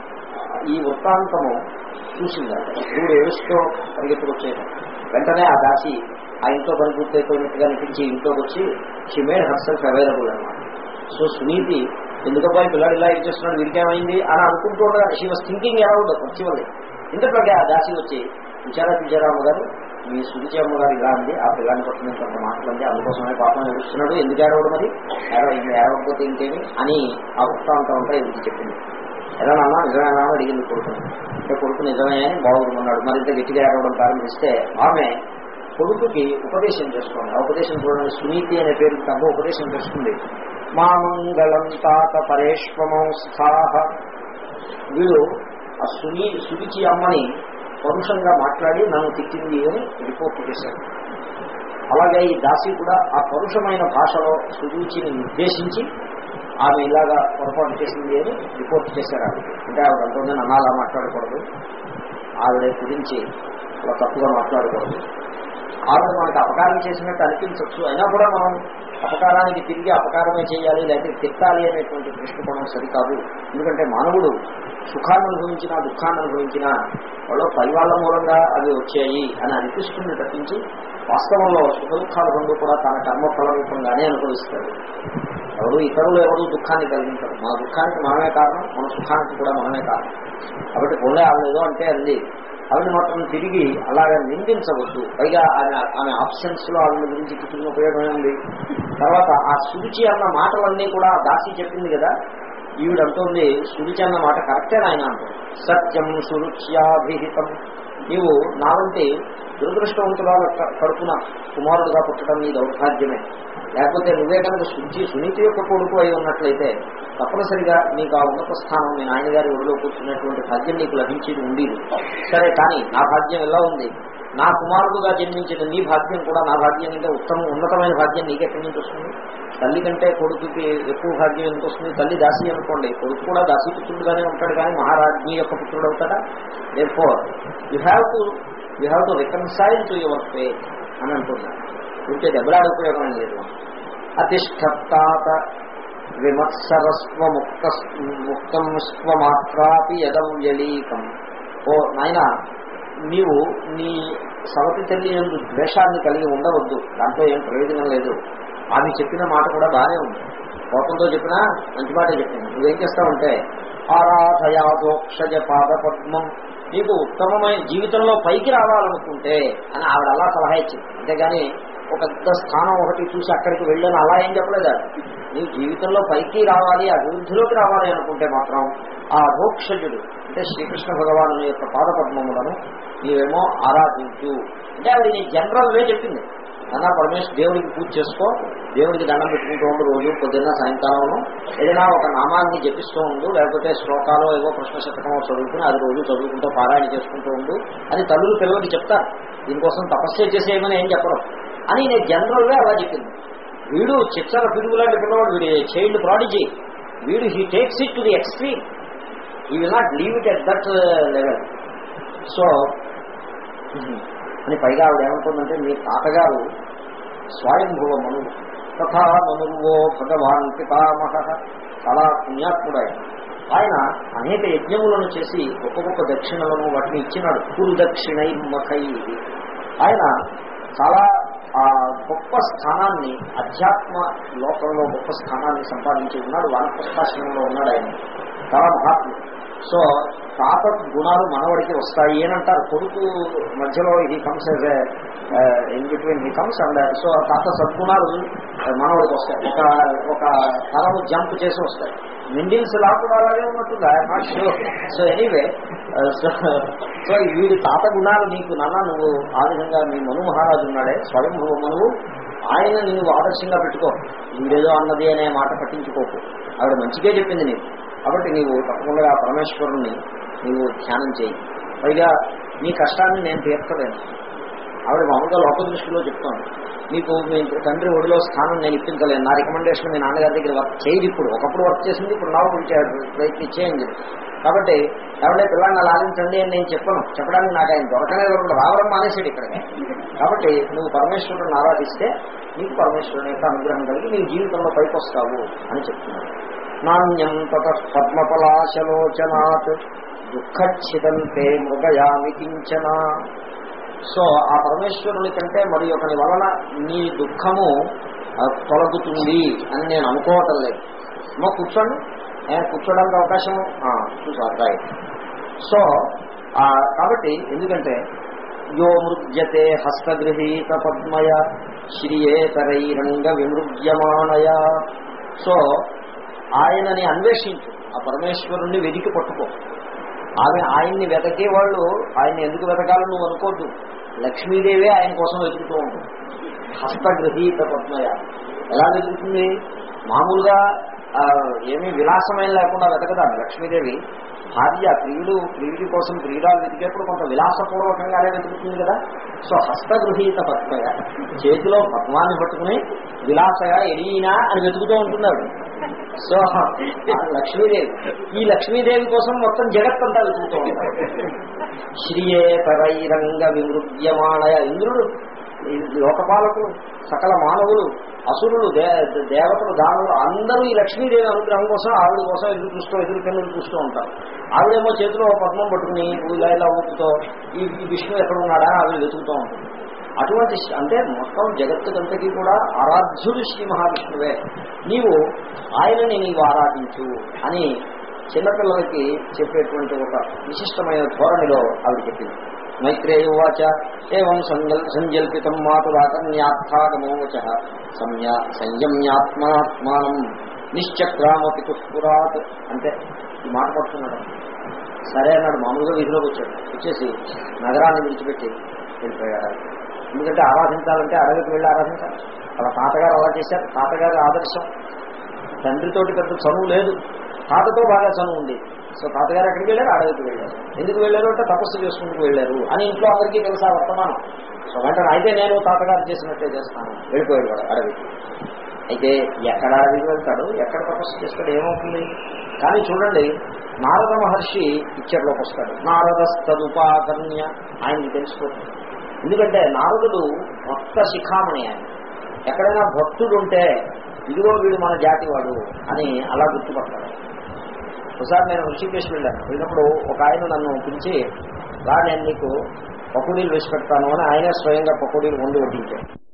ఈ వృత్తాంతము చూసిందంట దేవుడు ఏడుస్తూ పరిగెత్తుకొచ్చేది వెంటనే ఆ దాసి ఆ ఇంట్లో పని పూర్తయిపోయినట్టుగా అనిపించి ఇంట్లోకి వచ్చి షీ మేడ్ హర్సెల్ఫ్ అవైలబుల్ అనమాట సో సునీతి ఎందుకబ్బా ఈ పిల్లాడు ఇలా ఏం చేస్తున్నాడు వీరికేమైంది అని అనుకుంటూ ఉండగా షీ వాస్ థింకింగ్ అరౌండ్ వచ్చి వాళ్ళు ఇంతలోకి ఆ దాసి వచ్చి విచారా విచారాము గారు మీ సుడిచి అమ్మగారు ఇలా అంది ఆ పిల్లాన్ని పట్టుకుని కొంత మాటలు అంది అందుకోసమే పాపం ఏడుస్తున్నాడు ఎందుకు ఏడవడం మరి ఏడవ ఇంకా ఏడవకపోతే ఇంకేమి అని ఆ వృత్తాంతం అంతా ఎందుకు చెప్పింది ఎలా నాన్న నిజమేనా అని అడిగింది కొడుకుని అంటే కొడుకు నిజమే అని బాగున్నాడు మరింత గట్టిగా ఏడవడం ప్రారంభిస్తే ఆమె కొడుకుకి ఉపదేశం చేసుకోండి ఆ ఉపదేశం చూడండి సునీతి అనే పేరు తప్ప ఉపదేశం చేస్తుంది మా మంగళం తాత పరేష్వమం స్థాహ వీడు ఆ సునీ సుడిచి అమ్మని పరుషంగా మాట్లాడి నన్ను తిట్టింది అని రిపోర్ట్ చేశారు అలాగే ఈ దాసి కూడా ఆ పరుషమైన భాషలో సురుచిని నిర్దేశించి ఆమె ఇలాగా పొరపాటు చేసింది అని రిపోర్ట్ చేశారు ఆవిడ అంటే ఆవిడ అంటుంది నన్ను అలా మాట్లాడకూడదు ఆవిడ గురించి అలా తప్పుగా మాట్లాడకూడదు ఆవిడ మనకు అపకారం చేసినట్టు అనిపించవచ్చు అయినా కూడా మనం అపకారానికి తిరిగి అపకారమే చేయాలి లేకపోతే తిట్టాలి అనేటువంటి దృష్టికోణం సరికాదు ఎందుకంటే మానవుడు సుఖాన్ని అనుభవించినా దుఃఖాన్ని అనుభవించినా వాళ్ళు పైవాళ్ల మూలంగా అవి వచ్చాయి అని అనిపిస్తుంది తప్పించి వాస్తవంలో సుఖ దుఃఖాలు రెండు కూడా తన కర్మ ఫల రూపంగానే అనుభవిస్తాడు ఎవరు ఇతరులు ఎవరు దుఃఖాన్ని కలిగించారు మన దుఃఖానికి మనమే కారణం మన సుఖానికి కూడా మనమే కారణం కాబట్టి పోలే ఆవిడ ఏదో అంటే అంది ఆవిడ మాత్రం తిరిగి అలాగా నిందించవద్దు పైగా ఆమె ఆమె ఆప్షన్స్ లో ఆవిడ గురించి పుట్టిన ఉపయోగమే ఉంది తర్వాత ఆ సురుచి అన్న మాటలన్నీ కూడా ఆ దాసి చెప్పింది కదా ఈవిడ అంటుంది సురుచి అన్న మాట కరెక్టే ఆయన అంటుంది సత్యం సురుచ్యాభిహితం నీవు నావంటి దురదృష్టవంతురాల క- కడుపున కుమారుడుగా పుట్టడం నీ దౌర్భాగ్యమే లేకపోతే నువ్వే కనుక శుచి సునీతి యొక్క కొడుకు అయి ఉన్నట్లయితే తప్పనిసరిగా నీకు ఆ ఉన్నత స్థానం మీ నాయనగారి ఒడిలో కూర్చున్నటువంటి భాగ్యం నీకు లభించేది ఉండేది సరే కానీ నా భాగ్యం ఎలా ఉంది నా కుమారుడుగా జన్మించిన నీ భాగ్యం కూడా నా భాగ్యం కంటే ఉత్తమ ఉన్నతమైన భాగ్యం నీకెక్కడి నుంచి వస్తుంది తల్లి కంటే కొడుకుకి ఎక్కువ భాగ్యం ఎంత వస్తుంది తల్లి దాసి అనుకోండి కొడుకు కూడా దాసి పుత్రుడుగానే ఉంటాడు కానీ మహారాజ్ఞి యొక్క పుత్రుడు అవుతాడా therefore you have to you have to reconcile to your faith అని అంటున్నాడు ఉంటే దెబ్బలాడ ఉపయోగం లేదు అతిష్టత్తాత విమత్సరస్వ ముక్త ముక్తం స్వమాత్రాపి యదవ్యలీకం ఓ నాయన నీవు నీ సవతి తల్లి ఎందు ద్వేషాన్ని కలిగి ఉండవద్దు దాంట్లో ఏం ప్రయోజనం లేదు ఆమె చెప్పిన మాట కూడా బాగానే ఉంది కోపంతో చెప్పినా మంచి మాటే చెప్పింది నువ్వేం చేస్తావంటే ఆరాధయాదోక్షజ పాద పద్మం నీకు ఉత్తమమైన జీవితంలో పైకి రావాలనుకుంటే అని ఆవిడ అలా సలహా ఇచ్చింది అంతేగాని ఒక పెద్ద స్థానం ఒకటి చూసి అక్కడికి వెళ్ళని అలా ఏం చెప్పలేదు నీ జీవితంలో పైకి రావాలి అభివృద్ధిలోకి రావాలి అనుకుంటే మాత్రం ఆ అధోక్షజుడు అంటే శ్రీకృష్ణ భగవాను యొక్క పాదపద్మములను నీవేమో ఆరాధించు అంటే అది నీ జనరల్ వే చెప్పింది అన్నా పరమేశ్వర దేవుడికి పూజ చేసుకో దేవుడికి దండం పెట్టుకుంటూ ఉండు రోజు పొద్దున్న సాయంకాలం ఏదైనా ఒక నామాన్ని జపిస్తూ ఉండు లేకపోతే శ్లోకాలు ఏవో కృష్ణ శతకమో చదువుకుని అది రోజు చదువుకుంటూ పారాయణ చేసుకుంటూ ఉండు అని తల్లులు పిల్లలకి చెప్తారు దీనికోసం తపస్సు చేసేయమని ఏం చెప్పడం అని నేను జనరల్గా అలా చెప్పింది వీడు చిచ్చర పిడుగు లాంటి పిల్లవాడు వీడు చైల్డ్ ప్రాడిజీ వీడు he takes it to the extreme he will not leave it at that level so అని పైగా ఆవిడ ఏమంటుందంటే మీ తాతగారు స్వయంభువ మనువు తథా మనువో భగవాన్ పితామహ చాలా పుణ్యాత్ముడు ఆయన ఆయన అనేక యజ్ఞములను చేసి గొప్ప గొప్ప దక్షిణలను వాటిని ఇచ్చినాడు కురు దక్షిణై మఖై ఆయన చాలా ఆ గొప్ప స్థానాన్ని అధ్యాత్మ లోకంలో గొప్ప స్థానాన్ని సంపాదించి ఉన్నాడు వానప్రస్థాశ్రమంలో ఉన్నాడు ఆయన చాలా మహాత్ముడు సో తాత గుణాలు మనవడికి వస్తాయి అని అంటారు కొడుకు మధ్యలో ఇది comes in between he comes and so తాత సద్గుణాలు మనవడికి వస్తాయి ఒక ఒక తరము జంప్ చేసి వస్తాయి మిండిల్స్ లా కూడా అలాగే ఉన్నట్టుందా not sure so anyway so so వీడి తాత గుణాలు నీకు నాన్న నువ్వు ఆ విధంగా మీ మను మహారాజు ఉన్నాడే స్వయంభవ మనువు ఆయన నువ్వు ఆదర్శంగా పెట్టుకో వీడేదో అన్నది అనే మాట పట్టించుకోకు ఆవిడ మంచిగా చెప్పింది నీకు కాబట్టి నీవు తప్పకుండా ఆ పరమేశ్వరుణ్ణి నీవు ధ్యానం చేయి పైగా నీ కష్టాన్ని నేను తీర్చలేను ఆవిడ మామూలుగా లోక దృష్టిలో చెప్తాను నీకు మీ తండ్రి ఒడిలో స్థానం నేను ఇప్పించలేను నా రికమెండేషన్ మీ నాన్నగారి దగ్గర వర్క్ చేయదు ఇప్పుడు ఒకప్పుడు వర్క్ చేసింది ఇప్పుడు నా ప్రయత్నించేయండి కాబట్టి ఎవడే పిల్లల్ని లాలించండి అని నేను చెప్పను చెప్పడానికి నాకు ఆయన దొరకలేదు రావడం మానేసాడు ఇక్కడికి కాబట్టి నువ్వు పరమేశ్వరుని ఆరాధిస్తే నీకు పరమేశ్వరుని యొక్క అనుగ్రహం కలిగి నీ జీవితంలో పైకి వస్తావు అని చెప్తున్నాడు నాణ్యం తత పద్మపలాశలోచనాత్ దుఃఖచ్చిదంతే మృగయామి కించన సో ఆ పరమేశ్వరుని కంటే మరి ఒకని వలన నీ దుఃఖము ఆ, తొలగుతుంది అని నేను అనుకోవటం లేదు మా కూర్చోండి ఏ, కూర్చోడానికి అవకాశం చూసారు రైట్ సో ఆ, కాబట్టి ఎందుకంటే యో మృజ్యతే హస్తగృహీత పద్మయ శ్రియేతరైరంగ విమృజ్యమానయ సో ఆయనని అన్వేషించు ఆ పరమేశ్వరుణ్ణి వెదికి పట్టుకో ఆమె ఆయన్ని వెతకే వాళ్ళు ఆయన ఎందుకు వెతకాలని నువ్వు అనుకోద్దు లక్ష్మీదేవే ఆయన కోసం వెతుకుతూ ఉంటుంది హస్తగృహీత పద్మయ ఎలా వెతుకుతుంది మామూలుగా ఆ, ఏమీ విలాసమైన లేకుండా వెతకదాన్ని లక్ష్మీదేవి భార్య ప్రియుడు ప్రియుడి కోసం ప్రియురాలు వెతికేప్పుడు కొంత విలాసపూర్వకంగానే వెతుకుతుంది కదా సో హస్తగృహీత పద్మయ చేతిలో పద్మాన్ని పట్టుకుని విలాసగా ఎడియినా అని వెతుకుతూ ఉంటున్నాడు సో ఆ లక్ష్మీదేవి ఈ లక్ష్మీదేవి కోసం మొత్తం జగత్తంతా వెతుకుతూ ఉంటాడు శ్రీయే పరైరంగ విమృగ్యమాణయ ఇంద్రుడు ఈ లోకపాలకులు సకల మానవులు అసురులు దే దేవతలు దానులు అందరూ ఈ లక్ష్మీదేవి అనుగ్రహం కోసం ఆవిడ కోసం ఎదురు చూస్తూ ఎదురు కన్నులు చూస్తూ ఉంటారు ఆవిడేమో చేతిలో ఒక పద్మం పట్టుకుని ఇలా ఇలా ఊపుతో ఈ ఈ విష్ణు ఎక్కడ ఉన్నాడా ఆవిడ వెతుకుతూ ఉంటుంది అటువంటి శ- అంటే మొత్తం జగత్తుకంతకీ కూడా ఆరాధ్యుడు శ్రీ మహావిష్ణువే నీవు ఆయనని నీవు ఆరాధించు అని చిన్నపిల్లలకి చెప్పేటువంటి ఒక విశిష్టమైన ధోరణిలో ఆవిడ చెప్పింది మైత్రేయ వాచ ఏం సంజల్ సంజల్పితం మాతురాకన్యార్థాగమోచ సంయా సంయమ్యాత్మాత్మానం నిశ్చక్రామపి తుష్పురాత్ అంటే ఈ మాట పట్టుకున్నాడు సరే అన్నాడు మామూలుగా వీధిలోకి వచ్చాడు వచ్చేసి నగరాన్ని విడిచిపెట్టి వెళ్ళిపోయాడు ఎందుకంటే ఆరాధించాలంటే అడవికి వెళ్ళి ఆరాధించాలి వాళ్ళ తాతగారు అలా చేశారు తాతగారి ఆదర్శం తండ్రితోటి పెద్ద చనువు లేదు తాతతో బాగా చనువు ఉంది సో తాతగారు ఎక్కడికి వెళ్ళారు అడవికి వెళ్ళారు ఎందుకు వెళ్ళారు అంటే తపస్సు చేసుకుంటూ వెళ్ళారు అని ఇంట్లో అందరికీ తెలుసా వర్తమానం సో వెంటనే అయితే నేను తాతగారు చేసినట్టే చేస్తాను వెళ్ళిపోయాడు వాడు అడవికి అయితే ఎక్కడ అడవికి వెళ్తాడు ఎక్కడ తపస్సు చేస్తాడు ఏమవుతుంది కానీ చూడండి నారద మహర్షి పిక్చర్లోకి వస్తాడు నారదస్తదుపాకర్ణ్య ఆయనకి తెలిసిపోతుంది ఎందుకంటే నారదుడు భక్త శిఖామణి ఆయన ఎక్కడైనా భక్తుడు ఉంటే ఇదిగో వీడు మన జాతి వాడు అని అలా గుర్తుపడతాడు ఒకసారి నేను ఋషికేశ్ వెళ్ళాను వెళ్ళినప్పుడు ఒక ఆయన నన్ను పిలిచి రా నేను నీకు పకోడీలు వేసి పెడతాను అని ఆయనే స్వయంగా పకోడీలు వండి వడ్డించాడు